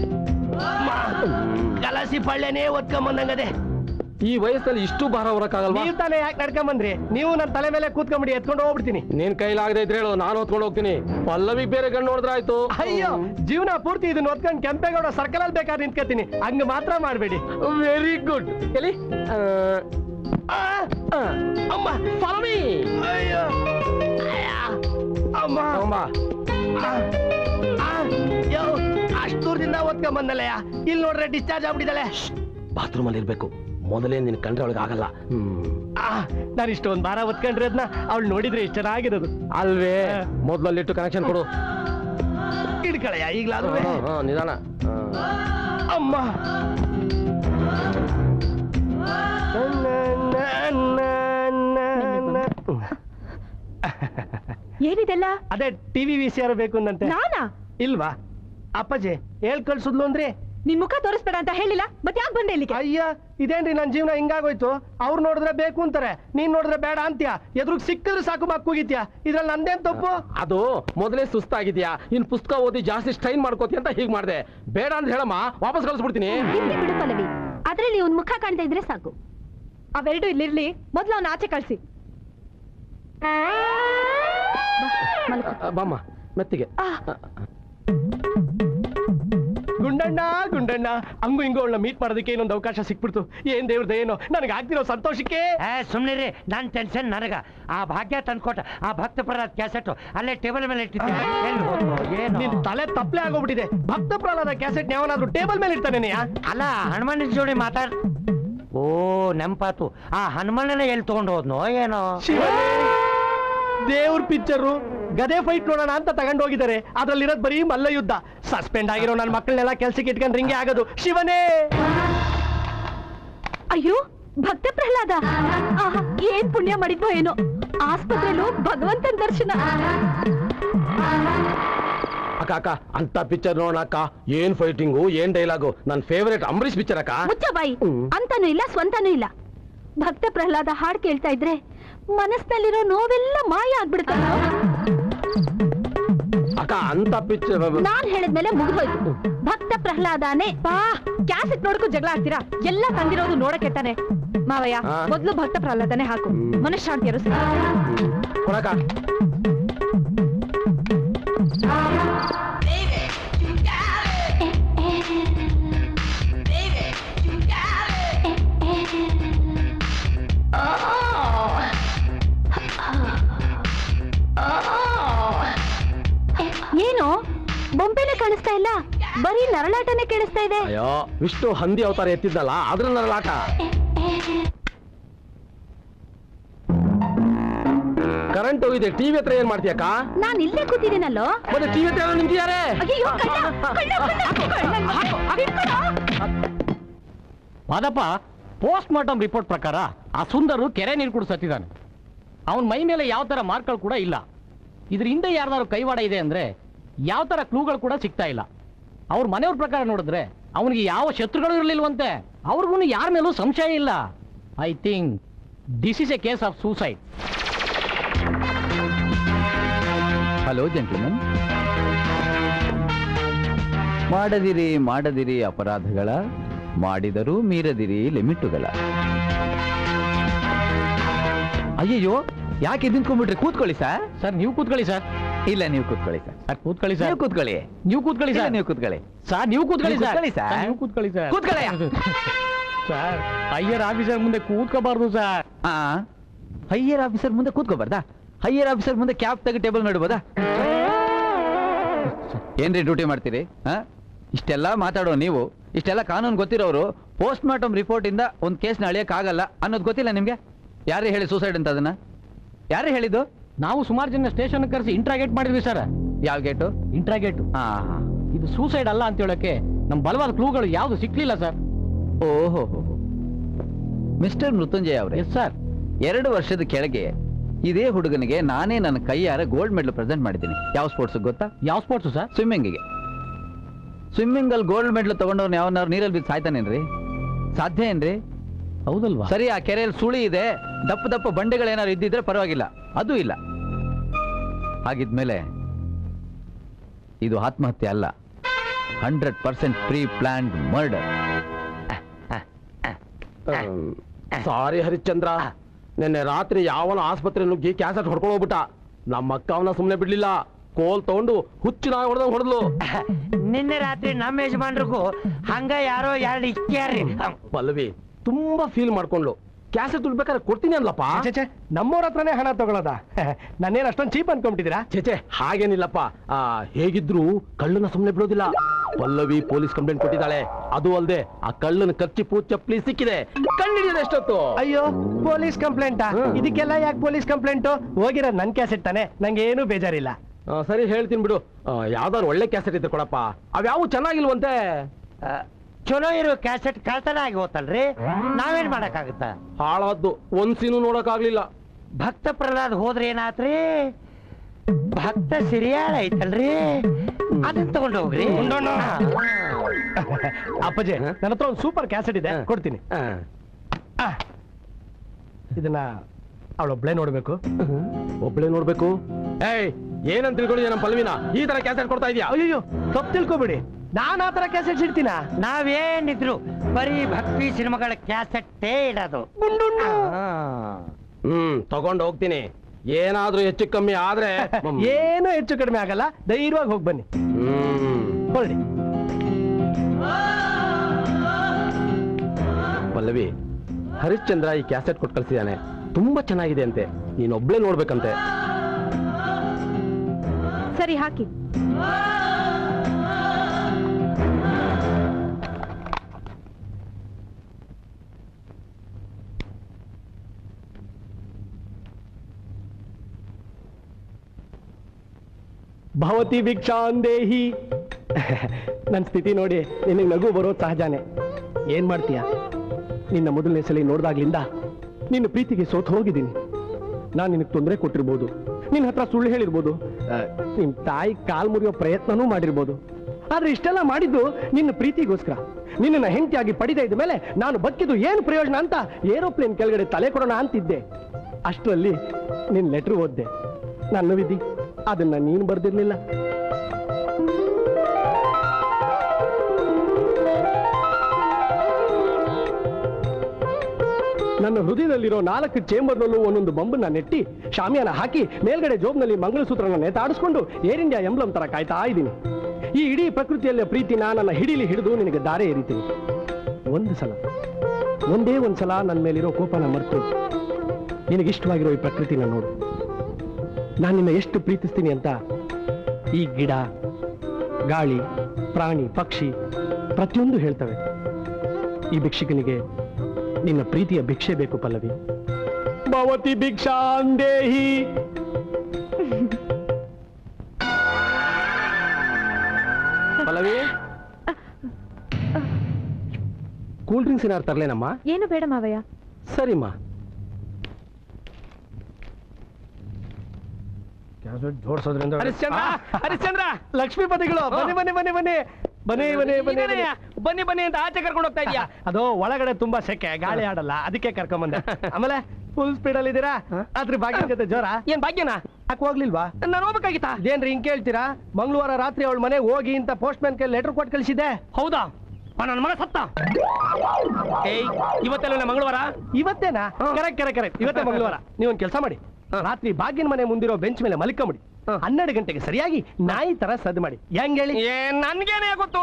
ಕಲಸಿ ಪಳ್ಳೆನೇ ಒತ್ಕೊಂಬಂದಂಗದೆ ಈ ವಯಸ್ಸಲ್ಲಿ ಇಷ್ಟು ಭಾರ ಹೊರಕ್ಕಾಗಲ್ವಾ ನೀವ್ ತಾನೇ ಯಾಕೆ ನಡ್ಕೊಂಬಂದ್ರಿ ನೀವು ನನ್ನ ತಲೆ ಮೇಲೆ ಕೂತ್ಕೊಂಬಿಡಿ ಎತ್ಕೊಂಡು ಹೋಗ್ಬಿಡ್ತೀನಿ ನೀನ್ ಕೈಲಾಗದೆ ಇದ್ರೆ ಹೇಳು ನಾನು ಹೊತ್ಕೊಂಡು ಹೋಗ್ತೀನಿ ಪಲ್ಲವಿಗ್ ಬೇರೆ ಗಂಡು ನೋಡಿದ್ರೆ ಆಯ್ತು ಅಯ್ಯೋ ಜೀವನ ಪೂರ್ತಿ ಇದನ್ನ ಒತ್ಕೊಂಡು ಕೆಂಪೇಗೌಡ ಸರ್ಕಲ್ ಅಲ್ಲಿ ಬೇಕಾದ್ರೆ ನಿಂತ್ಕೊತೀನಿ ಹಂಗ ಮಾತ್ರ ಮಾಡಬೇಡಿ ವೆರಿ ಗುಡ್ ಎಲ್ಲಿ ಅಮ್ಮ ಪಲ್ಲವಿ ಅಯ್ಯೋ ಅಮ್ಮ ಅಷ್ಟು ದೂರದಿಂದ ಒತ್ಕೊಂಬಂದಲ್ಲಯ್ಯ ಇಲ್ಲಿ ನೋಡ್ರೆ ಡಿಸ್ಚಾರ್ಜ್ ಆಗ್ಬಿಟ್ಟಿದ್ದಾಳೆ ಬಾತ್ರೂಮ್ ಅಲ್ಲಿ ಇರ್ಬೇಕು ಮೊದಲೇ ನಿನ್ ಕಂಡ್ರೆ ಒಳಗೆ ಆಗಲ್ಲ ಹ್ಮ್ ನಾನು ಇಷ್ಟೊಂದು ಭಾರ ಒತ್ಕೊಂಡ್ರೆ ಅದನ್ನ ಅವಳು ನೋಡಿದ್ರೆ ಇಷ್ಟು ಚೆನ್ನಾಗಿರೋದು ಅಲ್ವೇ ಮೊದ್ಲಲ್ಲಿಟ್ಟು ಕನೆಕ್ಷನ್ ಕೊಡು ಹಿಡ್ಕಳಯ್ಯ ಈಗ್ಲಾದ್ರೂ ಹಾ, ಹಾ, ನಿಧಾನ ಹಾ. ಅಮ್ಮ ಏನಿದೆಲ್ಲ ಅದೇ ಟಿವಿ ವಿ ಸಿ ಆರ್ ಬೇಕು ಅಂದಂತೆ ನಾನಾ ಇಲ್ವಾ ಅಪ್ಪಾಜಿ ಹೇಳ್ ಕಳ್ಸುದ್ಲು ಅಂದ್ರೆ ನಿನ್ ಮುಖ ತೋರಿಸ್ಬೇಡ ಅಂತ ಹೇಳಿಲ್ಲ ಮತ್ತೆ ಯಾಕೆ ಬಂದೆ ಇಲ್ಲಿಗೆ ಅಯ್ಯ ಇದೇನ್ರಿ ನನ್ನ ಜೀವನ ಹಿಂಗಾಗೋಯ್ತು ಅವ್ರು ನೋಡಿದ್ರೆ ಬೇಕು ಅಂತಾರೆ ನೀನ್ ನೋಡಿದ್ರೆ ಬೇಡ ಅಂತ್ಯ ಎದುರು ಸಿಕ್ಕಿದ್ರೆ ಸಾಕು ಬಾಕ್ ಕೂಗಿತ್ಯಾ ಇದ್ರಲ್ಲಿ ನಂದೇನ್ ತಪ್ಪು ಅದು ಮೊದಲೇ ಸುಸ್ತಾಗಿದ್ಯಾ ಇನ್ ಪುಸ್ತಕ ಓದಿ ಜಾಸ್ತಿ ಸ್ಟ್ರೈನ್ ಮಾಡ್ಕೋತಿ ಅಂತ ಹೀಗ್ ಮಾಡ್ದೆ ಬೇಡ ಅಂತ ಹೇಳಮ್ಮ ವಾಪಸ್ ಕಳಿಸ್ಬಿಡ್ತೀನಿ ಇರ್ಲಿ ಬಿಡು ಪಲ್ಲವಿ ಅದ್ರಲ್ಲಿ ಒಂದ್ ಮುಖ ಕಾಣ್ತಾ ಇದ್ರೆ ಸಾಕು ಅವೆರಡು ಇಲ್ಲಿರ್ಲಿ ಮೊದ್ಲು ಅವ್ನ ಆಚೆ ಕಳ್ಸಿ ಬಾಮ್ಮ ಮೆತ್ತಿಗೆ ಗುಂಡಣ್ಣ ಗುಂಡಣ್ಣ ಹಂಗು ಹಿಂಗು ಅವಳನ್ನ ಮೀಟ್ ಮಾಡೋದಕ್ಕೆ ಇನ್ನೊಂದು ಅವಕಾಶ ಸಿಕ್ಬಿಡ್ತು ಏನ್ ದೇವ್ರದ ಏನೋ ನನಗೆ ಆಗ್ತಿರೋ ಸಂತೋಷಕ್ಕೆ ಸುಮ್ನಿರಿ ನನ್ನ ಟೆನ್ಷನ್ ನನಗ ಆ ಭಾಗ್ಯ ತಂದ್ಕೊಟ್ಟ ಆ ಭಕ್ತ ಪ್ರಹ್ಲಾದ್ ಕ್ಯಾಸೆಟ್ ಅಲ್ಲೇ ಟೇಬಲ್ ಮೇಲೆ ಇಟ್ಟಿದ್ದೀನಿ ಎಲ್ಲಿ ಹೋದ್ವು? ಏನು ನಿನ್ ತಲೆ ತಪ್ಪಲೆ ಆಗೋಗ್ಬಿಟ್ಟಿದೆ ಭಕ್ತ ಪ್ರಹ್ಲಾದ ಕ್ಯಾಸೆಟ್ ಯಾವನಾದ್ರೂ ಟೇಬಲ್ ಮೇಲೆ ಇರ್ತಾನೆ ಅಲ್ಲ ಹನುಮನ ಜೋಡಿ ಮಾತಾಡ್ ಓ ನೆಂಪಾತು ಆ ಹನುಮಣ್ಣನ ಎಲ್ಲಿ ತಗೊಂಡು ಹೋದ್ನೋ ಏನೋ ದೇವ್ರ ಪಿಕ್ಚರು ಗದೆ ಫೈಟ್ ನೋಡೋಣ ಅಂತ ತಗೊಂಡು ಹೋಗಿದ್ದಾರೆ ಅದ್ರಲ್ಲಿರೋದ್ ಬರೀ ಮಲ್ಲ ಯುದ್ಧ ಸಸ್ಪೆಂಡ್ ಆಗಿರೋ ನನ್ನ ಮಕ್ಕಳನ್ನೆಲ್ಲ ಕೆಲ್ಸಕ್ಕೆ ಇಟ್ಕೊಂಡು ರಿಂಗೆ ಆಗೋದು ಶಿವನೇ ಅಯ್ಯೋ ಭಕ್ತ ಪ್ರಹ್ಲಾದ ಆಹಾ, ಏನ್ ಪುಣ್ಯ ಮಾಡಿದ್ವೋ ಏನೋ ಆಸ್ಪತ್ರೆಲು ಭಗವಂತನ ದರ್ಶನ ಅಕ್ಕ ಅಕ್ಕ ಅಂತ ಪಿಕ್ಚರ್ ನೋಡೋಣ ಅಕ್ಕ ಏನ್ ಫೈಟಿಂಗು ಏನ್ ಡೈಲಾಗು ನನ್ನ ಫೇವರೇಟ್ ಅಂಬರೀಷ್ ಪಿಕ್ಚರ್ ಅಕ್ಕ ಮುಚ್ಚ ಬಾಯಿ ಅಂತಾನೂ ಇಲ್ಲ ಸ್ವಂತನೂ ಇಲ್ಲ ಭಕ್ತ ಪ್ರಹ್ಲಾದ ಹಾಡ್ ಕೇಳ್ತಾ ಇದ್ರೆ ಮನಸ್ಸಿನಲ್ಲಿರೋ ನೋವೆಲ್ಲ ಮಾಯ ಆಗ್ಬಿಡುತ್ತೆ ಅಕ್ಕ ಅಂತ ಪಿಕ್ಚರ್ ನಾನ್ ಹೇಳಿದ್ಮೇಲೆ ಮುಗಿದೋಯ್ತು ಭಕ್ತ ಪ್ರಹ್ಲಾದನೇ ಬಾ ಕ್ಯಾಸೆಟ್ ನೋಡಕ್ಕೂ ಜಗಳ ಆಡ್ತೀರಾ ಎಲ್ಲ ತಂದಿರೋದು ನೋಡಕ್ಕೆ ತಾನೆ ಮಾವಯ್ಯ ಹಾ. ಮೊದ್ಲು ಭಕ್ತ ಪ್ರಹ್ಲಾದನೆ ಹಾಕು ಮನಃಶಾಂತಿ ಅರಸು ಕೊಡಕ ಏನು ಬೊಂಬೆನೆ ಕಾಣಿಸ್ತಾ ಇಲ್ಲ ಬರೀ ನರಳಾಟನೆ ಕೇಳಿಸ್ತಾ ಇದೆ ಅಯ್ಯೋ ವಿಷ್ಣು ಹಂದಿ ಅವತಾರ ಎತ್ತಿದ್ದಲ್ಲ ಅದ್ರ ನರಳಾಟ ಕರೆಂಟ್ ಹೋಗಿದೆ ಟಿವಿ ಹತ್ರ ಏನ್ ಮಾಡ್ತೀಯಕ್ಕ ನಾನ್ ಇಲ್ಲೇ ಕೂತಿದ್ದೀನಲ್ಲೋ ಮತ್ತೆ ಟಿವಿ ಹತ್ರ ಯಾರೋ ನಿಂತಿದ್ದಾರೆ ಅಯ್ಯೋ ಕಳ್ಳ, ಕಳ್ಳ, ಕಳ್ಳ, ಕಳ್ಳ, ಹಿಡ್ಕೊಳೋ. ಮಾದಪ್ಪ ಪೋಸ್ಟ್ ಮಾರ್ಟಮ್ ರಿಪೋರ್ಟ್ ಪ್ರಕಾರ ಆ ಸುಂದರು ಕೆರೆ ನೀರು ಕೂಡ ಸತ್ತಿದ್ದಾನೆ ಅವನ ಮೈ ಮೇಲೆ ಯಾವ ತರ ಮಾರ್ಕ್ಗಳು ಕೂಡ ಇಲ್ಲ ಇದ್ರ ಹಿಂದೆ ಯಾರ್ದಾದ್ರು ಕೈವಾಡ ಇದೆ ಅಂದ್ರೆ ಯಾವ ತರ ಕ್ಲೂಗಳು ಕೂಡ ಸಿಗ್ತಾ ಇಲ್ಲ ಅವ್ರ ಮನೆಯವ್ರ ಪ್ರಕಾರ ನೋಡಿದ್ರೆ ಅವನಿಗೆ ಯಾವ ಶತ್ರುಗಳು ಇರಲಿಲ್ವಂತೆ ಅವ್ರಿಗೂ ಯಾರ ಮೇಲೂ ಸಂಶಯ ಇಲ್ಲ I think this is a case of suicide hello gentleman ಮಾಡದಿರಿ ಮಾಡದಿರಿ ಅಪರಾಧಗಳ ಮಾಡಿದರೂ ಮೀರದಿರಿ ಲಿಮಿಟ್ಟುಗಳ ಅಯ್ಯಯ್ಯೋ ಯಾಕೆ ನಿಂತ್ಕೊಂಡ್ಬಿಟ್ರಿ ಕೂತ್ಕೊಳ್ಳಿ ಸರ್ ಸರ್ ನೀವು ಕೂತ್ಕೊಳ್ಳಿ ಸರ್ ಇಲ್ಲ ನೀವು ಕೂತ್ಕೊಳ್ಳಿ ಸರ್ ಸರ್ ಕೂತ್ಕೊಳ್ಳಿ ಸರ್ ನೀವು ಕೂತ್ಕೊಳ್ಳಿ ನೀವು ಕೂತ್ಕೊಳ್ಳಿ ಇಲ್ಲ, ಸರ್ ನೀವು ಕೂತ್ಕೊಳ್ಳಿ ಸರ್ ನೀವು ಕೂತ್ಕೊಳ್ಳಿ ನೀವು ಸರ್ ಕೂತ್ಕೊಳ್ಳಿ ಸರ್. ಸರ್, ನೀವು ಕೂತ್ಕೊಳ್ಳಿ ಸರ್ ಕೂತ್ಕೊಳ್ಳಯ್ಯ. ಸರ್ ಅಯ್ಯರ್ ಆಫೀಸರ್ ಮುಂದೆ ಕೂತ್ಕೋಬಾರ್ದು ಸರ್ ಆ ಹೈಯರ್ ಆಫೀಸರ್ ಮುಂದೆ ಕೂತ್ಕೋಬಾರ್ದಾ ಹೈಯರ್ ಆಫೀಸರ್ ಮುಂದೆ ಕ್ಯಾಪ್ ತೆಗೆ ಟೇಬಲ್ ನೋಡ್ಬೋದಾ ಏನ್ರಿ ಡ್ಯೂಟಿ ಮಾಡ್ತೀರಿ ಹಾ ಇಷ್ಟೆಲ್ಲ ಮಾತಾಡೋ ನೀವು ಇಷ್ಟೆಲ್ಲ ಕಾನೂನು ಗೊತ್ತಿರೋರು ಪೋಸ್ಟ್ ಮಾರ್ಟಮ್ ರಿಪೋರ್ಟ್ ಇಂದ ಒಂದು ಕೇಸ್ನ ಅಳಿಯಕ್ಕಾಗಲ್ಲ ಅನ್ನೋದು ಗೊತ್ತಿಲ್ಲ ನಿಮ್ಗೆ ಯಾರೇ ಹೇಳಿ ಸೂಸೈಡ್ ಅಂತ ಅದನ್ನ ಯಾರೇ ಹೇಳಿದ್ದು ನಾವು ಸುಮಾರು ಜನ ಸ್ಟೇಷನ್ ಕರೆಸಿ ಇಂಟ್ರಾಗೇಟ್ ಮಾಡಿದ್ವಿ ಸರ್ ಯಾವ ಗೇಟು ಇಂಟ್ರಾಗೇಟ್ ಹಾ ಇದು ಸೂಸೈಡ್ ಅಲ್ಲ ಅಂತ ಹೇಳಕ್ಕೆ ನಮ್ ಬಲವಾದ ಕ್ಲೂಗಳು ಯಾವ್ದು ಸಿಕ್ಲಿಲ್ಲ ಸರ್ ಓಹೋ ಮಿಸ್ಟರ್ ಮೃತ್ಯುಂಜಯ ಅವರೇ ಎಸ್ ಸರ್ ಎರಡು ವರ್ಷದ ಕೆಳಗೆ ಇದೇ ಹುಡುಗನಿಗೆ ನಾನೇ ನನ್ನ ಕೈಯಾರ ಗೋಲ್ಡ್ ಮೆಡಲ್ ಪ್ರೆಸೆಂಟ್ ಮಾಡಿದ್ದೀನಿ ಯಾವ ಸ್ಪೋರ್ಟ್ಸ್ ಗೊತ್ತಾ ಯಾವ ಸ್ಪೋರ್ಟ್ಸ್ ಸರ್ ಸ್ವಿಮ್ಮಿಂಗಿಗೆ ಸ್ವಿಮ್ಮಿಂಗ್ ಅಲ್ಲಿ ಗೋಲ್ಡ್ ಮೆಡಲ್ ತಗೊಂಡವ್ನು ಯಾವನಾರು ನೀರಲ್ಲಿ ಬಿದ್ದು ಸಾಯ್ತಾನೇನ್ರಿ ಸಾಧ್ಯ ಏನ್ರಿ ಹೌದಲ್ವಾ ಸರಿ ಆ ಕೆರೆಯಲ್ಲಿ ಸುಳಿ ಇದೆ ದಪ್ಪ ದಪ್ಪ ಬಂಡೆಗಳೇನಾದ್ರು ಇದ್ದಿದ್ರೆ ಪರವಾಗಿಲ್ಲ ಅದು ಇಲ್ಲ ಹಾಗಿದ್ಮೇಲೆ ಇದು ಆತ್ಮಹತ್ಯೆ ಅಲ್ಲ hundred percent pre planned murder sorry Harishchandra ನಿನ್ನೆ ರಾತ್ರಿ ಯಾವನ ಆಸ್ಪತ್ರೆ ನುಗ್ಗಿ ಕ್ಯಾಸೆಟ್ ಹೊಡ್ಕೊಂಡು ಹೋಗ್ಬಿಟ್ಟ ನಮ್ಮ ಅಕ್ಕ ಅವನ ಸುಮ್ಮನೆ ಬಿಡ್ಲಿಲ್ಲ ಕೋಲ್ ತಗೊಂಡು ಹುಚ್ಚು ನಾಯಿ ಹೊಡೆದ ಹೊಡೆದ್ಲು ನಿನ್ನೆ ರಾತ್ರಿ ನಮ್ಮ ಯಜಮಾನ್ರಿಗೂ ಹಂಗ ಯಾರೋ ಎರಡು ಇಕ್ಕ್ಯಾರಿ ಪಲ್ಲವಿ ತುಂಬಾ ಫೀಲ್ ಮಾಡ್ಕೊಂಡ್ಲು ಕ್ಯಾಸೆಟ್ ದುಡ್ಬೇಕಾದ್ರೆ ಕೊಡ್ತೀನಿ ಅನ್ಲಪ್ಪ ಛೆ ನಮ್ಮವ್ರ ಹತ್ರನೇ ಹಣ ತಗೊಳ್ಳೋದ ನಾನೇನು ಅಷ್ಟೊಂದು ಚೀಪ್ ಅನ್ಕೊಂಬಿಟ್ಟಿದ್ದೀರಾ ಛೇ ಹಾಗೇನಿಲ್ಲಪ್ಪ ಆ, ಹೇಗಿದ್ರು ಕಳ್ಳನ ಸುಮ್ಮನೆ ಬಿಡೋದಿಲ್ಲ ಪಲ್ಲವಿ ಪೊಲೀಸ್ ಕಂಪ್ಲೇಂಟ್ ಕೊಟ್ಟಿದ್ದಾಳೆ ಅದು ಅಲ್ಲದೆ ಆ ಕಳ್ಳನ ಕಚ್ಚಿಪು ಚಪ್ಪಲಿ ಸಿಕ್ಕಿದೆ ಕಂಡಿಡಿಯೋದು ಎಷ್ಟೊತ್ತು ಅಯ್ಯೋ ಪೊಲೀಸ್ ಕಂಪ್ಲೇಂಟಾ ಇದಕ್ಕೆಲ್ಲ ಯಾಕೆ ಪೊಲೀಸ್ ಕಂಪ್ಲೇಂಟು ಹೋಗಿರೋದು ನನ್ ಕ್ಯಾಸೆಟ್ ತಾನೆ ನಂಗೆ ಏನೂ ಬೇಜಾರಿಲ್ಲ ಆ, ಸರಿ ಹೇಳ್ತೀನಿ ಬಿಡು ಆ, ಯಾವ್ದಾದ್ರು ಒಳ್ಳೆ ಕ್ಯಾಸೆಟ್ ಇದ್ರೆ ಕೊಡಪ್ಪ ಅವ್ಯಾವು ಚೆನ್ನಾಗಿಲ್ವಂತೆ ಚಲೋ ಇರೋ ಕ್ಯಾಸೆಟ್ ಕಳ್ತನ ಆಗಿ ಹೋತಲ್ರಿ ನಾವೇನ್ ಮಾಡಕ್ಕಾಗುತ್ತ ಹಾಳಾದ್ದು ಒಂದ್ ಸೀನು ನೋಡಕ್ಕಾಗ್ಲಿಲ್ಲ ಭಕ್ತ ಪ್ರಹ್ಲಾದ್ ಹೋದ್ರೆ ಏನಾತ್ರಿ ಭಕ್ತ ಸಿರಿಯಾಳ ಐತಲ್ರಿ ಅದನ್ನ ತಗೊಂಡು ಹೋಗ್ರಿ ಉಂಡೋಣ. ಅಪ್ಪಾಜಿ ನನ್ನ ಹತ್ರ ಒಂದು ಸೂಪರ್ ಕ್ಯಾಸೆಟ್ ಇದೆ ಕೊಡ್ತೀನಿ ಆ. ಇದನ್ನ ಅವಳೊಬ್ಳೆ ನೋಡ್ಬೇಕು ಒಬ್ಳೆ ನೋಡ್ಬೇಕು ಏಯ್ ಏನಂತ ತಿಳ್ಕೊಂಡಿದ್ಯಾ ನಮ್ಮ ಪಲ್ವಿನ ಈ ತರ ಕ್ಯಾಸೆಟ್ ಕೊಡ್ತಾ ಇದೀಯಾ ಅಯ್ಯೋ ತಪ್ಪು ತಿಳ್ಕೊಬೇಡಿ ನಾನ್ ಆ ತರ ಕ್ಯಾಸೆಟ್ಸ್ ಇಡ್ತೀನ ನಾವೇನಿದ್ರು ಬರೀ ಭಕ್ತಿ ಸಿನಿಮಾಗಳ ಕ್ಯಾಸೆಟ್ಟೇ ಇಡೋದು ಹ್ಮ್ ತಗೊಂಡು ಹೋಗ್ತೀನಿ ಏನಾದ್ರೂ ಹೆಚ್ಚು ಕಮ್ಮಿ ಆದ್ರೆ ಏನೂ ಹೆಚ್ಚು ಕಡಿಮೆ ಆಗಲ್ಲ ಧೈರ್ಯವಾಗಿ ಹೋಗಿ ಬನ್ನಿ ಹೊರಡಿ ಪಲ್ಲವಿ ಹರಿಶ್ಚಂದ್ರ ಈ ಕ್ಯಾಸೆಟ್ ಕೊಟ್ಟು ಕಳ್ಸಿದಾನೆ ತುಂಬಾ ಚೆನ್ನಾಗಿದೆ ಅಂತೆ ನೀನೊಬ್ಳೇ ನೋಡ್ಬೇಕಂತೆ ಸರಿ ಹಾಕಿ ಭವತಿ ಭಿಕ್ಷಾಂದೇಹಿ ನನ್ನ ಸ್ಥಿತಿ ನೋಡಿ ನಿನಗೆ ನಗು ಬರೋದು ಸಹಜಾನೆ ಏನ್ ಮಾಡ್ತೀಯ ನಿನ್ನ ಮೊದಲನೇ ಸಲ ನೋಡ್ದಾಗ್ಲಿಂದ ನಿನ್ನ ಪ್ರೀತಿಗೆ ಸೋತು ಹೋಗಿದ್ದೀನಿ ನಾನು ನಿನಗೆ ತೊಂದರೆ ಕೊಟ್ಟಿರ್ಬೋದು ನಿನ್ನ ಹತ್ರ ಸುಳ್ಳು ಹೇಳಿರ್ಬೋದು ಆ, ನಿನ್ ತಾಯಿ ಕಾಲ್ ಮುರಿಯೋ ಪ್ರಯತ್ನನೂ ಮಾಡಿರ್ಬೋದು ಆದ್ರೆ ಇಷ್ಟೆಲ್ಲ ಮಾಡಿದ್ದು ನಿನ್ನ ಪ್ರೀತಿಗೋಸ್ಕರ ನಿನ್ನನ್ನ ಹೆಂಡತಿಯಾಗಿ ಪಡಿತಾ ಇದ್ದ ಮೇಲೆ ನಾನು ಬದುಕಿದ್ದು ಏನು ಪ್ರಯೋಜನ ಅಂತ ಏರೋಪ್ಲೇನ್ ಕೆಳಗಡೆ ತಲೆ ಕೊಡೋಣ ಅಂತಿದ್ದೆ ಅಷ್ಟರಲ್ಲಿ ನಿನ್ನ ಲೆಟ್ರ್ ಓದ್ದೆ ನನ್ನ ವಿಧಿ ಅದನ್ನ ನೀನು ಬರ್ದಿರ್ಲಿಲ್ಲ ನನ್ನ ಹೃದಯದಲ್ಲಿರೋ ನಾಲ್ಕು ಚೇಂಬರ್ನಲ್ಲೂ ಒಂದೊಂದು ಬಂಬನ್ನ ನೆಟ್ಟಿ ಶಾಮಿಯಾನ ಹಾಕಿ ಮೇಲ್ಗಡೆ ಜೋಬ್ನಲ್ಲಿ ಮಂಗಳಸೂತ್ರನ ನೇತಾಡಿಸ್ಕೊಂಡು ಏರ್ ಇಂಡಿಯಾ ಎಂಬ್ಲಂ ತರ ಕಾಯ್ತಾ ಇದ್ದೀನಿ ಈ ಇಡೀ ಪ್ರಕೃತಿಯಲ್ಲಿಯ ಪ್ರೀತಿನ ನನ್ನ ಹಿಡಿಲಿ ಹಿಡಿದು ನಿನಗೆ ದಾರೆ ಎರಿತೀನಿ ಒಂದು ಸಲ ಒಂದೇ ಒಂದು ಸಲ ನನ್ನ ಮೇಲಿರೋ ಕೋಪನ ಮರೆತು ನಿನಗಿಷ್ಟವಾಗಿರೋ ಈ ಪ್ರಕೃತಿನ ನೋಡು ನಾನು ನಿನ್ನ ಎಷ್ಟು ಪ್ರೀತಿಸ್ತೀನಿ ಅಂತ ಈ ಗಿಡ ಗಾಳಿ ಪ್ರಾಣಿ ಪಕ್ಷಿ ಪ್ರತಿಯೊಂದು ಹೇಳ್ತವೆ ಈ ಭಿಕ್ಷುಕನಿಗೆ ನಿನ್ನ ಪ್ರೀತಿಯ ಭಿಕ್ಷೆ ಬೇಕು ಪಲ್ಲವಿ ಭವತಿ ಭಿಕ್ಷಾಂದೇಹಿ ಪಲ್ಲವಿ ಕೂಲ್ ಡ್ರಿಂಕ್ಸ್ ಏನಾರು ತರ್ಲೇನಮ್ಮ ಏನು ಬೇಡ ಮಾವಯ್ಯ ಸರಿಮ್ಮ ಜೋಡಿಸೋದ್ರಿಂದ ಹರಿಶ್ಚಂದ್ರ ಹರಿಶ್ಚಂದ್ರ ಲಕ್ಷ್ಮೀಪತಿಗಳು ಬನ್ನಿ ಬನ್ನಿ ಬನ್ನಿ ಬನ್ನಿ ಬನ್ನಿ ಬನ್ನಿ ಬನ್ನಿ ಬನ್ನಿ ಬನ್ನಿ ಬನ್ನಿ ಅಂತ ಆಚೆ ಕರ್ಕೊಂಡು ಹೋಗ್ತಾ ಇದೀಯಾ ಅದು ಒಳಗಡೆ ತುಂಬಾ ಸೆಕೆ ಗಾಳಿ ಆಡಲ್ಲ ಅದಕ್ಕೆ ಕರ್ಕೊಂಬಂದೆ ಆಮೇಲೆ ಫುಲ್ ಸ್ಪೀಡ್ ಅಲ್ಲಿ ಇದ್ದೀರಾ ರಾತ್ರಿ ಭಾಗ್ಯನ ಜೊತೆ ಜೋರ ಏನ್ ಭಾಗ್ಯನ ಯಾಕೆ ಹೋಗ್ಲಿಲ್ವಾ ನಾನು ಹೋಗ್ಬೇಕಾಗಿತ್ತಾ ಇದೇನ್ರಿ ಹಿಂಗ್ ಕೇಳ್ತೀರಾ ಮಂಗಳವಾರ ರಾತ್ರಿ ಅವಳ ಮನೆಗೆ ಹೋಗಿ ಅಂತ ಪೋಸ್ಟ್ ಮ್ಯಾನ್ ಕೈ ಲೆಟರ್ ಕೊಟ್ಟು ಕಳಿಸಿದ್ದೆ ಹೌದಾ ನನ್ನ ಮಗ ಸತ್ತ ಏಯ್ ಇವತ್ತೆಲ್ಲ ಮಂಗಳವಾರ ಇವತ್ತೇನಾ ಕರೆಕ್ಟ್ ಕರೆಕ್ಟ್ ಕರೆಕ್ಟ್ ಇವತ್ತೇ ಮಂಗಳವಾರ ನೀವೊಂದ್ ಕೆಲಸ ಮಾಡಿ ರಾತ್ರಿ ಭಾಗ್ಯನ ಮನೆ ಮುಂದಿರೋ ಬೆಂಚ್ ಮೇಲೆ ಮಲ್ಕೊಂಬಿಡಿ ಹನ್ನೆರಡು ಗಂಟೆಗೆ ಸರಿಯಾಗಿ ನಾಯಿ ತರ ಸದ್ದು ಮಾಡಿ ಹೆಂಗ್ ಹೇಳಿ ಏನ್ ನನ್ಗೇನೇ ಗೊತ್ತು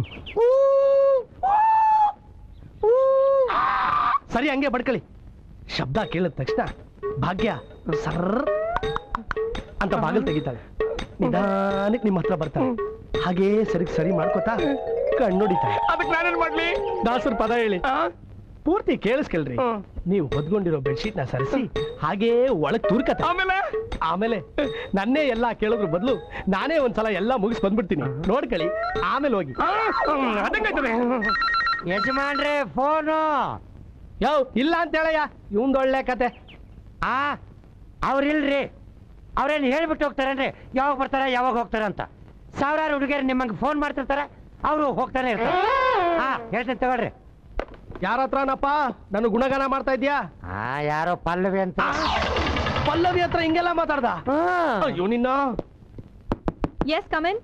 ಸರಿ ಹಂಗೆ ಬಡ್ಕೊಳ್ಳಿ ಶಬ್ದ ಕೇಳಿದ ತಕ್ಷಣ ಭಾಗ್ಯ ಸರ್ರ ಅಂತ ಬಾಗಿಲು ತೆಗಿತಾಳೆ ನಿಧಾನಕ್ಕೆ ನಿಮ್ಮ ಹತ್ರ ಬರ್ತಾಳೆ ಹಾಗೇ ಸರಿ ಸರಿ ಮಾಡ್ಕೋತಾ ಕಣ್ಣೊಡಿತಾಳೆ ಅದಕ್ಕೆ ನಾನೇನ್ ಮಾಡ್ಲಿ ದಾಸರ್ ಪದ ಹೇಳಿ ಪೂರ್ತಿ ಕೇಳಿಸ್ಕೇಳ್ರಿ ನೀವು ಹೊದ್ಕೊಂಡಿರೋ ಬೆಡ್ಶೀಟ್ ನ ಸರಿಸಿ ಹಾಗೇ ಒಳಗ್ ತೂರ್ಕತ ಆಮೇಲೆ ಆಮೇಲೆ ನನ್ನೇ ಎಲ್ಲಾ ಕೇಳೋದ್ರ ಬದಲು ನಾನೇ ಒಂದ್ಸಲ ಎಲ್ಲಾ ಮುಗಿಸ್ ಬಂದ್ಬಿಡ್ತೀನಿ ನೋಡ್ಕೊಳ್ಳಿ ಆಮೇಲೆ ಹೋಗಿ ಅದಂಗಾಯ್ತದೆ ಯಜಮಾನ್ರೆ ಫೋನು ಯಾವ ಇಲ್ಲ ಅಂತ ಹೇಳಯ್ಯ ಇವಂದೊಳ್ಳೆ ಕತೆ ಆ ಅವ್ರಿಲ್ರಿ ಅವ್ರೇನು ಹೇಳ್ಬಿಟ್ಟು ಹೋಗ್ತಾರೇನ್ರಿ ಯಾವಾಗ ಬರ್ತಾರೆ ಯಾವಾಗ ಹೋಗ್ತಾರೆ ಅಂತ ಸಾವಿರಾರು ಹುಡುಗಿಯರು ನಿಮ್ಮಂಗೆ ಫೋನ್ ಮಾಡ್ತಿರ್ತಾರೆ ಅವರು ಹೋಗ್ತಾನೆ ಇರ್ತಾರೆ ಹಾ ಹೇಳ್ತೀನಿ ತಗೊಳ್ರಿ ಯಾರ ಹತ್ರನಪ್ಪ ನಾನು ಗುಣಗಾನ ಮಾಡ್ತಾ ಇದ್ಯಾ ಆ ಯಾರೋ ಪಲ್ಲವಿ ಅಂತ ಪಲ್ಲವಿ ಹತ್ರ ಹಿಂಗೆಲ್ಲ ಮಾತಾಡ್ದ ಅಯ್ಯೋ ನಿನ್ನ ಎಸ್ ಕಮೆನ್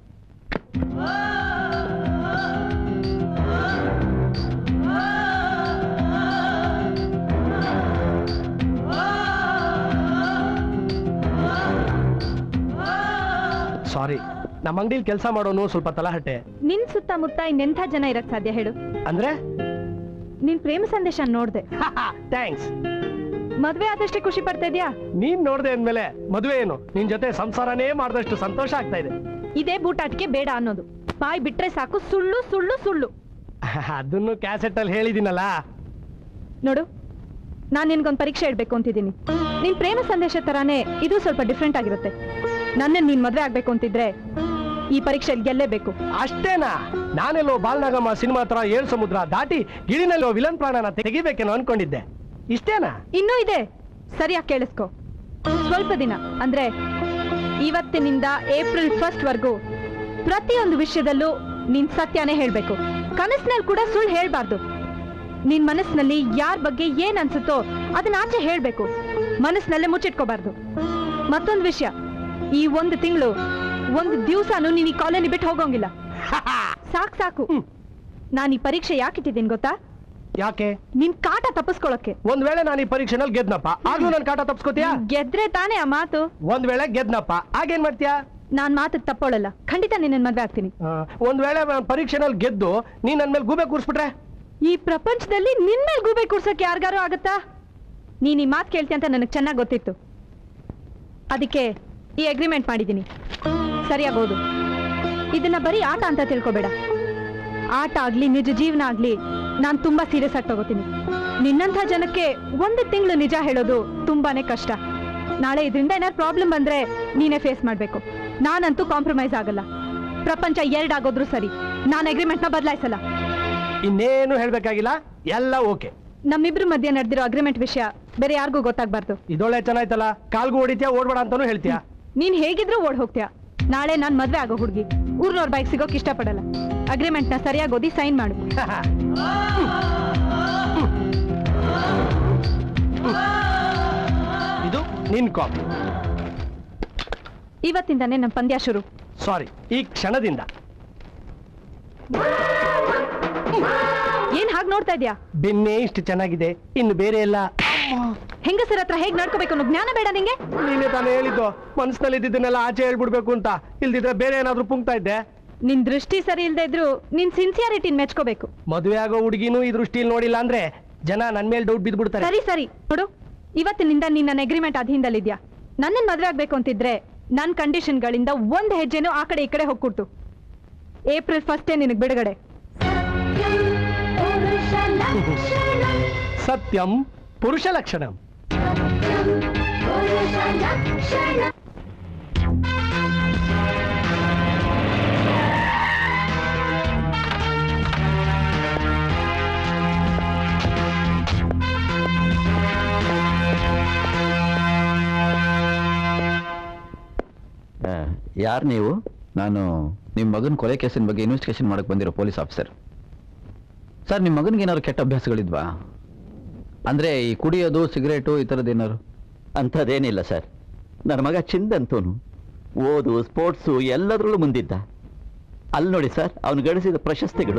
ಸಾರಿ ನಮ್ಮ ಅಂಗಡಿಲಿ ಕೆಲಸ ಮಾಡೋನು ಸ್ವಲ್ಪ ತಲಹಟ್ಟೆ ನಿನ್ ಸುತ್ತಮುತ್ತ ಇನ್ನೆಂಥ ಜನ ಇರಕ್ ಸಾಧ್ಯ ಹೇಳು ಅಂದ್ರೆ ನಿನ್ ಪ್ರೇಮ ಸಂದೇಶ ನೋಡ್ದೆ ಥ್ಯಾಂಕ್ಸ್ ಮದ್ವೆ ಆದಷ್ಟೇ ಖುಷಿ ಪಡ್ತಾ ಇದ್ಯಾ ನೀನ್ ನೋಡ್ದೆ ಅಂದ್ಮೇಲೆ ಮದುವೆ ಏನು ನಿನ್ ಜೊತೆ ಸಂಸಾರನೇ ಮಾಡಿದಷ್ಟು ಸಂತೋಷ ಆಗ್ತಾ ಇದೆ ಇದೇ ಬೂಟಾಟಿಕೆ ಬೇಡ ಅನ್ನೋದು ಬಾಯ್ ಬಿಟ್ರೆ ಸಾಕು ಸುಳ್ಳು ಸುಳ್ಳು ಸುಳ್ಳು ಅದನ್ನು ಕ್ಯಾಸೆಟ್ ಅಲ್ಲಿ ಹೇಳಿದಿನಲ್ಲ ನೋಡು ನಾನ್ ನಿನ್ಗೊಂದ್ ಪರೀಕ್ಷೆ ಇಡ್ಬೇಕು ಅಂತಿದ್ದೀನಿ ನಿನ್ ಪ್ರೇಮ ಸಂದೇಶ ತರಾನೇ ಇದು ಸ್ವಲ್ಪ ಡಿಫ್ರೆಂಟ್ ಆಗಿರುತ್ತೆ ನನ್ನ ನೀನ್ ಮದ್ವೆ ಆಗ್ಬೇಕು ಅಂತಿದ್ರೆ ಈ ಪರೀಕ್ಷೆಯಲ್ಲಿ ಗೆಲ್ಲೇಬೇಕು ಅಷ್ಟೇನಾ ನಾನೆಲ್ಲೋ ಬಾಲ್ನಾಗಮ್ಮ ಸಿನಿಮಾ ಹತ್ರ ಏಳು ಸಮುದ್ರ ದಾಟಿ ಗಿಳಿನಲ್ಲೋ ವಿಲನ್ ಪ್ರಾಣನ ತೆಗಿಬೇಕೇನೋ ಅನ್ಕೊಂಡಿದ್ದೆ ಇಷ್ಟೇನಾ ಇನ್ನೂ ಇದೆ ಸರಿಯಾಗಿ ಕೇಳಿಸ್ಕೊ ಸ್ವಲ್ಪ ದಿನ ಅಂದ್ರೆ ಇವತ್ತಿನಿಂದ ಏಪ್ರಿಲ್ ಫಸ್ಟ್ ವರ್ಗೂ ಪ್ರತಿಯೊಂದು ವಿಷಯದಲ್ಲೂ ನೀನ್ ಸತ್ಯನೇ ಹೇಳ್ಬೇಕು ಕನಸಿನಲ್ಲಿ ಕೂಡ ಸುಳ್ಳು ಹೇಳ್ಬಾರ್ದು ನಿನ್ ಮನಸ್ಸಿನಲ್ಲಿ ಯಾರ ಬಗ್ಗೆ ಏನ್ ಅನ್ಸುತ್ತೋ ಅದನ್ನ ಆಚೆ ಹೇಳ್ಬೇಕು ಮನಸ್ಸಿನಲ್ಲೇ ಮುಚ್ಚಿಟ್ಕೋಬಾರ್ದು ಮತ್ತೊಂದು ವಿಷಯ ಈ ಒಂದು ತಿಂಗಳು ಒಂದು ದಿವಸನೂ ನೀನ್ ಈ ಕಾಲೋನಿ ಬಿಟ್ಟು ಹೋಗೋಂಗಿಲ್ಲ ಸಾಕ್ ಸಾಕು ನಾನು ಈ ಪರೀಕ್ಷೆ ಯಾಕೆ ಇಟ್ಟಿದ್ದೀನಿ ಗೊತ್ತಾ ಯಾಕೆ ನಿನ್ ಕಾಟ ತಪ್ಪಿಸ್ಕೊಳಕ್ಕೆ ಒಂದ್ ವೇಳೆ ನಾನು ಈ ಪರೀಕ್ಷೆನಲ್ಲಿ ಗೆದ್ನಪ್ಪ ಆಗ್ಲೂ ನನ್ ಕಾಟ ತಪ್ಸ್ಕೋತೀಯಾ ಗೆದ್ರೆ ತಾನೇ ಆ ಮಾತು ಒಂದ್ ವೇಳೆ ಗೆದ್ನಪ್ಪ ಆಗೇನ್ ಮಾಡ್ತೀಯಾ ನಾನ್ ಮಾತಿಗೆ ತಪ್ಪೋಳಲ್ಲ ಖಂಡಿತ ನಿನ್ನ ಮದ್ವೆ ಆಗ್ತೀನಿ ಆ, ಒಂದ್ ವೇಳೆ ನಾನ್ ಪರೀಕ್ಷೆನಲ್ಲಿ ಗೆದ್ದು ನೀನ್ ನನ್ ಮೇಲೆ ಗೂಬೆ ಕೂರ್ಸ್ಬಿಟ್ರೆ ಈ ಪ್ರಪಂಚದಲ್ಲಿ ನಿನ್ ಮೇಲೆ ಗೂಬೆ ಕೂರ್ಸಕ್ಕೆ ಯಾರಿಗಾರು ಆಗತ್ತಾ ನೀನ್ ಈ ಮಾತು ಕೇಳ್ತಿ ಅಂತ ನನಗೆ ಚೆನ್ನಾಗಿ ಗೊತ್ತಿತ್ತು ಅದಕ್ಕೆ ಈ ಅಗ್ರಿಮೆಂಟ್ ಮಾಡಿದ್ದೀನಿ ಸರಿಯಾಗೋದು ಇದನ್ನ ಬರೀ ಆಟ ಅಂತ ತಿಳ್ಕೊಬೇಡ ಆಟ ಆಗ್ಲಿ ನಿಜ ಜೀವನ ಆಗ್ಲಿ ನಾನ್ ತುಂಬಾ ಸೀರಿಯಸ್ ಆಗಿ ತಗೋತೀನಿ ನಿನ್ನಂಥ ಜನಕ್ಕೆ ಒಂದು ತಿಂಗಳು ನಿಜ ಹೇಳೋದು ತುಂಬಾನೇ ಕಷ್ಟ ನಾಳೆ ಇದರಿಂದ ಏನಾದ್ರು ಪ್ರಾಬ್ಲಮ್ ಬಂದ್ರೆ ನೀನೇ ಫೇಸ್ ಮಾಡ್ಬೇಕು ನಾನಂತೂ ಕಾಂಪ್ರಮೈಸ್ ಆಗಲ್ಲ ಪ್ರಪಂಚ ಎರಡಾಗೋದ್ರು ಸರಿ ನಾನು ಅಗ್ರಿಮೆಂಟ್ನ ಬದಲಾಯಿಸಲ್ಲ ಇನ್ನೇನು ಹೇಳ್ಬೇಕಾಗಿಲ್ಲ ಎಲ್ಲ ಓಕೆ ನಮ್ಮಿಬ್ರು ಮಧ್ಯೆ ನಡೆದಿರೋ ಅಗ್ರಿಮೆಂಟ್ ವಿಷಯ ಬೇರೆ ಯಾರಿಗೂ ಗೊತ್ತಾಗ್ಬಾರ್ದು ಇದೊಳ್ಳೆ ಚೆನ್ನಾಯ್ತಲ್ಲ ಕಾಲ್ಗೂ ಹೊಡಿತ್ಯಾ ಓಡ್ಬೇಡ ಅಂತಾನು ಹೇಳ್ತೀಯಾ ನೀನ್ ಹೇಗಿದ್ರು ಓಡ್ ಹೋಗ್ತೀಯ ನಾಳೆ ನಾನ್ ಮದ್ವೆ ಆಗೋ ಹುಡುಗಿ ಊರ್ನವ್ರ ಬೈಕ್ ಸಿಗೋಕ್ ಇಷ್ಟಪಡಲ್ಲ ಅಗ್ರಿಮೆಂಟ್ ನ ಸರಿಯಾಗಿ ಓದಿ ಸೈನ್ ಮಾಡು ಇದು ನಿನ್ ಕಾಪಿ ಇವತ್ತಿಂದಾನೇ ನಮ್ ಪಂದ್ಯ ಶುರು ಸಾರಿ ಈ ಕ್ಷಣದಿಂದ ಏನ್ ಹಾಗೆ ನೋಡ್ತಾ ಇದ್ಯಾ ಬೆನ್ನೆ ಇಷ್ಟು ಚೆನ್ನಾಗಿದೆ ಇನ್ನು ಬೇರೆ ಎಲ್ಲ ಹೆಂಗಸರ ಹತ್ರ ಹೇಗ್ ನಡ್ಕೋಬೇಕು ಅನ್ನೋ ಜ್ಞಾನ ಬೇಡ ನಿಂಗೆ ನೀನೇ ತಾನೇ ಹೇಳಿದ್ದು ಮನಸ್ಸಿನಲ್ಲಿ ಇದ್ದಿದ್ದನ್ನೆಲ್ಲ ಆಚೆ ಹೇಳ್ಬಿಡ್ಬೇಕು ಅಂತ ಇಲ್ದಿದ್ರೆ ಬೇರೆ ಏನಾದ್ರೂ ಪುಂಕ್ತಾ ಇದ್ದೆ ನಿನ್ ದೃಷ್ಟಿ ಸರಿ ಇಲ್ದೇ ಇದ್ರು ನಿನ್ ಸಿನ್ಸಿಯಾರಿಟಿನ್ ಮೆಚ್ಕೋಬೇಕು ಮದುವೆ ಆಗೋ ಹುಡುಗಿನೂ ಈ ದೃಷ್ಟಿಲಿ ನೋಡಿಲ್ಲ ಅಂದ್ರೆ ಜನ ನನ್ ಮೇಲೆ ಡೌಟ್ ಬಿದ್ಬಿಡ್ತಾರೆ ಸರಿ ಸರಿ ನೋಡು ಇವತ್ತಿನಿಂದ ನೀನ್ ನನ್ನ ಅಗ್ರಿಮೆಂಟ್ ಅಧೀನದಲ್ಲಿದ್ಯಾ ನನ್ನನ್ ಮದ್ವೆ ಆಗ್ಬೇಕು ಅಂತಿದ್ರೆ ನನ್ ಕಂಡೀಷನ್ಗಳಿಂದ ಒಂದ್ ಹೆಜ್ಜೆನೂ ಆ ಕಡೆ ಈ ಕಡೆ ಹೋಗ್ಕೊಡ್ತು ಏಪ್ರಿಲ್ ಫಸ್ಟೇ ನಿನಗ್ ಬಿಡುಗಡೆ ಸತ್ಯಂ ಪುರುಷ ಲಕ್ಷಣಂ ಯಾರು ನೀವು ನಾನು ನಿಮ್ಮ ಮಗನ ಕೊಲೆ ಕೇಸಿನ ಬಗ್ಗೆ ಇನ್ವೆಸ್ಟಿಗೇಷನ್ ಮಾಡಕ್ ಬಂದಿರೋ ಪೊಲೀಸ್ ಆಫೀಸರ್ ಸರ್ ನಿಮ್ಮ ಮಗನಿಗೆ ಏನಾದ್ರು ಕೆಟ್ಟ ಅಭ್ಯಾಸಗಳಿದ್ವಾ ಅಂದ್ರೆ ಈ ಕುಡಿಯೋದು ಸಿಗರೇಟು ಈ ಥರದ್ದು ಏನಾದ್ರು ಅಂಥದ್ದೇನಿಲ್ಲ ಸರ್ ನನ್ನ ಮಗ ಚಿಂದಂತೋನು ಓದು ಸ್ಪೋರ್ಟ್ಸು ಎಲ್ಲದರಲ್ಲೂ ಮುಂದಿದ್ದ ಅಲ್ಲಿ ನೋಡಿ ಸರ್ ಅವನು ಗಳಿಸಿದ ಪ್ರಶಸ್ತಿಗಳು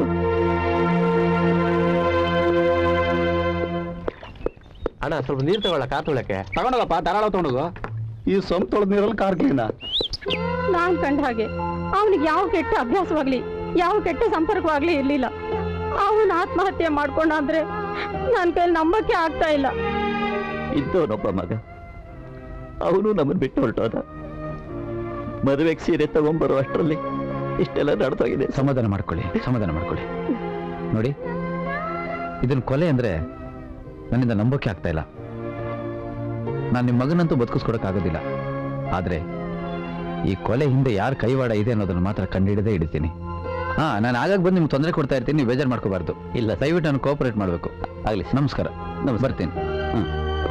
ಅಣ್ಣ ಸ್ವಲ್ಪ ನೀರು ತಗೊಳ್ಳ ಕಾರ್ ತೊಳಕ್ಕೆ ತಗೊಂಡೋಗಪ್ಪ ಧಾರಾಳ ತಗೊಂಡೋಗು ಈ ಸೊಂಪ್ ತೊಳೆದ ನೀರಲ್ಲಿ ಕಾರ್ ಕ್ಲೀನಾ ನಾನ್ ಕಂಡ ಹಾಗೆ ಅವನಿಗೆ ಯಾವ ಕೆಟ್ಟ ಅಭ್ಯಾಸವಾಗ್ಲಿ ಯಾವ ಕೆಟ್ಟ ಸಂಪರ್ಕವಾಗ್ಲಿ ಇರ್ಲಿಲ್ಲ ಅವನ ಆತ್ಮಹತ್ಯೆ ಮಾಡ್ಕೊಂಡ ಅಂದ್ರೆ ನನ್ ಕೈಲಿ ನಂಬಕ್ಕೆ ಆಗ್ತಾ ಇಲ್ಲ ಇದ್ದವನೊಬ್ಬ ಮಗ ಅವನು ನಮ್ಮನ್ನು ಬಿಟ್ಟು ಹೊರಟೋದ ಮದುವೆಗೆ ಸೀರೆ ತಗೊಂಬರೋ ಅಷ್ಟರಲ್ಲಿ ಇಷ್ಟೆಲ್ಲ ನಡೆದೋಗಿದೆ ಸಮಾಧಾನ ಮಾಡ್ಕೊಳ್ಳಿ ಸಮಾಧಾನ ಮಾಡ್ಕೊಳ್ಳಿ ನೋಡಿ ಇದನ್ನ ಕೊಲೆ ಅಂದ್ರೆ ನನ್ನಿಂದ ನಂಬೋಕೆ ಆಗ್ತಾ ಇಲ್ಲ ನಾನು ನಿಮ್ಮ ಮಗನಂತೂ ಬದುಕಿಸ್ಕೊಡಕ್ಕಾಗೋದಿಲ್ಲ ಆದ್ರೆ ಈ ಕೊಲೆ ಹಿಂದೆ ಯಾರ ಕೈವಾಡ ಇದೆ ಅನ್ನೋದನ್ನ ಮಾತ್ರ ಕಂಡುಹಿಡದೆ ಹಿಡಿತೀನಿ ಹಾ ನಾನು ಆಗಾಗ ಬಂದು ನಿಮ್ಗೆ ತೊಂದರೆ ಕೊಡ್ತಾ ಇರ್ತೀನಿ ನೀವು ಬೇಜಾರು ಮಾಡ್ಕೋಬಾರ್ದು ಇಲ್ಲ ದಯವಿಟ್ಟು ನಾನು ಕೋಆಪರೇಟ್ ಮಾಡಬೇಕು ಆಗಲಿ ನಮಸ್ಕಾರ ಬರ್ತೀನಿ ಹ್ಮ್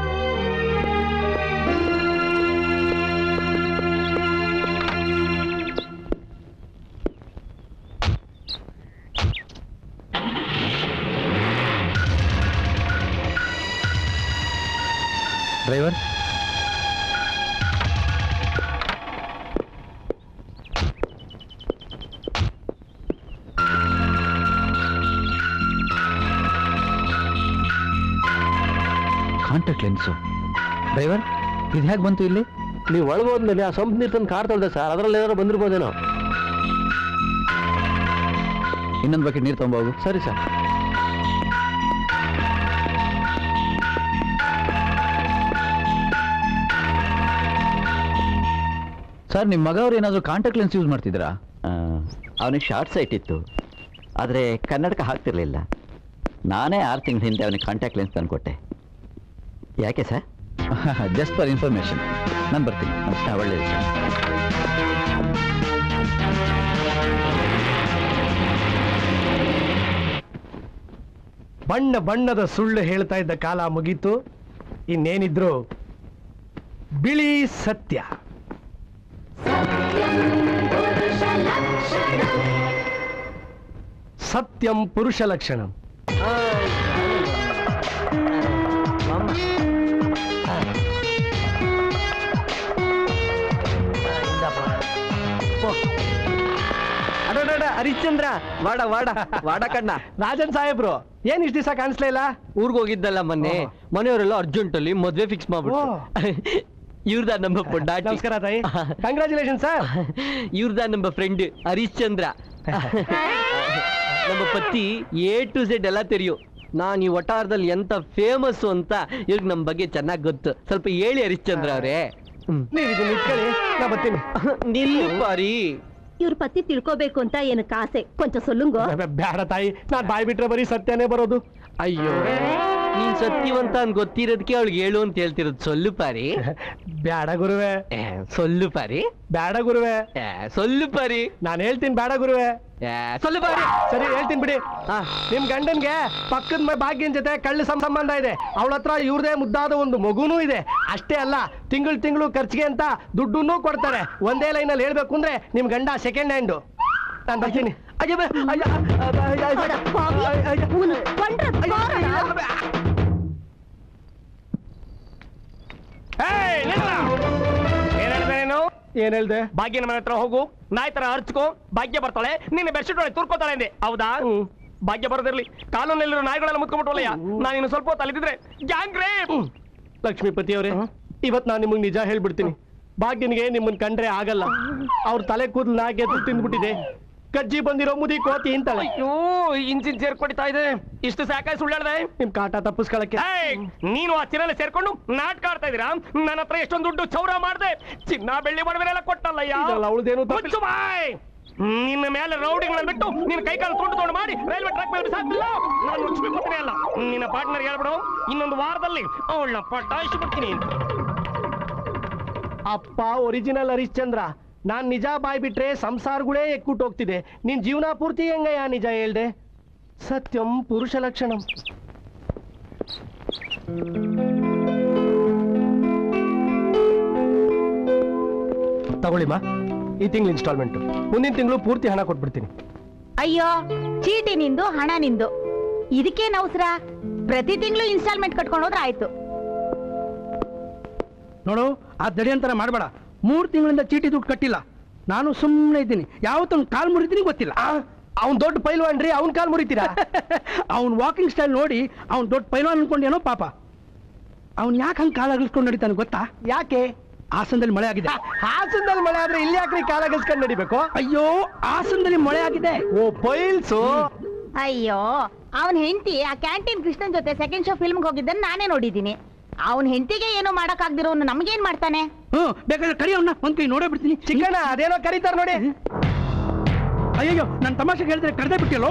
ಡ್ರೈವರ್ ಕಾಂಟ್ಯಾಕ್ಟ್ ಲೆನ್ಸು ಡ್ರೈವರ್ ಇದು ಹೇಗೆ ಬಂತು ಇಲ್ಲಿ ನೀವು ಒಳಗೋದ್ಮೇಲೆ ಆ ಸಂಪ್ ನೀರು ತಂದು ಕಾರ್ ತೊಳ್ದೆ ಸರ್ ಅದರಲ್ಲಿ ಏನಾದ್ರು ಬಂದಿರ್ಬೋದೇನೋ ಇನ್ನೊಂದು ಬಕೆಟ್ ನೀರು ತೊಗೊಂಬೋಗು ಸರಿ ಸರ್ ಸರ್ ನಿಮ್ಮ ಮಗ ಅವ್ರು ಏನಾದರೂ ಕಾಂಟ್ಯಾಕ್ಟ್ ಲೆನ್ಸ್ ಯೂಸ್ ಮಾಡ್ತಿದ್ರಾ ಅವನಿಗೆ ಶಾರ್ಟ್ ಸೈಟ್ ಇತ್ತು ಆದರೆ ಕನ್ನಡಕ ಹಾಕ್ತಿರ್ಲಿಲ್ಲ ನಾನೇ ಆರು ತಿಂಗಳ ಹಿಂದೆ ಅವನಿಗೆ ಕಾಂಟ್ಯಾಕ್ಟ್ ಲೆನ್ಸ್ ತಂದುಕೊಟ್ಟೆ ಯಾಕೆ ಸರ್ ಜಸ್ಟ್ ಫಾರ್ ಇನ್ಫಾರ್ಮೇಶನ್ ನಾನು ಬರ್ತೀನಿ ಒಳ್ಳೆಯದು ಸರ್ ಬಣ್ಣ ಬಣ್ಣದ ಸುಳ್ಳು ಹೇಳ್ತಾ ಇದ್ದ ಕಾಲ ಮುಗೀತು ಇನ್ನೇನಿದ್ರು ಬಿಳಿ ಸತ್ಯ ಸತ್ಯಂ ಪುರುಷ ಲಕ್ಷಣಂ ಅಡಡಡ ಹರಿಶ್ಚಂದ್ರ ವಾಡ ವಾಡ ವಾಡ ಕಣ್ಣ ರಾಜನ್ ಸಾಹೇಬ್ರು ಏನ್ ಇಷ್ಟ ದಿವಸ ಕಾಣಿಸ್ಲೇ ಇಲ್ಲ ಊರ್ಗ್ ಹೋಗಿದ್ದಲ್ಲ ಮೊನ್ನೆ ಮನೆಯವರೆಲ್ಲ ಅರ್ಜೆಂಟ್ ಅಲ್ಲಿ ಮದ್ವೆ ಫಿಕ್ಸ್ ಮಾಡ್ಬಿಟ್ಟು ಇವ್ರದ ನಮ್ಮ ಪೊಡ್ಡಾಟಿ ನಮಸ್ಕಾರ ತಾಯಿ ಕಂಗ್ರಾಚುಲೇಷನ್ ಸರ್ ಇವ್ರದ ನಮ್ಮ ಫ್ರೆಂಡ್ ಹರಿಶ್ಚಂದ್ರ ನಮ್ಮ ಪತಿ ಎ ಟು ಝೆಡ್ ಎಲ್ಲ ತೆರೆಯು ನಾನು ಈ ವಟಾರದಲ್ಲಿ ಎಂತ ಫೇಮಸ್ ಅಂತ ಇವ್ರಿಗೆ ನಮ್ಮ ಬಗ್ಗೆ ಚೆನ್ನಾಗಿ ಗೊತ್ತು ಸ್ವಲ್ಪ ಹೇಳಿ ಹರಿಶ್ಚಂದ್ರ ಅವರೇ ನೀವು ಇದನ್ನ ಇಟ್ಕೊಳ್ಳಿ ನಾ ಬರ್ತೀನಿ ನಿಲ್ಲು ಪಾರಿ ಇವ್ರ ಪತಿ ತಿಳ್ಕೋಬೇಕು ಅಂತ ಏನಕ್ಕೆ ಆಸೆ ಕೊಂಚ ಸೊಲ್ಲುಂಗೋ ಬೇಡ ತಾಯಿ ನಾನ್ ಬಾಯ್ ಬಿಟ್ರೆ ಬರೀ ಸತ್ಯನೇ ಬರೋದು ಅಯ್ಯೋ ನೀನ್ ಸತ್ಯವಂತ ಅಂತ ಗೊತ್ತಿರೋದಕ್ಕೆ ಅವಳಿಗೆ ಹೇಳು ಅಂತ ಹೇಳ್ತಿರೋದು ಸೊಲ್ಲು ಪಾರಿ ಬ್ಯಾಡ ಗುರುವೆ ಸೊಲ್ಲು ಪಾರಿ ಬ್ಯಾಡ ಗುರುವೆ ಸೊಲ್ಲು ಪಾರಿ ನಾನು ಹೇಳ್ತೀನಿ ಬೇಡ ಗುರುವೆ ಸೊಲ್ಲು ಪಾರಿ ಸರಿ ಹೇಳ್ತೀನಿ ಬಿಡಿ ನಿಮ್ ಗಂಡನ್ಗೆ ಪಕ್ಕದ ಮ- ಭಾಗ್ಯನ್ ಜೊತೆ ಕಳ್ಳ ಸಂ- ಸಂಬಂಧ ಇದೆ ಅವಳ ಹತ್ರ ಇವ್ರದೇ ಮುದ್ದಾದ ಒಂದು ಮಗುನೂ ಇದೆ ಅಷ್ಟೇ ಅಲ್ಲ ತಿಂಗಳು ತಿಂಗಳು ಖರ್ಚಿಗೆ ಅಂತ ದುಡ್ಡನ್ನೂ ಕೊಡ್ತಾರೆ ಒಂದೇ ಲೈನಲ್ಲಿ ಹೇಳ್ಬೇಕು ಅಂದ್ರೆ ನಿಮ್ ಗಂಡ ಸೆಕೆಂಡ್ ಹ್ಯಾಂಡು ನಾನು ಬರ್ತೀನಿ ಅಯ್ಯ ಬೇ- ಅಯ್ಯ, ಅಯ್ಯ, ಅಯ್ಯ, ಅಯ್ಯ, ಅಯ್ಯ, ಏಯ್, ನಿಲ್ಲ! ಏನ್ ಹೇಳ್ದೆ ನೀನು ಏನ್ ಹೇಳ್ದೆ ಭಾಗ್ಯನ ಮನೆ ಹತ್ರ ಹೋಗು ನಾಯಿ ತರ ಹರ್ಚ್ಕೋ ಭಾಗ್ಯ ಬರ್ತಾಳೆ ನಿನ್ನ ಬೆಡ್ಶೀಟ್ ಒಳಗೆ ತುರ್ಕೋತಾಳೆ ಅಂದೆ ಹೌದಾ ಭಾಗ್ಯ ಬರೋದಿರ್ಲಿ ಕಾಲೋನಲ್ಲಿರೋ ನಾಯಿಗಳೆಲ್ಲ ಮುತ್ಕೊಂಡ್ಬಿಟ್ಟವಲ್ಲಯ್ಯ ನಾನು ಇನ್ನು ಸ್ವಲ್ಪ ಹೊತ್ತು ಅಲ್ಲಿದ್ರೆ ಗ್ಯಾಂಗ್ ರೇಪ್ ಲಕ್ಷ್ಮೀಪತಿ ಅವರೇ ಇವತ್ ನಾನು ನಿಮಗೆ ನಿಜ ಹೇಳ್ಬಿಡ್ತೀನಿ ಭಾಗ್ಯನಿಗೆ ನಿಮ್ಮನ್ ಕಂಡ್ರೆ ಆಗಲ್ಲ ಅವ್ರ ತಲೆ ಕೂದಲು ನಾಗೆ ತಿಂದ್ಬಿಟ್ಟಿದೆ ಕಜ್ಜಿ ಬಂದಿರೋ ಮುದಿ ಕೋತಿ ಇಂತಾಳೆ ಅಯ್ಯೋ ಇಂಜಿನ್ ಸೇರ್ಕೊಡಿತಾ ಇದೆ ಇಷ್ಟು ಸಾಕಾಗಿ ಸುಳ್ಳು ಹೇಳ್ದೆ ನಿಮ್ ಕಾಟ ತಪ್ಪಿಸ್ಕೊಳಕ್ಕೆ ಏಯ್, ನೀನು ಆ ಚಿರಲ್ಲಿ ಸೇರ್ಕೊಂಡು ನಾಟಕ ಆಡ್ತಾ ಇದೀರಾ ನನ್ನ ಹತ್ರ ಎಷ್ಟೊಂದು ದುಡ್ಡು ಚೌರ ಮಾಡ್ದೆ ಚಿನ್ನ ಬೆಳ್ಳಿ ಒಡವೆಲ್ಲ ಕೊಟ್ಟಲ್ಲಯ್ಯ ಇದೆಲ್ಲ ಅವ್ಳ್ದೇನು ತಪ್ಪಿಲ್ಲ. ಮುಚ್ಚು ಬಾಯ್ ನಿನ್ನ ಮೇಲೆ ರೌಡಿಗಳನ್ನ ಬಿಟ್ಟು ನಿನ್ನ ಕೈ ಕಾಲು ತುಂಡು ತುಂಡು ಮಾಡಿ ರೈಲ್ವೆ ಟ್ರ್ಯಾಕ್ ಮೇಲೆ ಬಿಸಾಕ್ಬಿಲ್ಲ ನಾನು ಲಕ್ಷ್ಮಿ ಕೊಡ್ತೀನಿ ಅಲ್ಲ ನಿನ್ನ ಪಾರ್ಟ್ನರ್ ಹೇಳ್ಬಿಡು ಇನ್ನೊಂದು ವಾರದಲ್ಲಿ ಅವಳನ್ನ ಪಟಾಯಿಸಿ ಬಿಡ್ತೀನಿ ಅಂತ ಅಪ್ಪ ಒರಿಜಿನಲ್ ಹರಿಶ್ಚಂದ್ರ ನಾನ್ ನಿಜ ಬಾಯ್ ಬಿಟ್ರೆ ಸಂಸಾರಗಳೇ ಎಕ್ಕುಟ್ ಹೋಗ್ತಿದೆ ನಿನ್ ಜೀವನ ಪೂರ್ತಿ ಹೆಂಗಯ್ಯ ನಿಜ ಹೇಳ್ದೆ ಸತ್ಯಂ ಪುರುಷ ಲಕ್ಷಣಂ ತಗೊಳ್ಳಿಮ್ಮ ಈ ತಿಂಗಳು ಇನ್ಸ್ಟಾಲ್ಮೆಂಟ್ ಮುಂದಿನ ತಿಂಗಳು ಪೂರ್ತಿ ಹಣ ಕೊಟ್ಬಿಡ್ತೀನಿ ಅಯ್ಯೋ ಚೀಟಿ ನಿಂದು ಹಣ ನಿಂದು ಇದಕ್ಕೇನ್ ಅವಸರ ಪ್ರತಿ ತಿಂಗಳು ಇನ್ಸ್ಟಾಲ್ಮೆಂಟ್ ಕಟ್ಕೊಂಡು ಹೋದ್ರೆ ಆಯ್ತು ನೋಡು ಆ ದಡಿಯಂತರ ಮಾಡಬೇಡ ಮೂರು ತಿಂಗಳಿಂದ ಚೀಟಿ ದುಡ್ಡು ಕಟ್ಟಿಲ್ಲ ನಾನು ಸುಮ್ಮನೆ ಇದ್ದೀನಿ ಯಾವತ್ತೊಂದು ಕಾಲ್ ಮುರಿತೀನಿ ಗೊತ್ತಿಲ್ಲ ಅವ್ನ್ ದೊಡ್ಡ ಪೈಲ್ವಾನ್ ರೀ ಅವ್ನ್ ಕಾಲ್ ಮುರಿತೀರಾ ಅವ್ನ್ ವಾಕಿಂಗ್ ಸ್ಟೈಲ್ ನೋಡಿ ಅವ್ನ್ ದೊಡ್ಡ ಪೈಲ್ವಾನ್ ಅನ್ಕೊಂಡೇನೋ ಪಾಪ ಅವ್ನ್ ಯಾಕೆ ಹಂಗೆ ಕಾಲ ಅಗಲ್ಸ್ಕೊಂಡು ನಡೀತಾನೆ ಗೊತ್ತಾ ಯಾಕೆ ಹಾಸನದಲ್ಲಿ ಮಳೆ ಆಗಿದೆ ಹಾಸನದಲ್ಲಿ ಮಳೆ ಆದ್ರೆ ಇಲ್ಲಿ ಯಾಕ್ರಿ ಕಾಲ ಗಸ್ಕೊಂಡ್ ನಡಿಬೇಕು ಅಯ್ಯೋ ಹಾಸನದಲ್ಲಿ ಮಳೆ ಆಗಿದೆ ಓ ಪೈಲ್ಸು ಅಯ್ಯೋ ಅವನ್ ಹೆಂಡತಿ ಆ ಕ್ಯಾಂಟೀನ್ ಕೃಷ್ಣನ್ ಜೊತೆ ಸೆಕೆಂಡ್ ಶೋ ಫಿಲ್ಮ್ಗೆ ಹೋಗಿದ್ದನ್ನ ನಾನೇ ನೋಡಿದ್ದೀನಿ ಅವನ್ ಹೆಂಡತಿಗೆ ಏನೋ ಮಾಡಕ್ ಆಗ್ದಿರೋನು ನಮಗೇನ್ ಮಾಡ್ತಾನೆ ಹ್ಮ್ ಬೇಕಾದ್ರೆ ಕರಿ ಅವ್ನ ಒಂದ್ ಕೈ ನೋಡೇ ಬಿಡ್ತೀನಿ ಚಿಕ್ಕಣ್ಣ ಅದೇನೋ ಕರೀತಾರ ನೋಡಿ ಅಯ್ಯೋ ನಾನು ತಮಾಷೆಗೆ ಹೇಳಿದ್ರೆ ಕರೆದೇ ಬಿಟ್ಟಿಲ್ಲೋ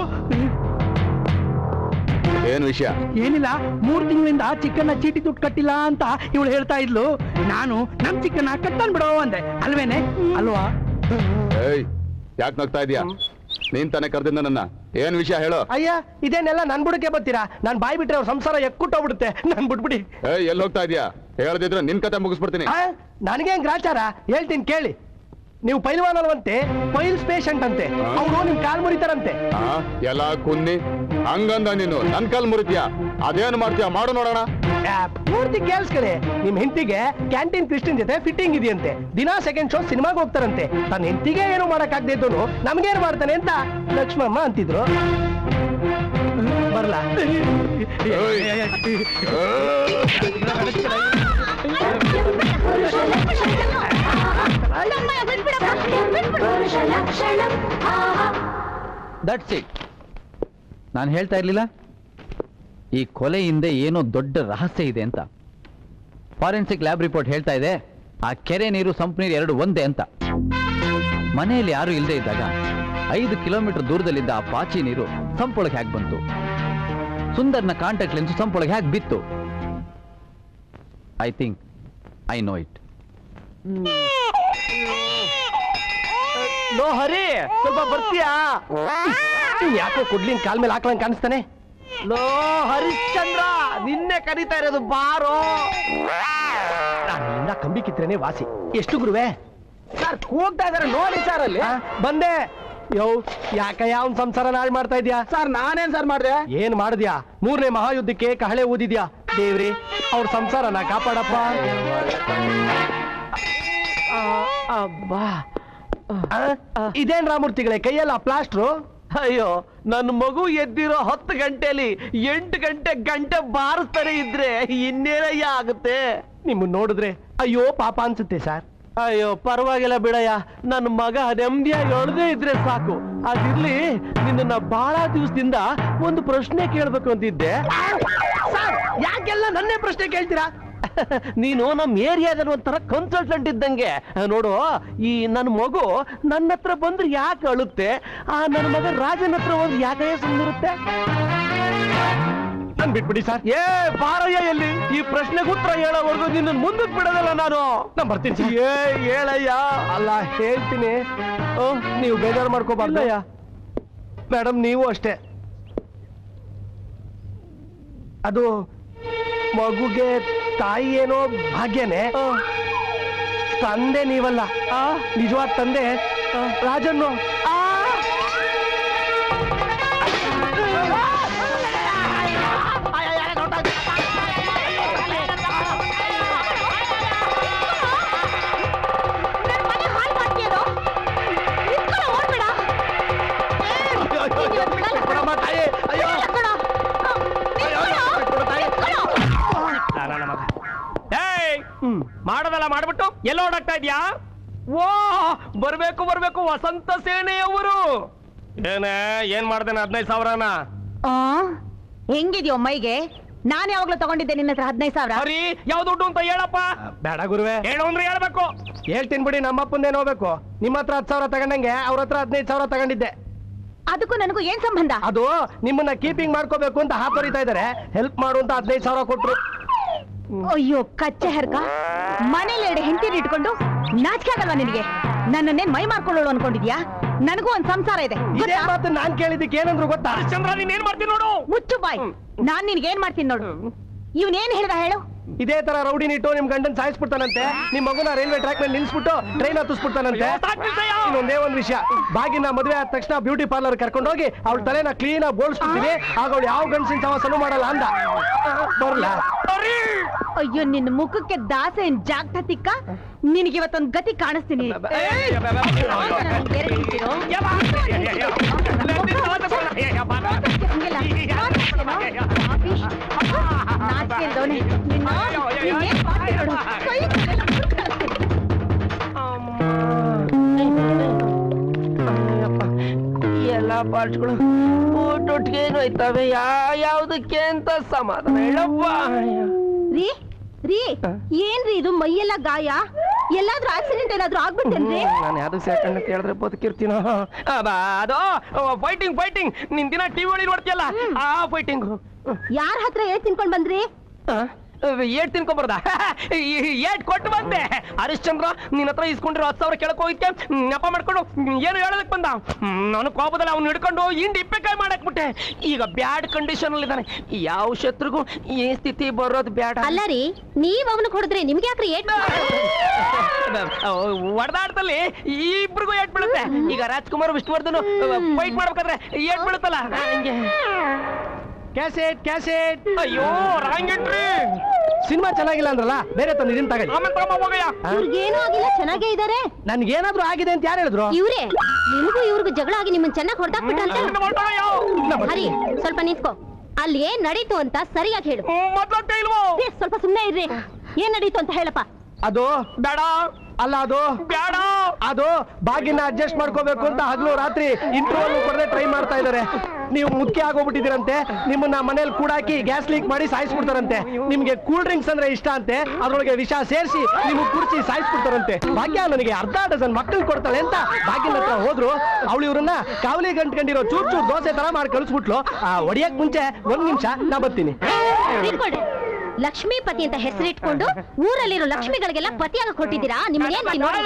ಏನ್ ವಿಷಯ ಏನಿಲ್ಲ ಮೂರ್ ತಿಂಗಳಿಂದ ಚಿಕ್ಕನ್ನ ಚೀಟಿ ದುಡ್ಡು ಕಟ್ಟಿಲ್ಲ ಅಂತ ಇವಳು ಹೇಳ್ತಾ ಇದ್ಲು ನಾನು ನಮ್ ಚಿಕ್ಕನ್ನ ಕಟ್ತಾನ್ ಬಿಡೋ ಅಂದೆ ಅಲ್ವೇನೆ ಅಲ್ವಾ ಏಯ್ ಯಾಕೆ ನಗ್ತಾ ಇದೀಯಾ ನೀನ್ ತಾನೇ ಕರ್ದಿಂದ ನನ್ನ ಏನ್ ವಿಷಯ ಹೇಳು ಅಯ್ಯ ಇದೇನೆಲ್ಲ ನನ್ ಬುಡಕ್ಕೆ ಬರ್ತೀರಾ ನಾನ್ ಬಾಯ್ ಬಿಟ್ರೆ ಅವ್ರ ಸಂಸಾರ ಎಕ್ಕುಟ್ಟೋಗ್ಬಿಡುತ್ತೆ ನಾನ್ ಬಿಟ್ಬಿಡಿ ಏಯ್ ಎಲ್ಲಿ ಹೋಗ್ತಾ ಇದೀಯಾ ಹೇಳದಿದ್ರೆ ನಿನ್ ಕತೆ ಮುಗಿಸ್ಬಿಡ್ತೀನಿ ಆ, ನನಗೇನ್ ಗ್ರಾಚಾರ ಹೇಳ್ತೀನಿ ಕೇಳಿ ನೀವು ಪೈಲ್ವಾನ್ ಅಲ್ವಂತೆ ಪೈಲ್ಸ್ ಪೇಷಂಟ್ ಅಂತೆ ಅವ್ರು ನಿಮ್ ಕಾಲ್ ಮುರಿತಾರಂತೆ ಆ, ಎಲ್ಲ ಕುನ್ನಿ ಹಂಗಂದ ನೀನು ನನ್ ಕಲ್ ಮುರಿದ್ಯಾ ಅದೇನ್ ಮಾಡ್ತೀಯಾ ಮಾಡು ನೋಡೋಣ ಆ, ಪೂರ್ತಿ ಕೇಳಿಸ್ಕೊಳ್ಳಿ ನಿಮ್ ಹೆಂಡತಿಗೆ ಕ್ಯಾಂಟೀನ್ ಕ್ರಿಸ್ಟಿನ್ ಜೊತೆ ಫಿಟ್ಟಿಂಗ್ ಇದೆಯಂತೆ ದಿನಾ ಸೆಕೆಂಡ್ ಶೋ ಸಿನಿಮಾಗೆ ಹೋಗ್ತಾರಂತೆ ತನ್ನ ಹೆಂಡತಿಗೆ ಏನು ಮಾಡಕ್ ಆಗದೆ ಇದ್ದೋನು ನಮ್ಗೇನ್ ಮಾಡ್ತಾನೆ ಅಂತ ಲಕ್ಷ್ಮಮ್ಮ ಅಂತಿದ್ರು ಬರ್ಲಾ ದಟ್ಸ್ ಇಟ್ ನಾನು ಹೇಳ್ತಾ ಇರ್ಲಿಲ್ಲ ಈ ಕೊಲೆ ಹಿಂದೆ ಏನೋ ದೊಡ್ಡ ರಹಸ್ಯ ಇದೆ ಅಂತ ಫಾರೆನ್ಸಿಕ್ ಲ್ಯಾಬ್ ರಿಪೋರ್ಟ್ ಹೇಳ್ತಾ ಇದೆ ಆ ಕೆರೆ ನೀರು ಸಂಪ್ ನೀರು ಎರಡು ಒಂದೇ ಅಂತ ಮನೆಯಲ್ಲಿ ಯಾರು ಇಲ್ಲದೆ ಇದ್ದಾಗ ಐದು ಕಿಲೋಮೀಟರ್ ದೂರದಲ್ಲಿದ್ದ ಆ ಪಾಚಿ ನೀರು ಸಂಪೊಳಗೆ ಹೇಗೆ ಬಂತು ಸುಂದರ್ನ ಕಾಂಟ್ಯಾಕ್ಟ್ ಲೆನ್ಸ್ ಸಂಪೊಳಗೆ ಹೇಗೆ ಬಿತ್ತು I think I know it ಲೋ ಹರಿ ಸ್ವಲ್ಪ ಬರ್ತೀಯಾ ಯಾಕೋ ಕೊಡ್ಲಿನ್ ಕಾಲ್ ಮೇಲೆ ಹಾಕ್ಲಂಗ್ ಕಾಣಿಸ್ತಾನೆ ಲೋ ಹರಿಶ್ಚಂದ್ರ ನಿನ್ನೆ ಕರೀತಾ ಇರೋದು ಬಾರೋ ಇಲ್ಲಿಂದ ಕಂಬಿ ಕಿತ್ರೇನೆ ವಾಸಿ ಎಷ್ಟು ಗುರುವೆ ಸರ್ ಕೂಗ್ತಾ ಇದಾರೆ ನೋಡಿ ಸರ್ ಅಲ್ಲಿ ಆ, ಬಂದೆ ಯೋ ಯಾಕಯ್ಯ ಅವ್ನ್ ಸಂಸಾರ ನಾಳ್ ಮಾಡ್ತಾ ಇದ್ಯಾ ಸರ್ ನಾನೇನ್ ಸರ್ ಮಾಡ್ದೆ ಏನ್ ಮಾಡಿದ್ಯಾ ಮೂರನೇ ಮಹಾಯುದ್ಧಕ್ಕೆ ಕಹಳೆ ಊದಿದ್ಯಾ ದೇವ್ರಿ ಅವ್ರ ಸಂಸಾರನ ಕಾಪಾಡಪ್ಪ ಆ, ಅಬ್ಬಾ ಇದೇನ್ ರಾಮೂರ್ತಿಗಳೇ ಕೈಯಲ್ಲ ಪ್ಲಾಸ್ಟ್ರು ಅಯ್ಯೋ ನನ್ನ ಮಗು ಎದ್ದಿರೋ ಹತ್ತು ಗಂಟೆಲಿ ಎಂಟು ಗಂಟೆ ಗಂಟೆ ಬಾರಿಸ್ತಾನೆ ಇದ್ರೆ ಇನ್ನೇನಯ್ಯ ಆಗುತ್ತೆ ನಿಮ್ಮನ್ನ ನೋಡಿದ್ರೆ ಅಯ್ಯೋ ಪಾಪ ಅನ್ಸುತ್ತೆ ಸರ್ ಅಯ್ಯೋ ಪರವಾಗಿಲ್ಲ ಬಿಡಯ್ಯ ನನ್ನ ಮಗ ನೆಮ್ಮದಿಯಾಗಿ ಅಳದೇ ಇದ್ರೆ ಸಾಕು ಅದಿರ್ಲಿ ನಿನ್ನ ಬಹಳ ದಿವಸದಿಂದ ಒಂದು ಪ್ರಶ್ನೆ ಕೇಳ್ಬೇಕು ಅಂತಿದ್ದೆ ಯಾಕೆಲ್ಲ ನನ್ನೇ ಪ್ರಶ್ನೆ ಕೇಳ್ತೀರಾ ನೀನು ನಮ್ಮ ಏರಿಯಾದಲ್ಲಿ ಒಂಥರ ಕನ್ಸಲ್ಟೆಂಟ್ ಇದ್ದಂಗೆ ನೋಡು ಈ ನನ್ನ ಮಗು ನನ್ನ ಹತ್ರ ಬಂದ್ರೆ ಯಾಕೆ ಅಳುತ್ತೆ ಆ ನನ್ನ ಮಗ ರಾಜನ ಹತ್ರ ಒಂದು ಯಾಕೆ ಸುಮ್ಮನಿರುತ್ತೆ ನನ್ ಬಿಟ್ಬಿಡಿ ಸರ್ ಏ ಬಾರಯ್ಯ ಎಲ್ಲಿ ಈ ಪ್ರಶ್ನೆಗೆ ಉತ್ತರ ಹೇಳೋವರೆಗೂ ನಿನ್ನ ಮುಂದಕ್ಕೆ ಬಿಡೋದಲ್ಲ ನಾನು ನಾನ್ ಬರ್ತೀನಿ ಸರ್ ಏ ಹೇಳಯ್ಯ ಅಲ್ಲ ಹೇಳ್ತೀನಿ ಹ್ಮ್, ನೀವು ಬೇಜಾರು ಮಾಡ್ಕೋಬಾರ್ದು ಇಲ್ಲಯ್ಯ. ಮೇಡಮ್ ನೀವು ಅಷ್ಟೇ ಅದು ಮಗುಗೆ ತಾಯಿ ಏನೋ ಭಾಗ್ಯನೇ ತಂದೆ ನೀವಲ್ಲ ನಿಜವಾದ ತಂದೆ ರಾಜನ್ನು ನನ್ನ ಮಗ ಏಯ್ ಮಾಡೋದಲ್ಲ ಮಾಡ್ಬಿಟ್ಟು ಎಲ್ಲ ಓಡಾಗ್ತಾ ಇದ್ಯಾ ಓ ಬರ್ಬೇಕು ಬರ್ಬೇಕು ವಸಂತ ಸೇನೆಯವರು ಏನೇ ಏನ್ ಮಾಡ್ದೇನೆ ಹದಿನೈದು ಸಾವಿರನ ಆ ಹೆಂಗಿದ್ಯೋ ಮೈಗೆ ನಾನು ಯಾವಾಗ್ಲೂ ತಗೊಂಡಿದ್ದೆ ನಿನ್ನ ಹತ್ರ ಹದಿನೈದು ಸಾವಿರ ಸರಿ ಯಾವ ದುಡ್ಡು ಅಂತ ಹೇಳಪ್ಪ ಬೇಡ ಗುರುವೆ ಹೇಳು ಅಂದ್ರೆ ಹೇಳ್ಬೇಕು ಹೇಳ್ತೀನಿ ಬಿಡಿ ನಮ್ಮಪ್ಪಂದೇನು ಹೋಗ್ಬೇಕು ನಿಮ್ಮ ಹತ್ರ ಹತ್ತು ಸಾವಿರ ತಗೊಂಡಂಗೆ ಅವ್ರ ಹತ್ರ ಹದಿನೈದು ಸಾವಿರ ತಗೊಂಡಿದ್ದೆ ಅದಕ್ಕೂ ನನಗೂ ಏನ್ ಸಂಬಂಧ ಅದು ನಿಮ್ಮನ್ನ ಕೀಪಿಂಗ್ ಮಾಡ್ಕೋಬೇಕು ಅಂತ ಹಾತೊರಿತಾ ಇದಾರೆ ಹೆಲ್ಪ್ ಮಾಡು ಅಂತ ಹದಿನೈದು ಸಾವಿರ ಕೊಟ್ರು ಅಯ್ಯೋ ಕಚ್ಚೆ ಹರ್ಕ ಮನೇಲಿ ಎರಡು ಹೆಂಡತಿನ ಇಟ್ಕೊಂಡು ನಾಚಿಕೆ ಆಗಲ್ವಾ ನಿನಗೆ ನನ್ನನ್ನೇನ್ ಮೈ ಮಾಡ್ಕೊಳ್ಳೋಳು ಅನ್ಕೊಂಡಿದ್ಯಾ ನನಗೂ ಒಂದ್ ಸಂಸಾರ ಇದೆ ಇದೇ ಮಾತು ನಾನ್ ಕೇಳಿದ್ದಕ್ಕೆ ಏನಂದ್ರು ಗೊತ್ತಾ ಚಂದ್ರ ನೀನ್ ಏನ್ ಮಾಡ್ತೀನಿ ನೋಡು ಮುಚ್ಚು ಬಾಯ್ ನಾನ್ ನಿನ್ಗೆ ಏನ್ ಮಾಡ್ತೀನಿ ನೋಡು ಇವನೇನ್ ಹೇಳ್ದ ಹೇಳು ಇದೇ ತರ ರೌಡಿ ಇಟ್ಟು ನಿಮ್ ಗಂಡನ್ ಸಾಯಿಸ್ಬಿಡ್ತಾನಂತೆ ನಿಮ್ ಮಗುನ ರೈಲ್ವೆ ಟ್ರ್ಯಾಕ್ ಮೇಲೆ ನಿಲ್ಸ್ಬಿಟ್ಟು ಟ್ರೈನ್ ಹತ್ತಿಸ್ಬಿಡ್ತಾನಂತೆ ಇನ್ನೊಂದೇ ಒಂದ್ ವಿಷಯ ಬಾಗಿನ ಮದುವೆ ಆದ ತಕ್ಷಣ ಬ್ಯೂಟಿ ಪಾರ್ಲರ್ ಕರ್ಕೊಂಡು ಹೋಗಿ ಅವಳ ತಲೆನ ಕ್ಲೀನ್ ಆಗಿ ಬೋಳ್ಸ್ಬಿಡ್ತೀನಿ ಆಗ ಅವಳು ಯಾವ ಗಂಡಸಿನ ಸವಾಸನೂ ಮಾಡಲ್ಲ ಅಂದ ಬರ್ಲಾ ಅಯ್ಯೋ ನಿನ್ನ ಮುಖಕ್ಕೆ ದಾಸೆ ಜಾಗತಿಕ್ಕ ನಿನಗೆ ಇವತ್ತೊಂದ್ ಗತಿ ಕಾಣಿಸ್ತೀನಿ ಏಯ್! ನನ್ನನ್ನ ಬೇರೆ ಬಿಡ್ತೀರೋ? ನಾಚಿಕೆ ಇಲ್ದವ್ನೆ. ನಿನ್ನ- ನಿನ್ನೇನ್ ಮಾಡ್ತೀನಿ ನೋಡು. ಕೈ ಕಾಲೆಲ್ಲ ಎಲ್ಲ ಪಾರ್ಟ್ಗಳು ಊಟೊಟ್ಟಿಗೆ ಹೋಯ್ತವೆ ಯಾ ಯಾವ್ದಕ್ಕೆ ಅಂತ ಸಮಾಧಾನ ಹೇಳವ್ವ ರೀ ರೀ ಏನ್ರಿ ಇದು ಮೈಯೆಲ್ಲ ಗಾಯ ಎಲ್ಲಾದ್ರೂ ಆಕ್ಸಿಡೆಂಟ್ ಏನಾದ್ರೂ ಆಗ್ಬಿಟ್ಟೇನ್ರಿ ನಾನು ಯಾವ್ದು ಸೇರ್ಕೊಂಡು ಕೇಳಿದ್ರೆ ಬದುಕಿರ್ತೀನೋ ಅದು ಫೈಟಿಂಗ್ ಫೈಟಿಂಗ್ ನಿನ್ ದಿನ ಟಿವಿ ಒಳಗೆ ನೋಡ್ತೀಯಲ್ಲ ಆ ಫೈಟಿಂಗ್ ಯಾರ ಹತ್ರ ಏಟ್ ತಿನ್ಕೊಂಡ್ ಬಂದ್ರಿ ಏಟ್ ತಿನ್ಕೊಂಬರ್ದ ಏಟ್ ಕೊಟ್ಟು ಬಂದೆ ಹರಿಶ್ಚಂದ್ರ ನಿನ್ನ ಹತ್ರ ಇಸ್ಕೊಂಡಿರೋ ಹತ್ತು ಸಾವಿರ ಕೆಳಕ್ ಹೋಗಿದ್ಕೆ ನೆಪ ಮಾಡ್ಕೊಂಡು ಏನು ಹೇಳೋದಕ್ ಬಂದ ಹ್ಮ್, ನಾನು ಕೋಪದಲ್ಲಿ ಅವ್ನು ಹಿಡ್ಕೊಂಡು ಹಿಂಡಿ ಇಪ್ಪೆಕಾಯಿ ಮಾಡಾಕ್ಬಿಟ್ಟೆ ಈಗ ಬ್ಯಾಡ್ ಕಂಡೀಷನ್ ಅಲ್ಲಿ ಇದ್ದಾನೆ ಯಾವ ಶತ್ರುಗೂ ಈ ಸ್ಥಿತಿ ಬರೋದು ಬ್ಯಾಡ ಅಲ್ಲ ರೀ ನೀವ್ ಅವನು ಹೊಡೆದ್ರೆ ನಿಮ್ಗೆ ಯಾಕ್ರಿ ಏಟ್ ಹೊಡೆದಾಟದಲ್ಲಿ ಇಬ್ರಿಗೂ ಏಟ್ ಬೀಳುತ್ತೆ ಈಗ ರಾಜ್ಕುಮಾರ್ ವಿಷ್ಣುವರ್ಧನ್ ಫೈಟ್ ಮಾಡ್ಬೇಕಾದ್ರೆ ಏಟ್ ಬೀಳುತ್ತಲ್ಲ ಹಂಗೆ ಕ್ಯಾಸೆಟ್ ಕ್ಯಾಸೆಟ್ ಅಯ್ಯೋ ರಾಂಗ್ ಎಂಟ್ರಿ ಸಿನಿಮಾ ಚೆನ್ನಾಗಿಲ್ಲ ಅಂದ್ರಲ್ಲ ಬೇರೆ ತಂದು ಇದನ್ನ ತಗೊಳ್ಳಿ ಆಮೇಲೆ ತಗೊಂಬ ಹೋಗಯ್ಯ ಇವ್ರಿಗೇನೂ ಆಗಿಲ್ಲ ಚೆನ್ನಾಗೇ ಇದಾರೆ ನನ್ಗೇನಾದ್ರೂ ಆಗಿದೆ ಅಂತ ಯಾರು ಹೇಳಿದ್ರು ಇವ್ರೇ ನಿಮಗೂ ಇವ್ರಿಗೂ ಜಗಳ ಆಗಿ ನಿಮ್ಮನ್ ಚೆನ್ನಾಗಿ ಹೊಡೆದಾಕ್ಬಿಟ್ರಂತ ಹರಿ ಸ್ವಲ್ಪ ನಿಂತ್ಕೋ ಅಲ್ಲಿ ಏನ್ ನಡೀತು ಅಂತ ಸರಿಯಾಗಿ ಹೇಳು ಏ, ಸ್ವಲ್ಪ ಸುಮ್ನೆ ಇರ್ರಿ ಏನ್ ನಡೀತು ಅಂತ ಹೇಳಪ್ಪ ಅದು ಬೇಡ ಅಲ್ಲ ಅದು ಬೇಡ ಅದು ಬಾಗಿನ ಅಡ್ಜಸ್ಟ್ ಮಾಡ್ಕೋಬೇಕು ಅಂತ ಹಗಲು ರಾತ್ರಿ ಇಂಟರ್ವಲ್ ಕೊಡದೆ ಟ್ರೈ ಮಾಡ್ತಾ ಇದಾರೆ ನೀವು ಮುಖ್ಯ ಆಗೋಗ್ಬಿಟ್ಟಿದ್ದೀರಂತೆ ನಿಮ್ಮನ್ನ ಮನೇಲಿ ಕೂಡಾಕಿ ಗ್ಯಾಸ್ ಲೀಕ್ ಮಾಡಿ ಸಾಯಿಸ್ಬಿಡ್ತಾರಂತೆ ನಿಮ್ಗೆ ಕೂಲ್ ಡ್ರಿಂಕ್ಸ್ ಅಂದ್ರೆ ಇಷ್ಟ ಅಂತೆ ಅದ್ರೊಳಗೆ ವಿಷ ಸೇರಿಸಿ ನಿಮಗೆ ಕುಡಿಸಿ ಸಾಯಿಸ್ಬಿಡ್ತಾರಂತೆ ಭಾಗ್ಯ ನನಗೆ ಅರ್ಧ ಡಜನ್ ಮಕ್ಕಳು ಕೊಡ್ತಾಳೆ ಅಂತ ಭಾಗ್ಯನ ಹತ್ರ ಹೋದ್ರು ಅವಳು ಇವ್ರನ್ನ ಕಾವಲಿ ಗಂಟ್ಕೊಂಡಿರೋ ಚೂರ್ ಚೂರ್ ದೋಸೆ ತರ ಮಾಡಿ ಕಳಿಸ್ಬಿಟ್ಲು ಆ ಒಡಿಯಕ್ ಮುಂಚೆ ಒಂದ್ ನಿಮಿಷ ನಾ ಬರ್ತೀನಿ ನಿಂತ್ಕೊಳ್ರಿ ಲಕ್ಷ್ಮೀಪತಿ ಅಂತ ಹೆಸರಿಟ್ಕೊಂಡು ಊರಲ್ಲಿರೋ ಲಕ್ಷ್ಮಿಗಳಿಗೆಲ್ಲ ಪತಿಯಾಗ ಕೊಟ್ಟಿದ್ದೀರಾ ನಿಮ್ಗೇನ್ ನೋಡಿ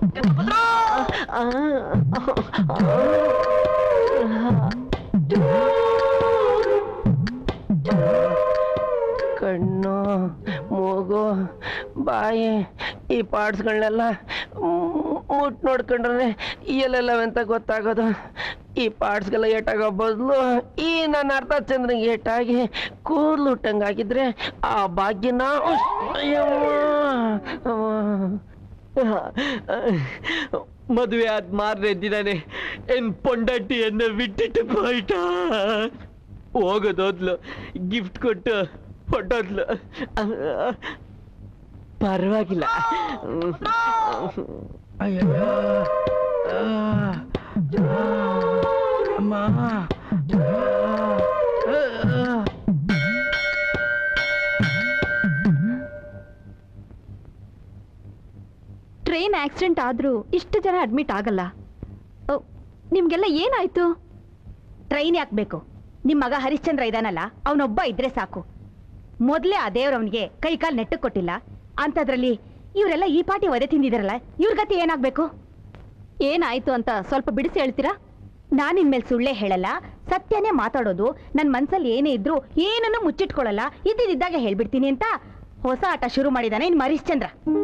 ಆ ತಾಯಿ ಈ ಪಾರ್ಟ್ಸ್ಗಳನ್ನೆಲ್ಲ ಮುಟ್ ನೋಡ್ಕೊಂಡ್ರೆ ಎಲ್ಲೆಲ್ಲವಂತ ಗೊತ್ತಾಗೋದು ಈ ಪಾರ್ಟ್ಸ್ಗೆಲ್ಲ ಏಟಾಗೋ ಬದಲು ಈ ನನ್ನ ಅರ್ಥ ಚಂದ್ರನಿಗೆ ಏಟಾಗಿ ಕೂದಲು ಹುಟ್ಟಂಗಾಗಿದ್ರೆ ಆ ಭಾಗ್ಯನ ಉಸ್- ಅಯ್ಯವ್ವ. ಮದುವೆ ಆದ್ ಮಾರನೇ ದಿನನೇ ಎನ್ ಪೊಂಡಟ್ಟಿಯನ್ನ ಬಿಟ್ಟಿಟ್ಟು ಹೋಯ್ಟ ಹೋಗೋದೋದ್ಲು ಗಿಫ್ಟ್ ಕೊಟ್ಟು ಹೊಟ್ಟೋದ್ಲು ಪರವಾಗಿಲ್ಲ ಟ್ರೈನ್ ಆಕ್ಸಿಡೆಂಟ್ ಆದ್ರೂ ಇಷ್ಟು ಜನ ಅಡ್ಮಿಟ್ ಆಗಲ್ಲ ಓ, ನಿಮ್ಗೆಲ್ಲ ಏನಾಯ್ತು ಟ್ರೈನ್ ಯಾಕೆ ಬೇಕು ನಿಮ್ ಮಗ ಹರಿಶ್ಚಂದ್ರ ಇದಾನಲ್ಲ ಅವನೊಬ್ಬ ಇದ್ರೆ ಸಾಕು ಮೊದ್ಲೇ ಆ ದೇವ್ರವನಿಗೆ ಕೈ ಕಾಲ್ ನೆಟ್ಟಕ್ ಕೊಟ್ಟಿಲ್ಲ ಅಂಥದ್ರಲ್ಲಿ ಇವರೆಲ್ಲ ಈ ಪಾಟಿ ಒದೆ ತಿಂದಿದಾರಲ್ಲ ಇವ್ರ ಗತಿ ಏನಾಗ್ಬೇಕು ಏನಾಯ್ತು ಅಂತ ಸ್ವಲ್ಪ ಬಿಡಿಸಿ ಹೇಳ್ತೀರಾ ನಾನ್ ಇನ್ಮೇಲೆ ಸುಳ್ಳೇ ಹೇಳಲ್ಲ ಸತ್ಯನೇ ಮಾತಾಡೋದು ನನ್ ಮನ್ಸಲ್ಲಿ ಏನೇ ಇದ್ರು ಏನನ್ನು ಮುಚ್ಚಿಟ್ಕೊಳ್ಳಲ್ಲ ಇದ್ದಿದ್ದಾಗ ಹೇಳ್ಬಿಡ್ತೀನಿ ಅಂತ ಹೊಸ ಆಟ ಶುರು ಮಾಡಿದಾನೆ ಇನ್ ಹರಿಶ್ಚಂದ್ರ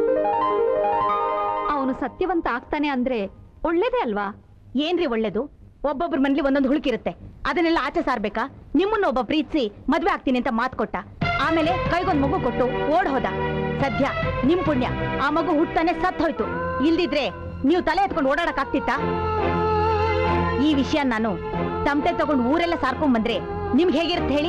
ಅವನು ಸತ್ಯವಂತ ಆಗ್ತಾನೆ ಅಂದ್ರೆ ಒಳ್ಳೇದೇ ಅಲ್ವಾ ಏನ್ರಿ ಒಳ್ಳೇದು ಒಬ್ಬೊಬ್ರ ಮನ್ಲಿ ಒಂದೊಂದು ಹುಳುಕಿರುತ್ತೆ ಅದನ್ನೆಲ್ಲ ಆಚೆ ಸಾರ್ಬೇಕಾ ನಿಮ್ಮನ್ನ ಒಬ್ಬ ಪ್ರೀತಿಸಿ ಮದ್ವೆ ಆಗ್ತೀನಿ ಅಂತ ಮಾತು ಕೊಟ್ಟ ಆಮೇಲೆ ಕೈಗೊಂದ್ ಮಗು ಕೊಟ್ಟು ಓಡ್ ಹೋದ ಸದ್ಯ ನಿಮ್ ಪುಣ್ಯ ಆ ಮಗು ಹುಟ್ಟಾನೆ ಸತ್ ಹೋಯ್ತು ಇಲ್ದಿದ್ರೆ ನೀವು ತಲೆ ಎತ್ಕೊಂಡು ಓಡಾಡಕ್ ಆಗ್ತಿತ್ತಾ ಈ ವಿಷಯ ನಾನು ತಮಟೆ ತಗೊಂಡು ಊರೆಲ್ಲ ಸಾರ್ಕೊಂಡ್ ಬಂದ್ರೆ ನಿಮ್ಗೆ ಹೇಗಿರುತ್ತೆ ಹೇಳಿ